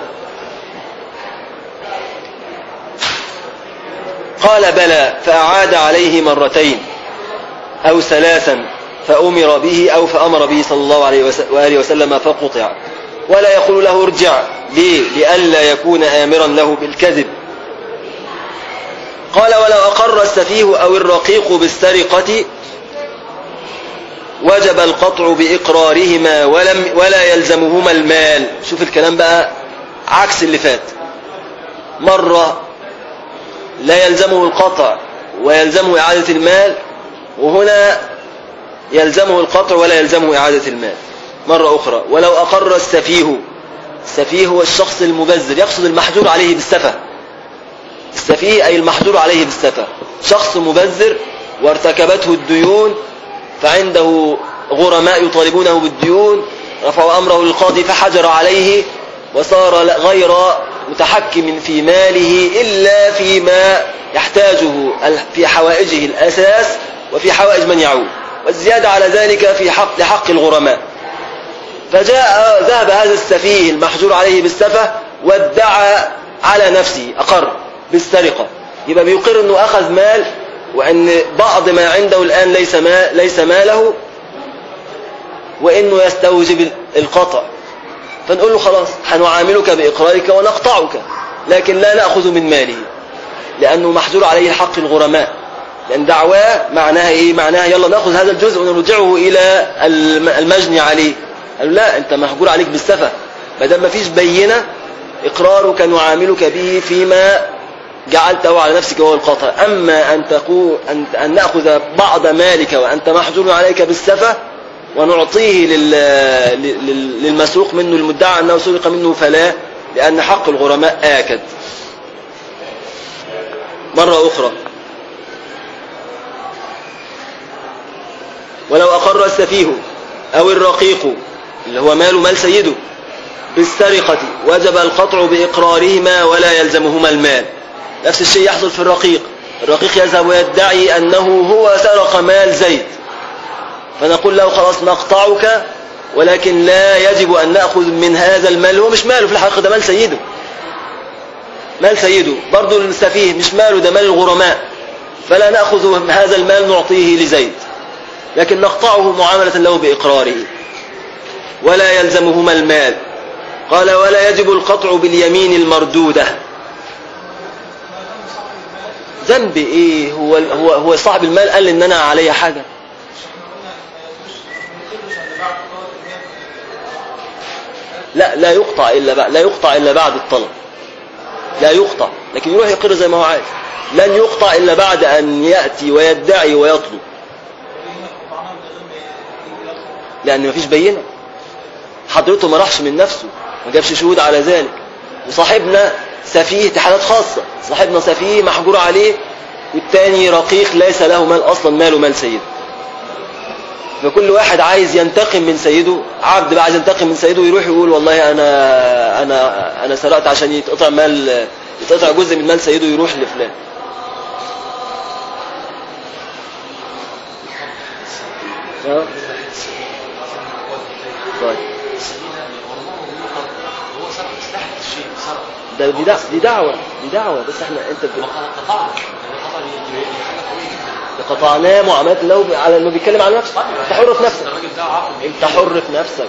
قال بلى فأعاد عليه مرتين أو ثلاثا فأمر به أو فأمر به صلى الله عليه وس- وآله وسلم فقطع ولا يقول له ارجع ليه لئلا يكون آمرا له بالكذب قال ولو أقر السفيه أو الرقيق بالسرقة وجب القطع بإقرارهما ولم ولا يلزمهما المال شوف الكلام بقى عكس اللي فات مرة لا يلزمه القطع ويلزمه إعادة المال وهنا يلزمه القطع ولا يلزمه إعادة المال مرة أخرى ولو أقر السفيه السفيه هو الشخص المبذر يقصد المحجور عليه بالسفة السفيه أي المحجور عليه بالسفة شخص مبذر وارتكبته الديون فعنده غرماء يطالبونه بالديون رفعوا أمره للقاضي فحجر عليه وصار لا- غير متحكم في ماله إلا فيما يحتاجه ال- في حوائجه الأساس وفي حوائج من يعود والزيادة على ذلك في حق لحق الغرماء فجاء ذهب هذا السفيه المحجور عليه بالسفة وادعى على نفسه أقر بالسرقة يبقى بيقر أنه أخذ مال وأن بعض ما عنده الآن ليس, ما ليس ماله وأنه يستوجب القطع فنقول له خلاص هنعاملك بإقرارك ونقطعك لكن لا نأخذ من ماله لأنه محجور عليه حق الغرماء لأن دعواه معناها إيه معناها يلا نأخذ هذا الجزء ونرجعه إلى الم- المجني عليه قالوا لا أنت محجور عليك بالسفة ما دام مفيش بينة إقرارك نعاملك به فيما جعلته على نفسك وهو القطع أما أن تقول أن, أن نأخذ بعض مالك وأنت محجور عليك بالسفة ونعطيه لل... لل... للمسروق منه المدعى أنه سرق منه فلا لأن حق الغرماء آكد مرة أخرى ولو أقر السفيه أو الرقيق اللي هو ماله مال سيده بالسرقة وجب القطع بإقرارهما ولا يلزمهما المال نفس الشيء يحصل في الرقيق الرقيق يذهب ويدعي أنه هو سرق مال زيد فنقول له خلاص نقطعك ولكن لا يجب أن نأخذ من هذا المال هو مش ماله في الحقيقة ده مال سيده مال سيده برضو السفيه مش ماله ده مال الغرماء فلا نأخذ هذا المال نعطيه لزيد لكن نقطعه معاملة له بإقراره ولا يلزمهما المال قال ولا يجب القطع باليمين المردودة ذنب ايه هو هو هو صاحب المال قال ان انا علي حاجه لا لا يقطع الا بعد لا يقطع الا بعد الطلب لا يقطع لكن يروح يقر زي ما هو عايز لن يقطع الا بعد ان ياتي ويدعي ويطلب لان مفيش بينه حضرته ما راحش من نفسه ما جابش شهود على ذلك وصاحبنا سفيه دي حالات خاصة صاحبنا سفيه محجور عليه والتاني رقيق ليس له مال أصلا ماله مال سيده فكل واحد عايز ينتقم من سيده عبد بقى عايز ينتقم من سيده يروح يقول والله أنا أنا أنا سرقت عشان يتقطع مال يتقطع جزء من مال سيده يروح لفلان اه طيب هو سرق سلاح الشيء سرق ده دي دعوة دي دعوة دي دعوة بس احنا انت ب- ما قطعنا يعني قطع دي دي حاجه قويه جدا قطعناه معاملات له على انه بيتكلم عن نفسه انت حر في نفسك الراجل ده عقل انت حر في نفسك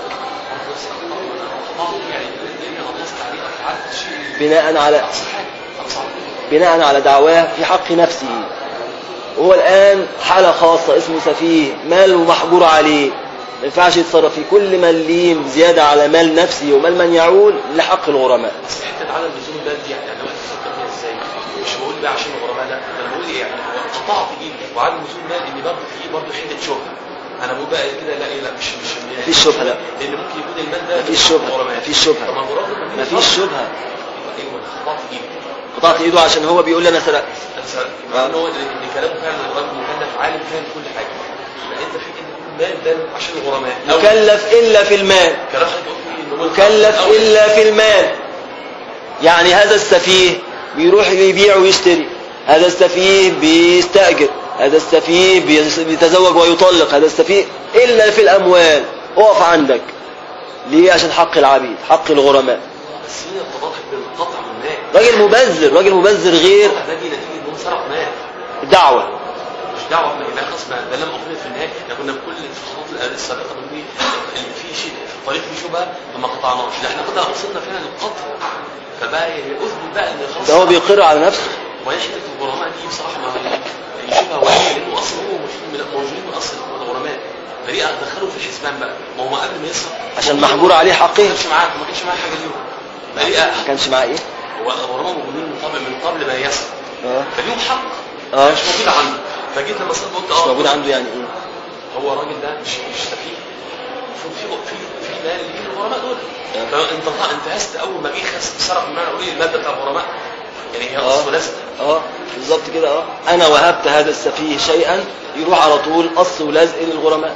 يعني لان غلطت عليه افعال الشيء بناء على اقصى حاجه اقصى بناء على دعواه في حق نفسه وهو الآن حالة خاصة اسمه سفيه ماله محجور عليه ما ينفعش يتصرف فيه كل مليم زيادة على مال نفسه ومال من يعول لحق الغرماء بس حته عدم لزوم المال دي يعني انا بفكر فيها ازاي مش بقول بقى عشان الغرباء لا انا بقول ايه يعني هو قطعت ايدي وعدم لزوم المال ان برضه في برضه حته شبهه انا بقول بقى كده لا ايه لا مش مش مفيش شبهة، لا. لان ممكن يكون المال ده مفيش من شبهة، الغرباء. مفيش شبهة. طب ما برضه ما مفيش شبهة يبقى ايه وانا قطعت ايدي قطعت ايده عشان هو بيقول لي انا سرقت انا سرقت مع ان هو ان كلامه فعلا الراجل مكلف عالم فاهم كل حاجه يبقى انت في ان المال ده عشان الغرماء أو مكلف إلا في المال كلام حضرتك قلت لي ان هو مكلف أو- إلا في المال يعني هذا السفيه بيروح يبيع ويشتري هذا السفيه بيستأجر هذا السفيه بيس- بيتزوج ويطلق هذا السفيه إلا في الأموال اقف عندك ليه عشان حق العبيد حق الغرماء بس هنا التضاحك بين القطع والمال راجل مبذر راجل مبذر غير ده جه نتيجه ان هو سرق مال دعوة مش دعوه بما لا خصم ده لم اقنع في النهايه احنا كنا بكل الخطوات السابقه بنقول اللي في شيء في الطريق فيه شبهه فما قطعناش ده احنا كنا وصلنا فعلا للقطع فبقى اثبت بقى ان خلاص ده هو بيقر على نفسه وهي حته الغرماء دي بصراحه ما هي شبهه وهميه لانه اصلا هو مش من موجودين من اصل الغرماء فليه دخلوا في الحسبان بقى ما هو قبل ما يسرق عشان محجور عليه ما حقه كانش معاه ما كانش معاه حاجه ليهم فليه ما كانش معاه ايه هو الغرماء موجودين من قبل من قبل ما يسرق اه فليهم حق اه مش موجود عنده فجيت لما صرت قلت مش اه موجود عنده يعني ايه هو الراجل ده مش مش سفيه المفروض في في في مال ليه الغرماء دول آه. فانت انتهزت اول ما جه خس- سرق من اقول ايه الماده بتاع الغرماء يعني هي اه اصل ولازم اه بالظبط كده اه انا وهبت هذا السفيه شيئا يروح على طول قص ولزق للغرماء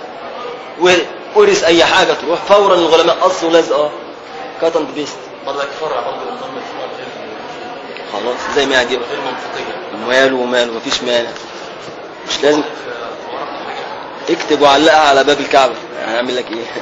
ورث اي حاجه تروح فورا للغرماء قص ولزق اه كات اند بيست برضك فرع برضه من ضمن الفروع غير خلاص زي ما يعجبك غير منطقيه وماله وماله مفيش مانع مش لازم في في ورق حاجه اكتب وعلقها على باب الكعبه هنعمل لك ايه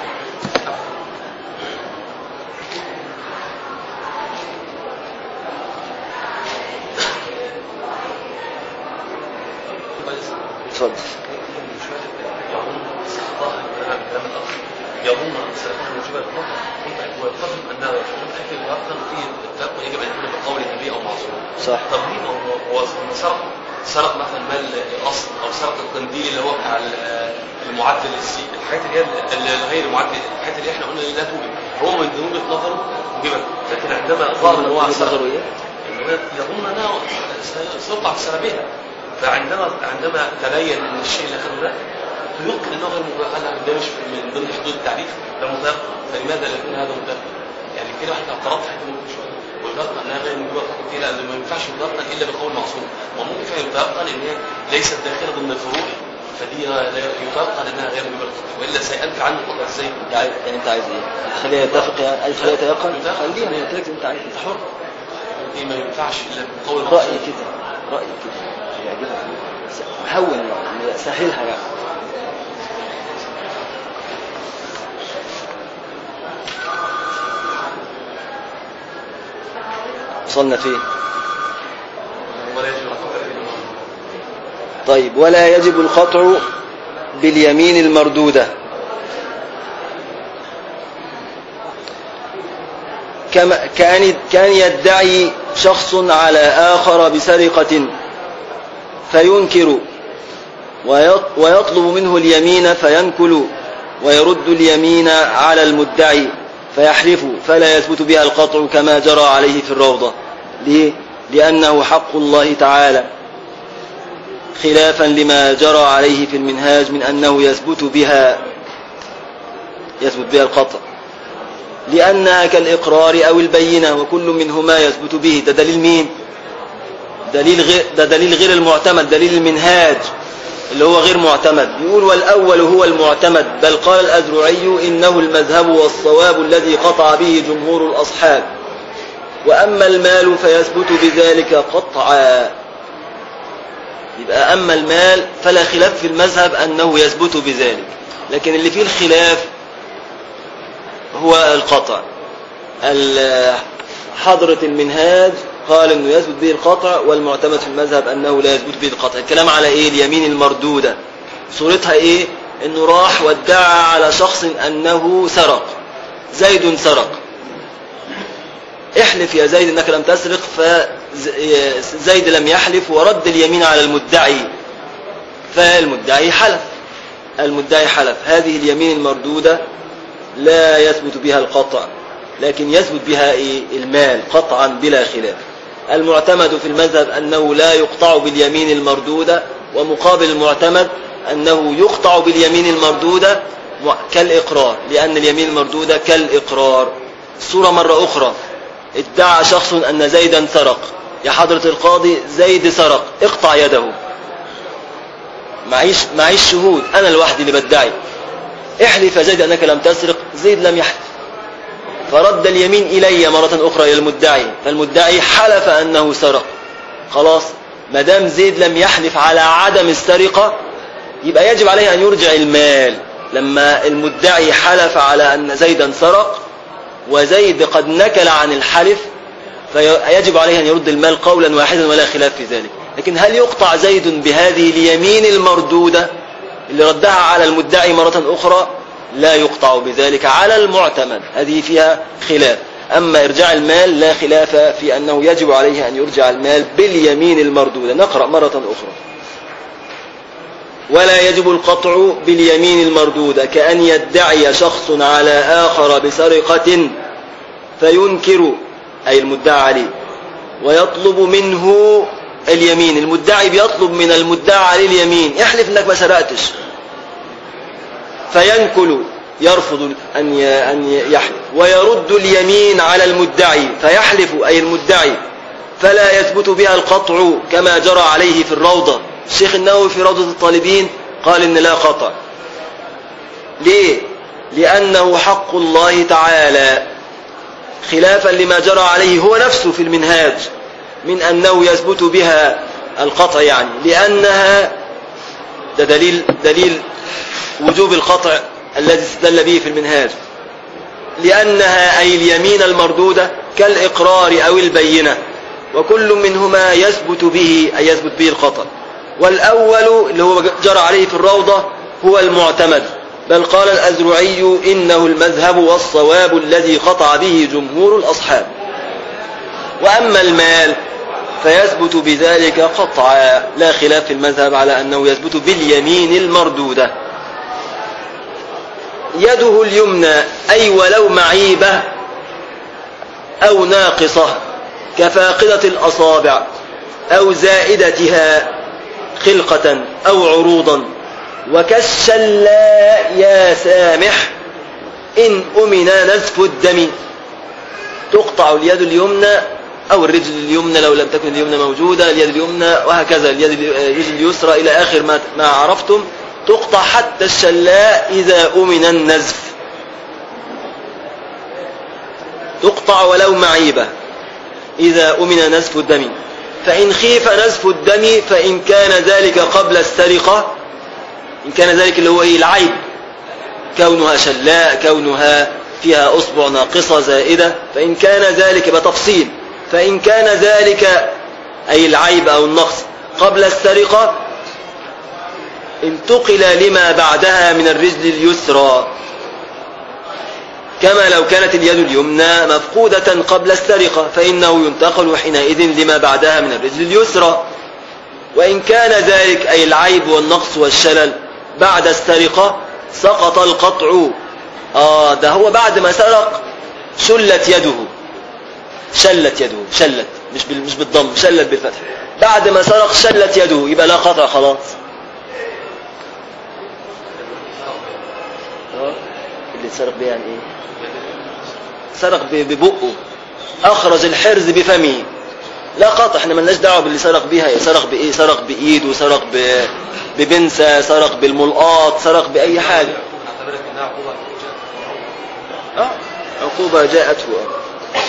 اتفضل يظن استخطاء كلام كلام الاخ يظن ان سيكون موجبا للقطع ويتفهم انه يحكي الوقت في التلقي يجب ان يكون بقول النبي او معصوم صح طب ليه ما هو هو سرق سرق مثلا مال الاصل او سرق القنديل اللي هو بتاع ال- المعدل السي الحاجات اللي هي ال- الغير معدل الحاجات اللي احنا قلنا لا توجد هو من وجهه نظره وجبت لكن عندما ظهر ان هو سرق نظره ايه إنه يظن انه سيقع في سلبها فعندما عندما تبين ان الشيء اللي اخذه ده يمكن انه غير مباح هذا ده مش من ضمن حدود التعريف ده متيقن فلماذا لا يكون هذا متيقن؟ يعني كده واحد لو قرأت حاجه ممكن شويه ويتيقن انها غير مباح فقط كده لأنه ما ينفعش يتيقن الا بقول معصوم وممكن فعلا يتيقن ان هي ليست داخله ضمن الفروع فدي لا يتوقع انها غير مبالغه والا سينفي عنه القطع ازاي؟ يعني يعني انت عايز ايه؟ خليها يتفق يعني عايز خليها يتيقن يتيقن. خليها هي قلت لك انت عايز انت حر دي ما ينفعش الا بقول رأيي كده رأيي كده يعجبك س- هون سهلها يعني وصلنا فين ولا يجب القطع طيب ولا يجب القطع باليمين المردودة كما كان كان يدعي شخص على آخر بسرقة فينكر ويط- ويطلب منه اليمين فينكل ويرد اليمين على المدعي فيحلف فلا يثبت بها القطع كما جرى عليه في الروضة ليه؟ لأنه حق الله تعالى خلافا لما جرى عليه في المنهاج من أنه يثبت بها يثبت بها القطع لأنها كالإقرار أو البينة وكل منهما يثبت به ده دليل مين دليل غير ده دليل غير المعتمد دليل المنهاج اللي هو غير معتمد يقول والأول هو المعتمد بل قال الأزرعي إنه المذهب والصواب الذي قطع به جمهور الأصحاب وأما المال فيثبت بذلك قطعا يبقى أما المال فلا خلاف في المذهب أنه يثبت بذلك لكن اللي فيه الخلاف هو القطع ال- حضرة المنهاج قال أنه يثبت به القطع والمعتمد في المذهب أنه لا يثبت به القطع الكلام على إيه اليمين المردودة صورتها إيه أنه راح وادعى على شخص أنه سرق زيد سرق احلف يا زيد انك لم تسرق فزيد لم يحلف ورد اليمين على المدعي فالمدعي حلف المدعي حلف هذه اليمين المردودة لا يثبت بها القطع لكن يثبت بها إيه؟ المال قطعا بلا خلاف المعتمد في المذهب أنه لا يقطع باليمين المردودة ومقابل المعتمد أنه يقطع باليمين المردودة كالإقرار لأن اليمين المردودة كالإقرار الصورة مرة أخرى ادعى شخص أن زيدا سرق يا حضرة القاضي زيد سرق اقطع يده معيش, معيش شهود أنا لوحدي اللي بدعي احلف يا زيد أنك لم تسرق زيد لم يحلف فرد اليمين إلي مرة أخرى إلى المدعي فالمدعي حلف أنه سرق خلاص ما دام زيد لم يحلف على عدم السرقة يبقى يجب عليه أن يرجع المال لما المدعي حلف على أن زيدا سرق وزيد قد نكل عن الحلف فيجب عليه أن يرد المال قولا واحدا ولا خلاف في ذلك لكن هل يقطع زيد بهذه اليمين المردودة اللي ردها على المدعي مرة أخرى لا يقطع بذلك على المعتمد هذه فيها خلاف أما إرجاع المال لا خلاف في أنه يجب عليه أن يرجع المال باليمين المردودة نقرأ مرة أخرى ولا يجب القطع باليمين المردودة كأن يدعي شخص على آخر بسرقة فينكر أي المدعى عليه ويطلب منه اليمين المدعي بيطلب من المدعى عليه اليمين احلف انك ما سرقتش فينكل يرفض أن أن يحلف ويرد اليمين على المدعي فيحلف أي المدعي فلا يثبت بها القطع كما جرى عليه في الروضة الشيخ النووي في روضة الطالبين قال إن لا قطع ليه؟ لأنه حق الله تعالى خلافا لما جرى عليه هو نفسه في المنهاج من أنه يثبت بها القطع يعني لأنها ده دليل, دليل وجوب القطع الذي استدل به في المنهاج لأنها أي اليمين المردودة كالإقرار أو البينة وكل منهما يثبت به أي يثبت به القطع والأول اللي هو جرى عليه في الروضة هو المعتمد بل قال الأزرعي إنه المذهب والصواب الذي قطع به جمهور الأصحاب وأما المال فيثبت بذلك قطعا لا خلاف في المذهب على أنه يثبت باليمين المردودة يده اليمنى أي ولو معيبة أو ناقصة كفاقدة الأصابع أو زائدتها خلقة أو عروضا وكالشلاء يا سامح إن أمن نزف الدم تقطع اليد اليمنى أو الرجل اليمنى لو لم تكن اليمنى موجودة اليد اليمنى وهكذا اليد اليد اليسرى إلى آخر ما ما عرفتم تقطع حتى الشلاء إذا أمن النزف تقطع ولو معيبة إذا أمن نزف الدم فإن خيف نزف الدم فإن كان ذلك قبل السرقة إن كان ذلك اللي هو إيه العيب كونها شلاء كونها فيها أصبع ناقصة زائدة فإن كان ذلك بتفصيل فإن كان ذلك أي العيب أو النقص قبل السرقة انتقل لما بعدها من الرجل اليسرى كما لو كانت اليد اليمنى مفقودة قبل السرقة فإنه ينتقل حينئذ لما بعدها من الرجل اليسرى وإن كان ذلك أي العيب والنقص والشلل بعد السرقة سقط القطع آه ده هو بعد ما سرق شلت يده شلت يده شلت مش بال- مش بالضم شلت بالفتح بعد ما سرق شلت يده يبقى لا قطع خلاص آه، اللي سرق بيه يعني ايه سرق ب- ببقه اخرج الحرز بفمه لا قطع احنا ملناش دعوه باللي سرق بيها سرق بايه سرق بايده سرق ب... ببنسه سرق بالملقاط سرق باي حاجه اعتبرك انها عقوبه آه، عقوبة جاءته آه.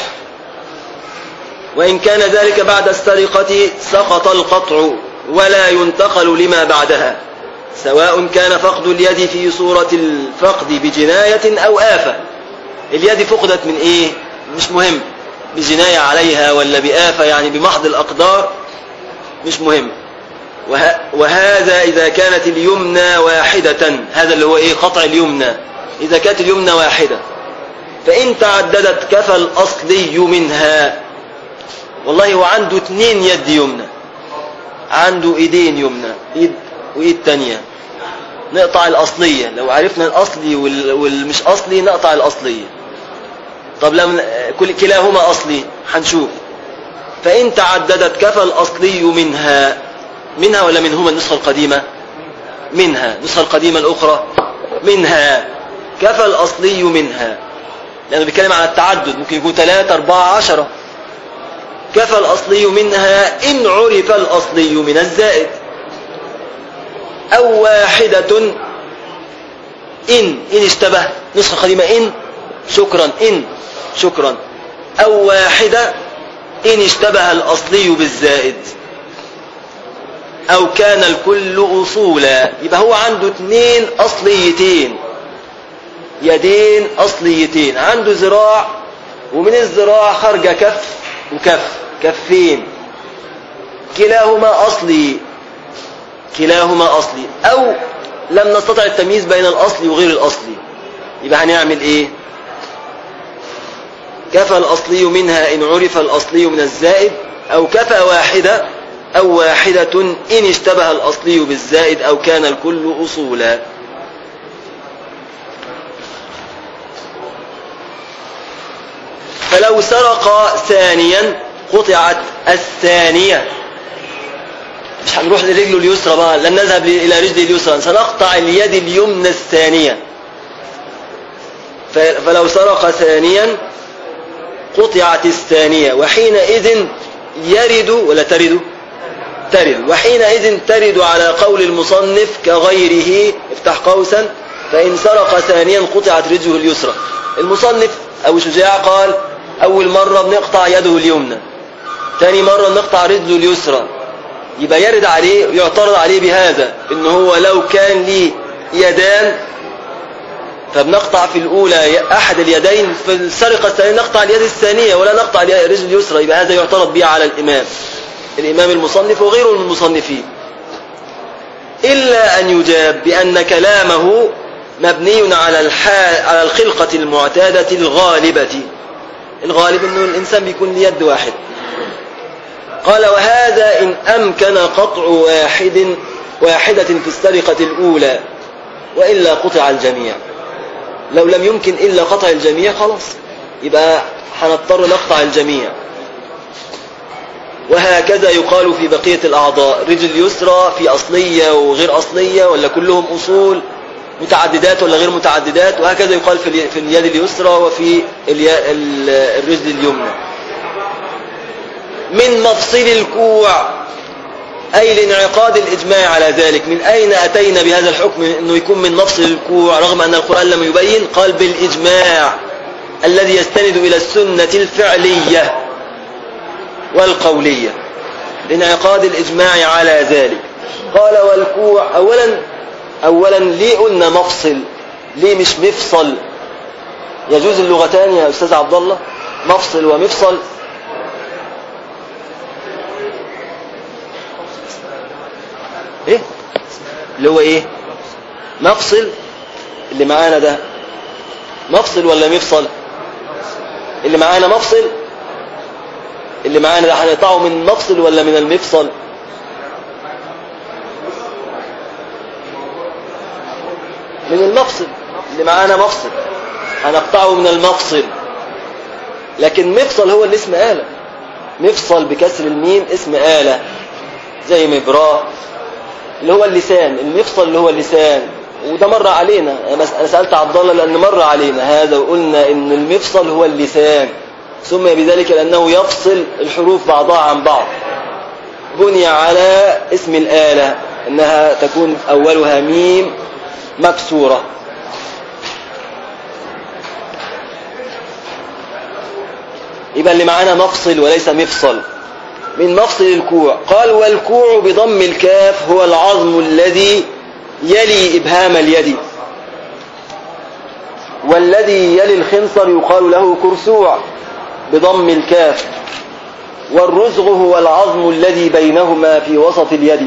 وإن كان ذلك بعد السرقة سقط القطع ولا ينتقل لما بعدها سواء كان فقد اليد في صورة الفقد بجناية أو آفة اليد فقدت من إيه مش مهم بجناية عليها ولا بآفة يعني بمحض الأقدار مش مهم وه... وهذا إذا كانت اليمنى واحدة هذا اللي هو إيه قطع اليمنى إذا كانت اليمنى واحدة فإن تعددت كفى الأصلي منها والله هو عنده اتنين يد يمنى عنده ايدين يمنى ايد وايد تانية نقطع الأصلية لو عرفنا الأصلي وال- والمش أصلي نقطع الأصلية طب لما كل كلاهما أصلي هنشوف فإن تعددت كفى الأصلي منها منها ولا منهما النسخة القديمة منها النسخة القديمة الأخرى منها كفى الأصلي منها لأنه بيتكلم عن التعدد ممكن يكون ثلاثة أربعة عشرة كفى الأصلي منها إن عرف الأصلي من الزائد أو واحدة إن إن اشتبه نسخة قديمة إن شكرا إن شكرا أو واحدة إن اشتبه الأصلي بالزائد أو كان الكل أصولا يبقى هو عنده اثنين أصليتين يدين أصليتين عنده ذراع ومن الذراع خارجة كف وكف كفين كلاهما أصلي كلاهما أصلي أو لم نستطع التمييز بين الأصلي وغير الأصلي يبقى هنعمل إيه كفى الأصلي منها إن عرف الأصلي من الزائد أو كفى واحدة أو واحدة إن اشتبه الأصلي بالزائد أو كان الكل أصولا فلو سرق ثانيا قطعت الثانية مش هنروح لرجله اليسرى بقى لن نذهب إلى رجله اليسرى سنقطع اليد اليمنى الثانية ف- فلو سرق ثانيا قطعت الثانية وحينئذ يرد ولا ترد ترد وحينئذ ترد على قول المصنف كغيره افتح قوسا فإن سرق ثانيا قطعت رجله اليسرى المصنف أبو شجاع قال أول مرة بنقطع يده اليمنى ثاني مرة بنقطع رجله اليسرى يبقى يرد عليه يعترض عليه بهذا إن هو لو كان لي يدان فبنقطع في الأولى أحد اليدين في السرقة الثانية نقطع اليد الثانية ولا نقطع الرجل اليسرى يبقى هذا يعترض به على الإمام الإمام المصنف وغيره من المصنفين إلا أن يجاب بأن كلامه مبني على الحال على الخلقة المعتادة الغالبة الغالب أنه الإنسان بيكون ليد واحد قال وهذا إن أمكن قطع واحد واحدة في السرقة الأولى وإلا قطع الجميع لو لم يمكن إلا قطع الجميع خلاص يبقى هنضطر نقطع الجميع وهكذا يقال في بقية الأعضاء رجل يسرى في أصلية وغير أصلية ولا كلهم أصول متعددات ولا غير متعددات وهكذا يقال في الي- في اليد اليسرى وفي الي- ال- الرجل اليمنى من مفصل الكوع أي لانعقاد الإجماع على ذلك من أين أتينا بهذا الحكم أنه يكون من مفصل الكوع رغم أن القرآن لم يبين قال بالإجماع الذي يستند إلى السنة الفعلية والقولية لانعقاد الإجماع على ذلك قال والكوع أولا أولا ليه قلنا مفصل ليه مش مفصل يجوز اللغتان يا أستاذ عبد الله مفصل ومفصل ايه اللي هو ايه مفصل اللي معانا ده مفصل ولا مفصل اللي معانا مفصل اللي معانا ده هنقطعه من المفصل ولا من المفصل من المفصل اللي معانا مفصل هنقطعه من المفصل لكن مفصل هو اللي اسم آلة مفصل بكسر الميم اسم آلة زي مبراه اللي هو اللسان المفصل اللي هو اللسان وده مر علينا انا سالت عبد الله لان مر علينا هذا وقلنا ان المفصل هو اللسان سمي بذلك لانه يفصل الحروف بعضها عن بعض بني على اسم الاله انها تكون اولها ميم مكسوره يبقى اللي معانا مفصل وليس مفصل من مفصل الكوع قال والكوع بضم الكاف هو العظم الذي يلي إبهام اليد والذي يلي الخنصر يقال له كرسوع بضم الكاف والرزغ هو العظم الذي بينهما في وسط اليد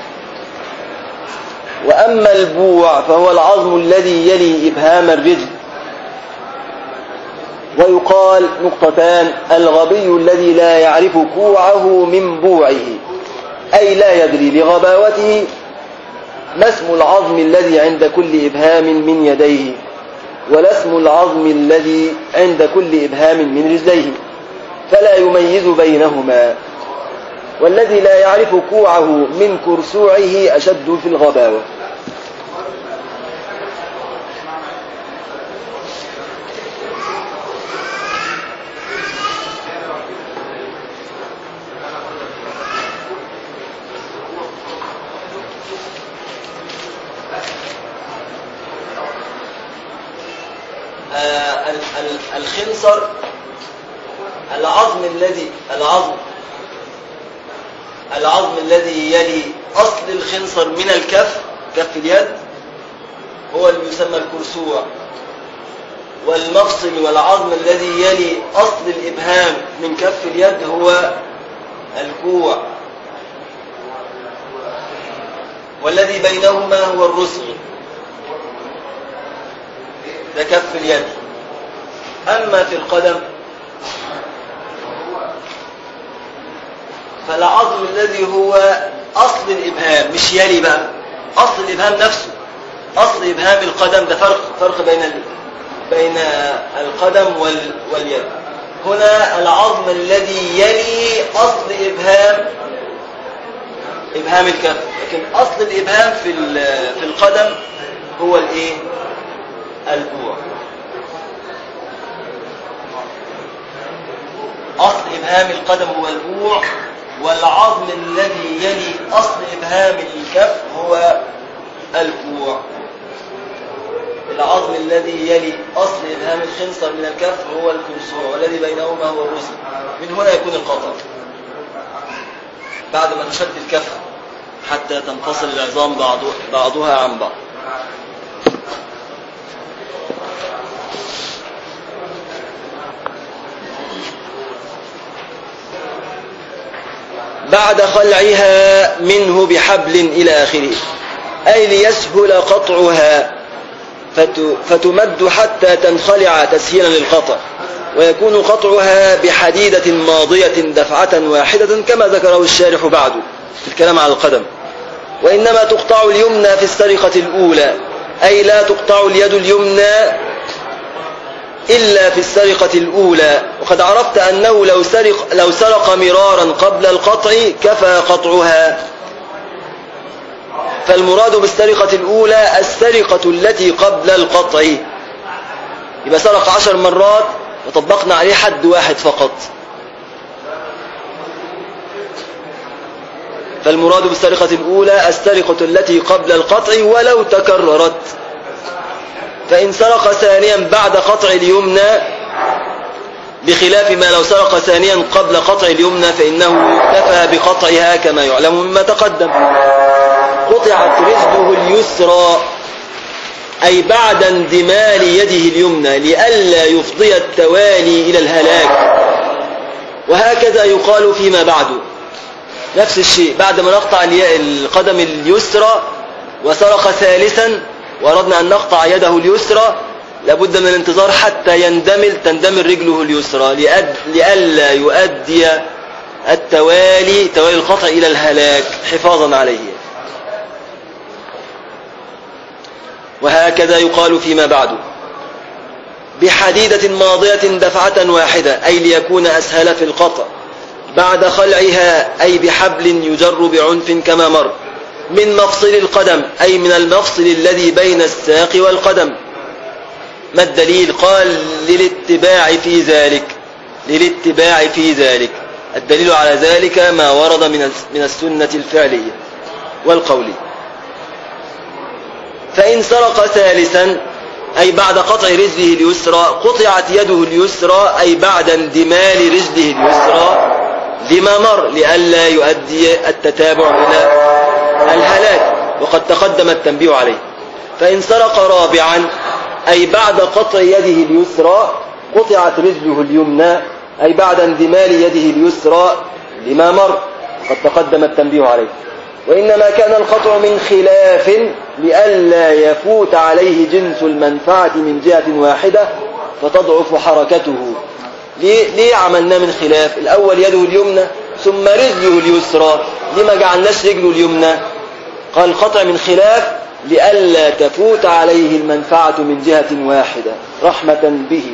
وأما البوع فهو العظم الذي يلي إبهام الرجل ويقال نقطتان الغبي الذي لا يعرف كوعه من بوعه أي لا يدري لغباوته ما اسم العظم الذي عند كل إبهام من يديه ولا اسم العظم الذي عند كل إبهام من رجليه فلا يميز بينهما والذي لا يعرف كوعه من كرسوعه أشد في الغباوة آه، ال- ال- الخنصر العظم الذي العظم العظم الذي يلي أصل الخنصر من الكف كف اليد هو اللي يسمى الكرسوع والمفصل والعظم الذي يلي أصل الإبهام من كف اليد هو الكوع والذي بينهما هو الرسغ ده كف اليد أما في القدم فالعظم الذي هو أصل الإبهام مش يلي بقى أصل الإبهام نفسه أصل إبهام القدم ده فرق فرق بين ال... بين القدم وال... واليد هنا العظم الذي يلي أصل إبهام إبهام الكف لكن أصل الإبهام في ال- في القدم هو الإيه؟ البوع أصل إبهام القدم هو البوع والعظم الذي يلي أصل إبهام الكف هو الكوع العظم الذي يلي أصل إبهام الخنصر من الكف هو الكرسوع والذي بينهما هو الرسل من هنا يكون القطع بعد ما تشد الكف حتى تنفصل العظام بعض بعضها عن بعض بعد خلعها منه بحبل إلى آخره أي ليسهل قطعها فت- فتمد حتى تنخلع تسهيلا للقطع ويكون قطعها بحديدة ماضية دفعة واحدة كما ذكره الشارح بعده في الكلام على القدم وإنما تقطع اليمنى في السرقة الأولى أي لا تقطع اليد اليمنى إلا في السرقة الأولى وقد عرفت أنه لو سرق, لو سرق مرارا قبل القطع كفى قطعها فالمراد بالسرقة الأولى السرقة التي قبل القطع يبقى سرق عشر مرات وطبقنا عليه حد واحد فقط فالمراد بالسرقة الأولى السرقة التي قبل القطع ولو تكررت فإن سرق ثانيا بعد قطع اليمنى بخلاف ما لو سرق ثانيا قبل قطع اليمنى فإنه كفى بقطعها كما يعلم مما تقدم قطعت رجله اليسرى أي بعد اندمال يده اليمنى لئلا يفضي التوالي إلى الهلاك وهكذا يقال فيما بعد نفس الشيء بعد ما نقطع الي- القدم اليسرى وسرق ثالثا وأردنا أن نقطع يده اليسرى لابد من الانتظار حتى يندمل تندمل رجله اليسرى لأد- لئلا يؤدي التوالي توالي القطع إلى الهلاك حفاظا عليه وهكذا يقال فيما بعد بحديدة ماضية دفعة واحدة أي ليكون أسهل في القطع بعد خلعها أي بحبل يجر بعنف كما مر من مفصل القدم أي من المفصل الذي بين الساق والقدم ما الدليل قال للاتباع في ذلك للاتباع في ذلك الدليل على ذلك ما ورد من من السنة الفعلية والقولية فإن سرق ثالثا أي بعد قطع رجله اليسرى قطعت يده اليسرى أي بعد اندمال رجله اليسرى لما مر لئلا يؤدي التتابع إلى الهلاك وقد تقدم التنبيه عليه فإن سرق رابعا أي بعد قطع يده اليسرى قطعت رجله اليمنى أي بعد اندمال يده اليسرى لما مر قد تقدم التنبيه عليه وإنما كان القطع من خلاف لئلا يفوت عليه جنس المنفعة من جهة واحدة فتضعف حركته ليه, ليه عملنا من خلاف الأول يده اليمنى ثم رجله اليسرى لما جعلناش رجله اليمنى قال القطع من خلاف لئلا تفوت عليه المنفعة من جهة واحدة رحمة به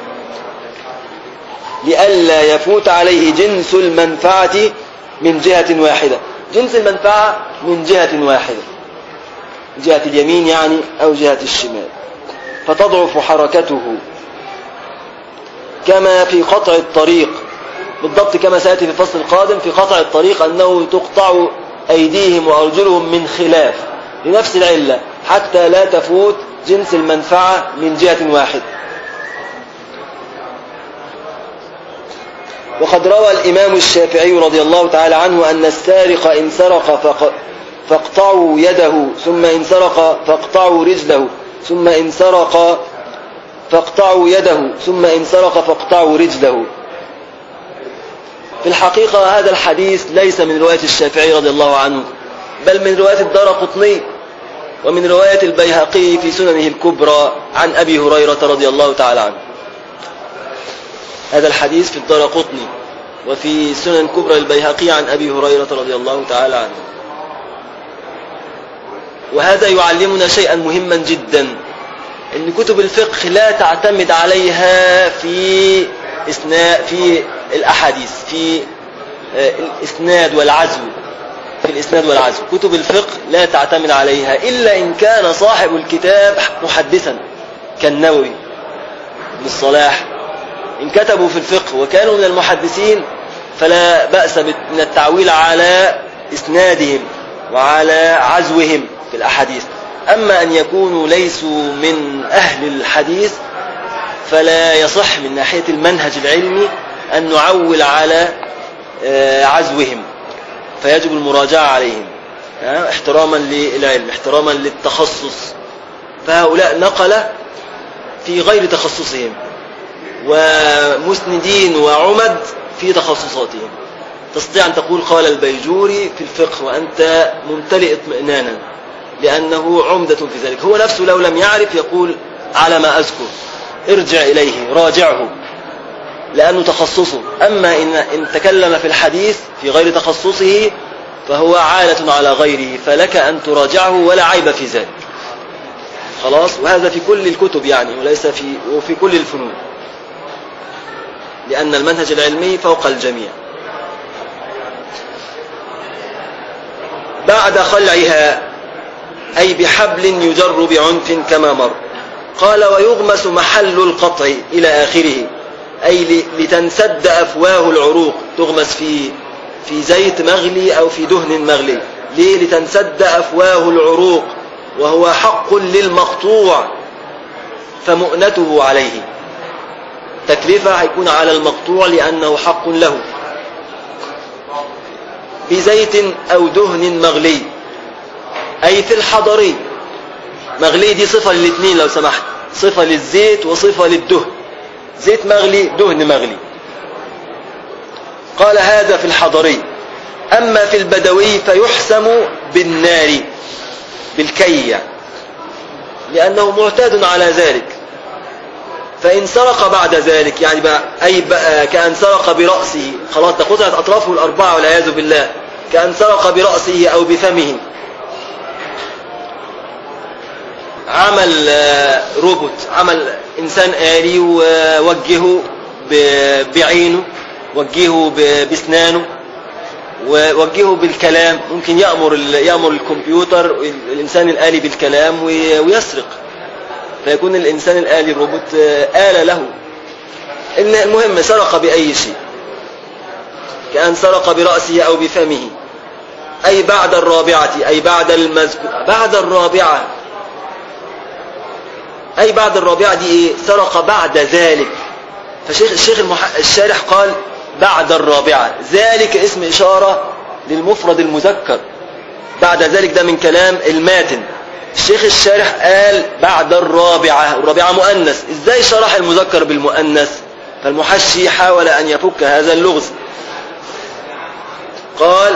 لئلا يفوت عليه جنس المنفعة من جهة واحدة جنس المنفعة من جهة واحدة جهة اليمين يعني أو جهة الشمال فتضعف حركته كما في قطع الطريق بالضبط كما سيأتي في الفصل القادم في قطع الطريق أنه تقطع أيديهم وأرجلهم من خلاف لنفس العلة حتى لا تفوت جنس المنفعة من جهة واحدة وقد روى الإمام الشافعي رضي الله تعالى عنه أن السارق إن سرق فق... فاقطعوا يده ثم إن سرق فاقطعوا رجله ثم إن سرق فاقطعوا يده ثم إن سرق فاقطعوا رجله في الحقيقة هذا الحديث ليس من رواية الشافعي رضي الله عنه بل من رواية الدار قطني ومن رواية البيهقي في سننه الكبرى عن أبي هريرة رضي الله تعالى عنه هذا الحديث في الدار قطني وفي سنن كبرى البيهقي عن أبي هريرة رضي الله تعالى عنه وهذا يعلمنا شيئا مهما جدا ان كتب الفقه لا تعتمد عليها في إثناء في الأحاديث في الإسناد والعزو في الإسناد والعزو كتب الفقه لا تعتمد عليها إلا إن كان صاحب الكتاب محدثا كالنووي ابن الصلاح إن كتبوا في الفقه وكانوا من المحدثين فلا بأس من التعويل على إسنادهم وعلى عزوهم في الأحاديث أما أن يكونوا ليسوا من أهل الحديث فلا يصح من ناحية المنهج العلمي أن نعول على عزوهم فيجب المراجعة عليهم احتراما للعلم احتراما للتخصص فهؤلاء نقل في غير تخصصهم ومسندين وعمد في تخصصاتهم تستطيع أن تقول قال البيجوري في الفقه وأنت ممتلئ اطمئنانا لأنه عمدة في ذلك هو نفسه لو لم يعرف يقول على ما أذكر ارجع إليه راجعه لأنه تخصصه أما إن, إن تكلم في الحديث في غير تخصصه فهو عالة على غيره فلك أن تراجعه ولا عيب في ذلك خلاص وهذا في كل الكتب يعني وليس في وفي كل الفنون لأن المنهج العلمي فوق الجميع بعد خلعها أي بحبل يجر بعنف كما مر قال ويغمس محل القطع إلى آخره أي لتنسد أفواه العروق تغمس في في زيت مغلي أو في دهن مغلي ليه لتنسد أفواه العروق وهو حق للمقطوع فمؤنته عليه تكلفة هيكون على المقطوع لأنه حق له بزيت أو دهن مغلي أي في الحضري مغلي دي صفة للاثنين لو سمحت صفة للزيت وصفة للدهن زيت مغلي دهن مغلي قال هذا في الحضري أما في البدوي فيحسم بالنار بالكي لأنه معتاد على ذلك فإن سرق بعد ذلك يعني بقى أي بقى كأن سرق برأسه خلاص ده قطعت أطرافه الأربعة والعياذ بالله كأن سرق برأسه أو بفمه عمل آه، روبوت عمل إنسان آلي ووجهه ب- بعينه وجهه ب- باسنانه ووجهه بالكلام ممكن يأمر ال- يأمر الكمبيوتر الإنسان الآلي بالكلام وي- ويسرق فيكون الإنسان الآلي الروبوت آه، آلة له إن المهم سرق بأي شيء كأن سرق برأسه أو بفمه أي بعد الرابعة أي بعد المذكور بعد الرابعة أي بعد الرابعة دي إيه سرق بعد ذلك فشيخ الشيخ المح... الشارح قال بعد الرابعة ذلك اسم إشارة للمفرد المذكر بعد ذلك ده من كلام الماتن الشيخ الشارح قال بعد الرابعة الرابعة مؤنث ازاي شرح المذكر بالمؤنث فالمحشي حاول أن يفك هذا اللغز قال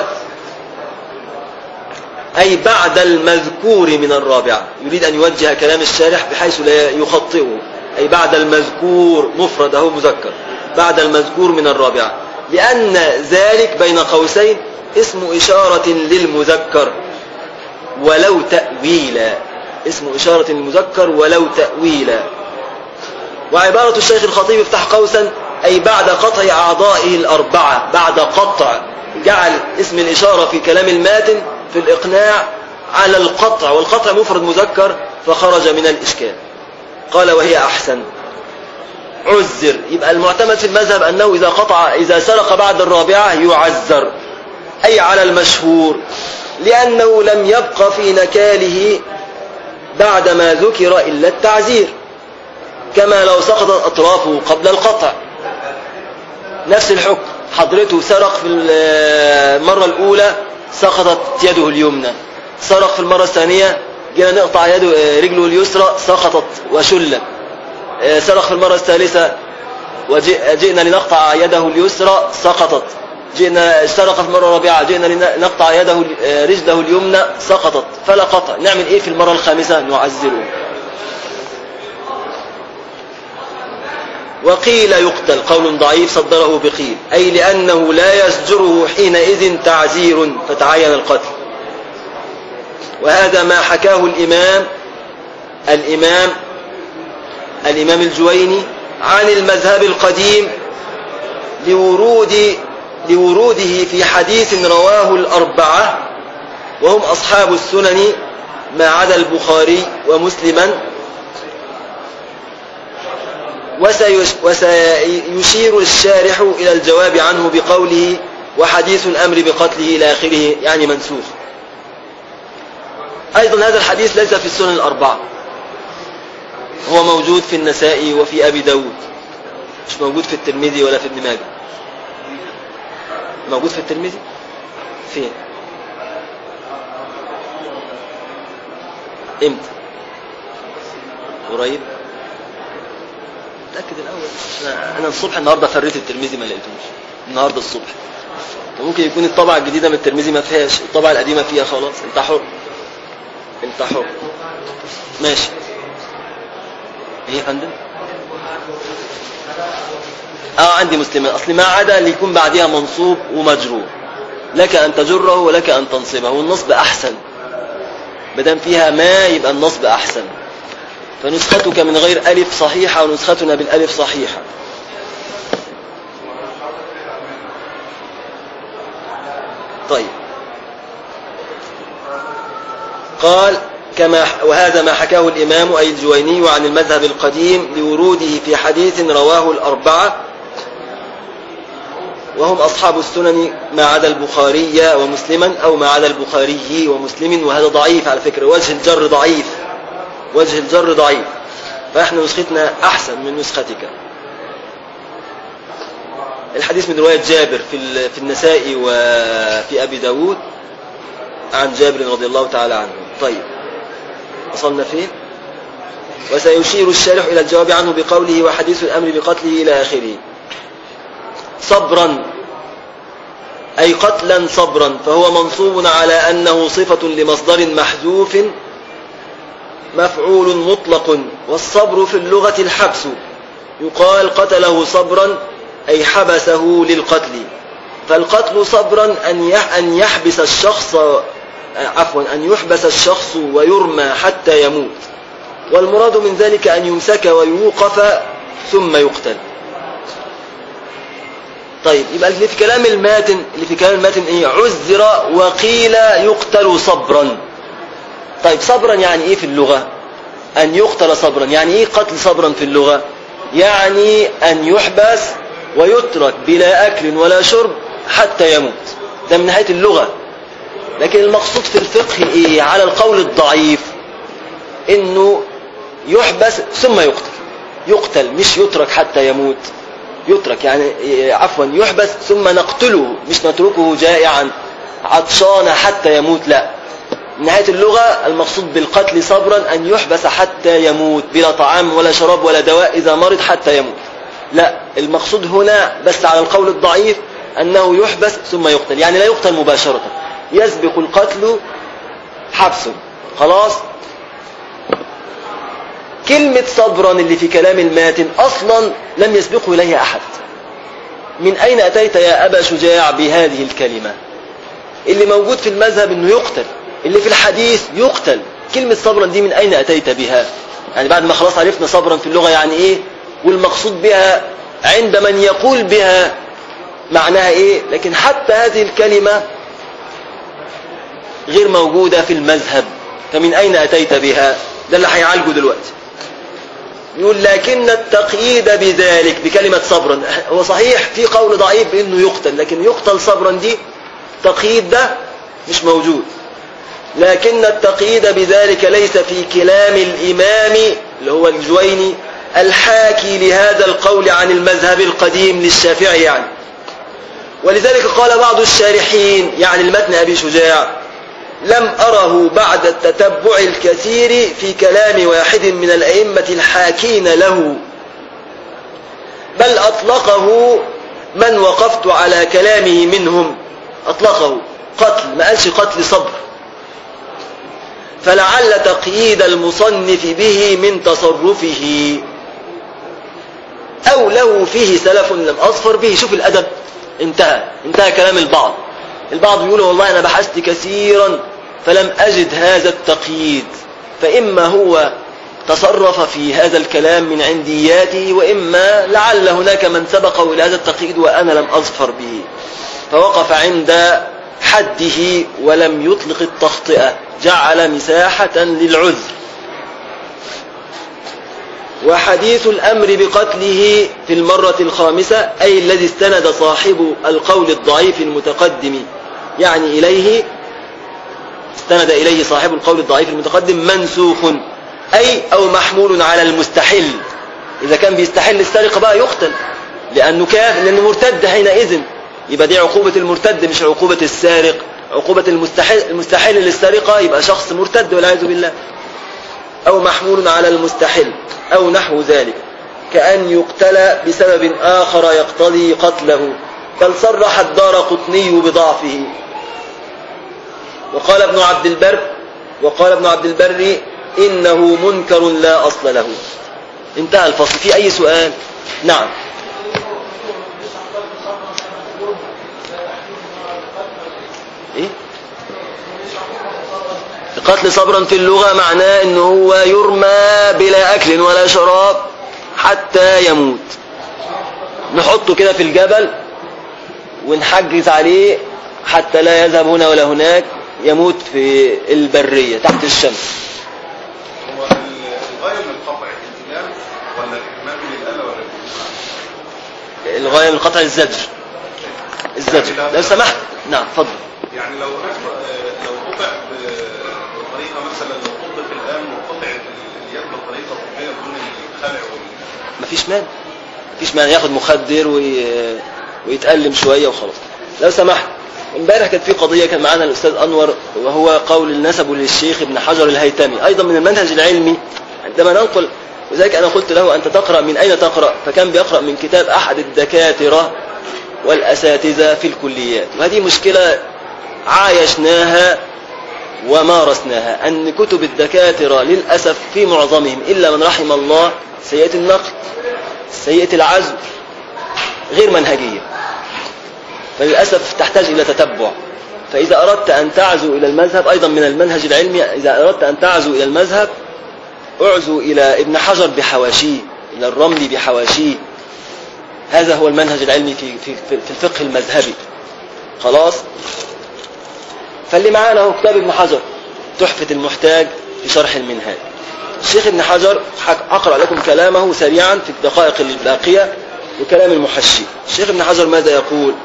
أي بعد المذكور من الرابعة يريد أن يوجه كلام الشارح بحيث لا يخطئه أي بعد المذكور مفرد أهو مذكر بعد المذكور من الرابعة لأن ذلك بين قوسين اسم إشارة للمذكر ولو تأويلا اسم إشارة للمذكر ولو تأويلا وعبارة الشيخ الخطيب افتح قوسا أي بعد قطع أعضائه الأربعة بعد قطع جعل اسم الإشارة في كلام الماتن في الإقناع على القطع والقطع مفرد مذكر فخرج من الإشكال قال وهي أحسن عذر يبقى المعتمد في المذهب أنه إذا قطع إذا سرق بعد الرابعة يعذر أي على المشهور لأنه لم يبق في نكاله بعد ما ذكر إلا التعزير كما لو سقطت أطرافه قبل القطع نفس الحكم حضرته سرق في المرة الأولى سقطت يده اليمنى سرق في المرة الثانية جينا نقطع يده رجله اليسرى سقطت وشلت سرق في المرة الثالثة وجئنا لنقطع يده اليسرى سقطت جئنا سرق في المرة الرابعة جئنا لنقطع يده رجله اليمنى سقطت فلا قطع نعمل ايه في المرة الخامسة نعزره وقيل يقتل قول ضعيف صدره بقيل أي لأنه لا يزجره حينئذ تعزير فتعين القتل وهذا ما حكاه الإمام الإمام الإمام الجويني عن المذهب القديم لورود لوروده في حديث رواه الأربعة وهم أصحاب السنن ما عدا البخاري ومسلما وسيشير الشارح إلى الجواب عنه بقوله وحديث الأمر بقتله إلى آخره يعني منسوخ أيضا هذا الحديث ليس في السنن الأربعة هو موجود في النسائي وفي أبي داود مش موجود في الترمذي ولا في ابن ماجه موجود في الترمذي فين امتى قريب اتاكد الاول أنا- انا الصبح النهارده فريت الترمذي ما لقيتوش النهارده الصبح وممكن يكون الطبعه الجديده من الترمذي ما فيهاش الطبعه القديمه فيها خلاص انت حر انت حر ماشي ايه يا فندم اه عندي مسلمين اصل ما عدا اللي يكون بعدها منصوب ومجرور لك ان تجره ولك ان تنصبه والنصب احسن ما دام فيها ما يبقى النصب احسن فنسختك من غير ألف صحيحة ونسختنا بالألف صحيحة طيب قال كما وهذا ما حكاه الإمام أي الجويني عن المذهب القديم لوروده في حديث رواه الأربعة وهم أصحاب السنن ما عدا البخاري ومسلما أو ما عدا البخاري ومسلم وهذا ضعيف على فكرة وجه الجر ضعيف وجه الجر ضعيف فإحنا نسختنا أحسن من نسختك الحديث من رواية جابر في ال- في النسائي وفي أبي داود عن جابر رضي الله تعالى عنه طيب وصلنا فين وسيشير الشارح إلى الجواب عنه بقوله وحديث الأمر بقتله إلى آخره صبرا أي قتلا صبرا فهو منصوب على أنه صفة لمصدر محذوف مفعول مطلق والصبر في اللغة الحبس يقال قتله صبرا أي حبسه للقتل فالقتل صبرا أن يح- أن يحبس الشخص عفوا أن يحبس الشخص ويرمى حتى يموت والمراد من ذلك أن يمسك ويوقف ثم يقتل طيب يبقى اللي في كلام الماتن اللي في كلام الماتن ايه عذر وقيل يقتل صبرا طيب صبرا يعني ايه في اللغة ان يقتل صبرا يعني ايه قتل صبرا في اللغة يعني ان يحبس ويترك بلا اكل ولا شرب حتى يموت ده من ناحية اللغة لكن المقصود في الفقه ايه على القول الضعيف انه يحبس ثم يقتل يقتل مش يترك حتى يموت يترك يعني عفوا يحبس ثم نقتله مش نتركه جائعا عطشان حتى يموت لا من نهاية اللغة المقصود بالقتل صبرا أن يحبس حتى يموت بلا طعام ولا شراب ولا دواء إذا مرض حتى يموت لا المقصود هنا بس على القول الضعيف أنه يحبس ثم يقتل يعني لا يقتل مباشرة يسبق القتل حبس خلاص كلمة صبرا اللي في كلام الماتن أصلا لم يسبقه إليه أحد من أين أتيت يا أبا شجاع بهذه الكلمة اللي موجود في المذهب أنه يقتل اللي في الحديث يقتل كلمة صبرا دي من أين أتيت بها يعني بعد ما خلاص عرفنا صبرا في اللغة يعني إيه والمقصود بها عند من يقول بها معناها إيه لكن حتى هذه الكلمة غير موجودة في المذهب فمن أين أتيت بها ده اللي هيعالجه دلوقتي يقول لكن التقييد بذلك بكلمة صبرا هو صحيح في قول ضعيف بأنه يقتل لكن يقتل صبرا دي تقييد ده مش موجود لكن التقييد بذلك ليس في كلام الإمام اللي هو الجويني الحاكي لهذا القول عن المذهب القديم للشافعي يعني ولذلك قال بعض الشارحين يعني المتن أبي شجاع لم أره بعد التتبع الكثير في كلام واحد من الأئمة الحاكين له بل أطلقه من وقفت على كلامه منهم أطلقه قتل ما قالش قتل صبر فلعل تقييد المصنف به من تصرفه أو له فيه سلف لم أصفر به شوف الأدب انتهى انتهى كلام البعض البعض يقول والله أنا بحثت كثيرا فلم أجد هذا التقييد فإما هو تصرف في هذا الكلام من عندياته وإما لعل هناك من سبقه إلى هذا التقييد وأنا لم أظفر به فوقف عند حده ولم يطلق التخطئة جعل مساحة للعذر وحديث الأمر بقتله في المرة الخامسة أي الذي استند صاحب القول الضعيف المتقدم يعني إليه استند إليه صاحب القول الضعيف المتقدم منسوخ أي أو محمول على المستحل إذا كان بيستحل السرقة بقى يقتل لأنه كافر لأنه مرتد حينئذ يبقى دي عقوبة المرتد مش عقوبة السارق عقوبة المستحل, المستحل للسرقة يبقى شخص مرتد والعياذ بالله أو محمول على المستحل أو نحو ذلك كأن يقتل بسبب آخر يقتضي قتله بل صرح الدار قطني بضعفه وقال ابن عبد البر وقال ابن عبد البر إنه منكر لا أصل له انتهى الفصل في أي سؤال نعم إيه؟ القتل صبرا في اللغة معناه انه هو يرمى بلا اكل ولا شراب حتى يموت نحطه كده في الجبل ونحجز عليه حتى لا يذهب هنا ولا هناك يموت في البرية تحت الشمس هو الغاية من القطع الالتزام ولا الإكمال للآلة ولا الإكمال؟ الغاية من قطع الزجر الزجر يعني لو سمحت نعم اتفضل يعني لو رفع لو قطع ب- بطريقه مثلا لو طبق الان وقطعت اليد بطريقه طبيه بدون الخلع وال- مفيش مانع مفيش مانع ياخد مخدر وي... ويتألم شوية وخلاص لو سمحت امبارح كانت في قضية كان معانا الأستاذ أنور وهو قول النسب للشيخ ابن حجر الهيتمي أيضا من المنهج العلمي عندما ننقل وذلك أنا قلت له أنت تقرأ من أين تقرأ فكان بيقرأ من كتاب أحد الدكاترة والأساتذة في الكليات وهذه مشكلة عايشناها ومارسناها أن كتب الدكاترة للأسف في معظمهم إلا من رحم الله سيئة النقد سيئة العزم غير منهجية فللأسف تحتاج إلى تتبع فإذا أردت أن تعزو إلى المذهب أيضا من المنهج العلمي إذا أردت أن تعزو إلى المذهب اعزو إلى ابن حجر بحواشيه إلى الرمل بحواشيه هذا هو المنهج العلمي في, في, في في الفقه المذهبي خلاص فاللي معانا هو كتاب ابن حجر تحفة المحتاج في شرح المنهاج الشيخ ابن حجر حك- أقرأ لكم كلامه سريعا في الدقائق الباقية وكلام المحشي الشيخ ابن حجر ماذا يقول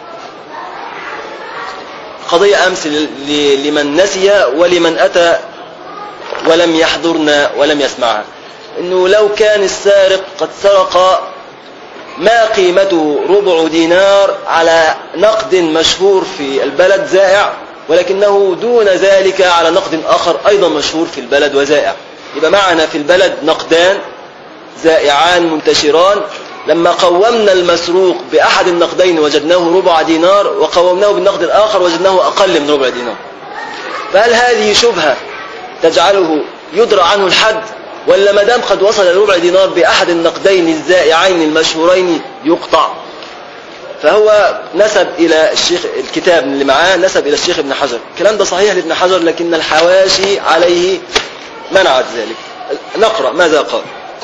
قضية أمس ل- ل- لمن نسي ولمن أتى ولم يحضرنا ولم يسمعها إنه لو كان السارق قد سرق ما قيمته ربع دينار على نقد مشهور في البلد زائع ولكنه دون ذلك على نقد آخر أيضا مشهور في البلد وزائع يبقى معنا في البلد نقدان زائعان منتشران لما قومنا المسروق بأحد النقدين وجدناه ربع دينار وقومناه بالنقد الآخر وجدناه أقل من ربع دينار فهل هذه شبهة تجعله يدرى عنه الحد ولا ما دام قد وصل إلى ربع دينار بأحد النقدين الزائعين المشهورين يقطع فهو نسب إلى الشيخ الكتاب اللي معاه نسب إلى الشيخ ابن حجر الكلام ده صحيح لابن حجر لكن الحواشي عليه منعت ذلك نقرأ ماذا قال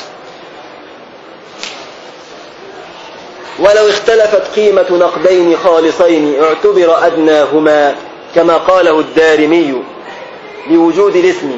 ولو اختلفت قيمة نقدين خالصين اعتبر أدناهما كما قاله الدارمي لوجود الاسم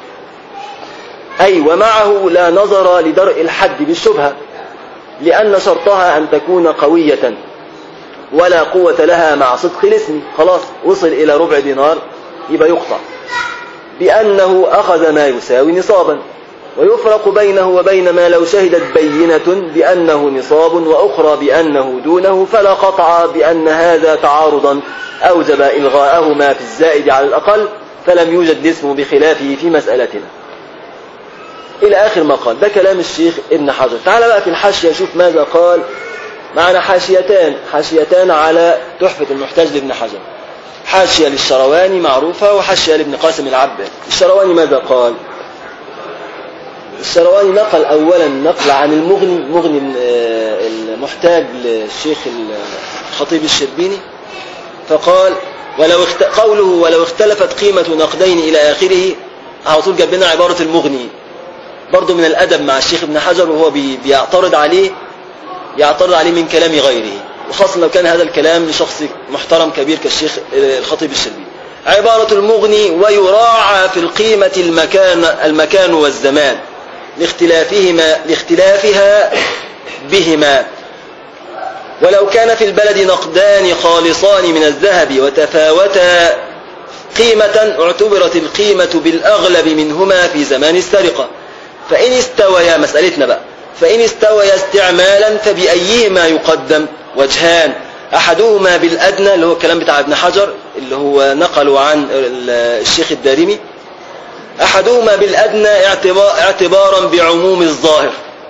أي ومعه لا نظر لدرء الحد بالشبهة لأن شرطها أن تكون قوية ولا قوة لها مع صدق الاسم خلاص وصل إلى ربع دينار يبقى يقطع بأنه أخذ ما يساوي نصابا ويفرق بينه وبين ما لو شهدت بينة بأنه نصاب وأخرى بأنه دونه فلا قطع بأن هذا تعارضا أوجب إلغاءهما في الزائد على الأقل فلم يوجد الاسم بخلافه في مسألتنا إلى آخر ما قال ده كلام الشيخ ابن حجر تعال بقى في الحاشية شوف ماذا قال معنا حاشيتان حاشيتان على تحفة المحتاج لابن حجر حاشية للشرواني معروفة وحاشية لابن قاسم العباد الشرواني ماذا قال الشرواني نقل أولا نقل عن المغني مغني آه، المحتاج للشيخ الخطيب الشربيني فقال ولو اخت... قوله ولو اختلفت قيمة نقدين إلى آخره على طول جاب لنا عبارة المغني برضه من الأدب مع الشيخ ابن حجر وهو بي... بيعترض عليه يعترض عليه من كلام غيره وخاصة لو كان هذا الكلام لشخص محترم كبير كالشيخ الخطيب الشربيني عبارة المغني ويراعى في القيمة المكان المكان والزمان لاختلافهما لاختلافها بهما ولو كان في البلد نقدان خالصان من الذهب وتفاوتا قيمة اعتبرت القيمة بالأغلب منهما في زمان السرقة فإن استويا مسألتنا بقى فإن استويا استعمالا فبأيهما يقدم وجهان أحدهما بالأدنى اللي هو الكلام بتاع ابن حجر اللي هو نقله عن الشيخ الدارمي أحدهما بالأدنى اعتبا- اعتبارا بعموم الظاهر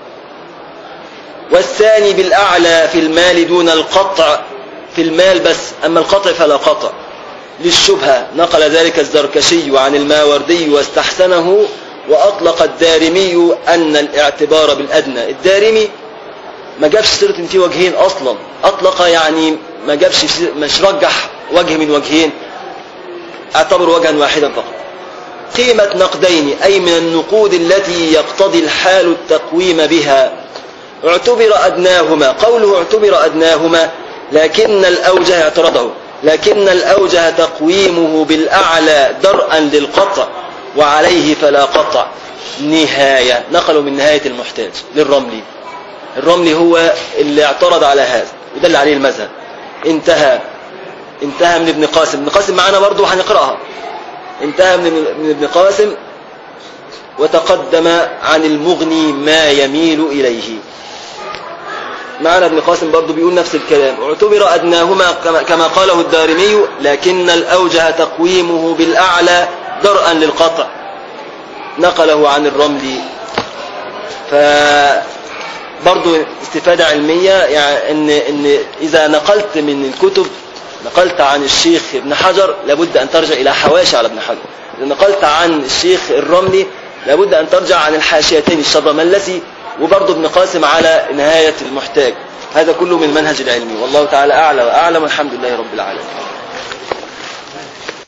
والثاني بالأعلى في المال دون القطع في المال بس أما القطع فلا قطع للشبهة نقل ذلك الزركشي عن الماوردي واستحسنه وأطلق الدارمي أن الاعتبار بالأدنى الدارمي ما جابش سيرة إن في وجهين أصلا أطلق يعني ما جابش سيرة- مش رجح وجه من وجهين اعتبر وجها واحدا فقط قيمة نقدين أي من النقود التي يقتضي الحال التقويم بها اعتبر أدناهما قوله اعتبر أدناهما لكن الأوجه اعترضه لكن الأوجه تقويمه بالأعلى درءا للقطع وعليه فلا قطع نهاية نقلوا من نهاية المحتاج للرملي الرملي هو اللي اعترض على هذا ودل عليه المذهب انتهى انتهى من ابن قاسم ابن قاسم معانا برضه هنقرأها انتهى من من ابن قاسم وتقدم عن المغني ما يميل إليه معنا ابن قاسم برضه بيقول نفس الكلام اعتبر أدناهما كما- كما قاله الدارمي لكن الأوجه تقويمه بالأعلى درءا للقطع نقله عن الرملي ف برضو استفادة علمية يعني إن, إن إذا نقلت من الكتب نقلت عن الشيخ ابن حجر لابد أن ترجع إلى حواشي على ابن حجر إذا نقلت عن الشيخ الرملي لابد أن ترجع عن الحاشيتين الشبرملسي وبرضو ابن قاسم على نهاية المحتاج هذا كله من المنهج العلمي والله تعالى أعلى وأعلم والحمد لله رب العالمين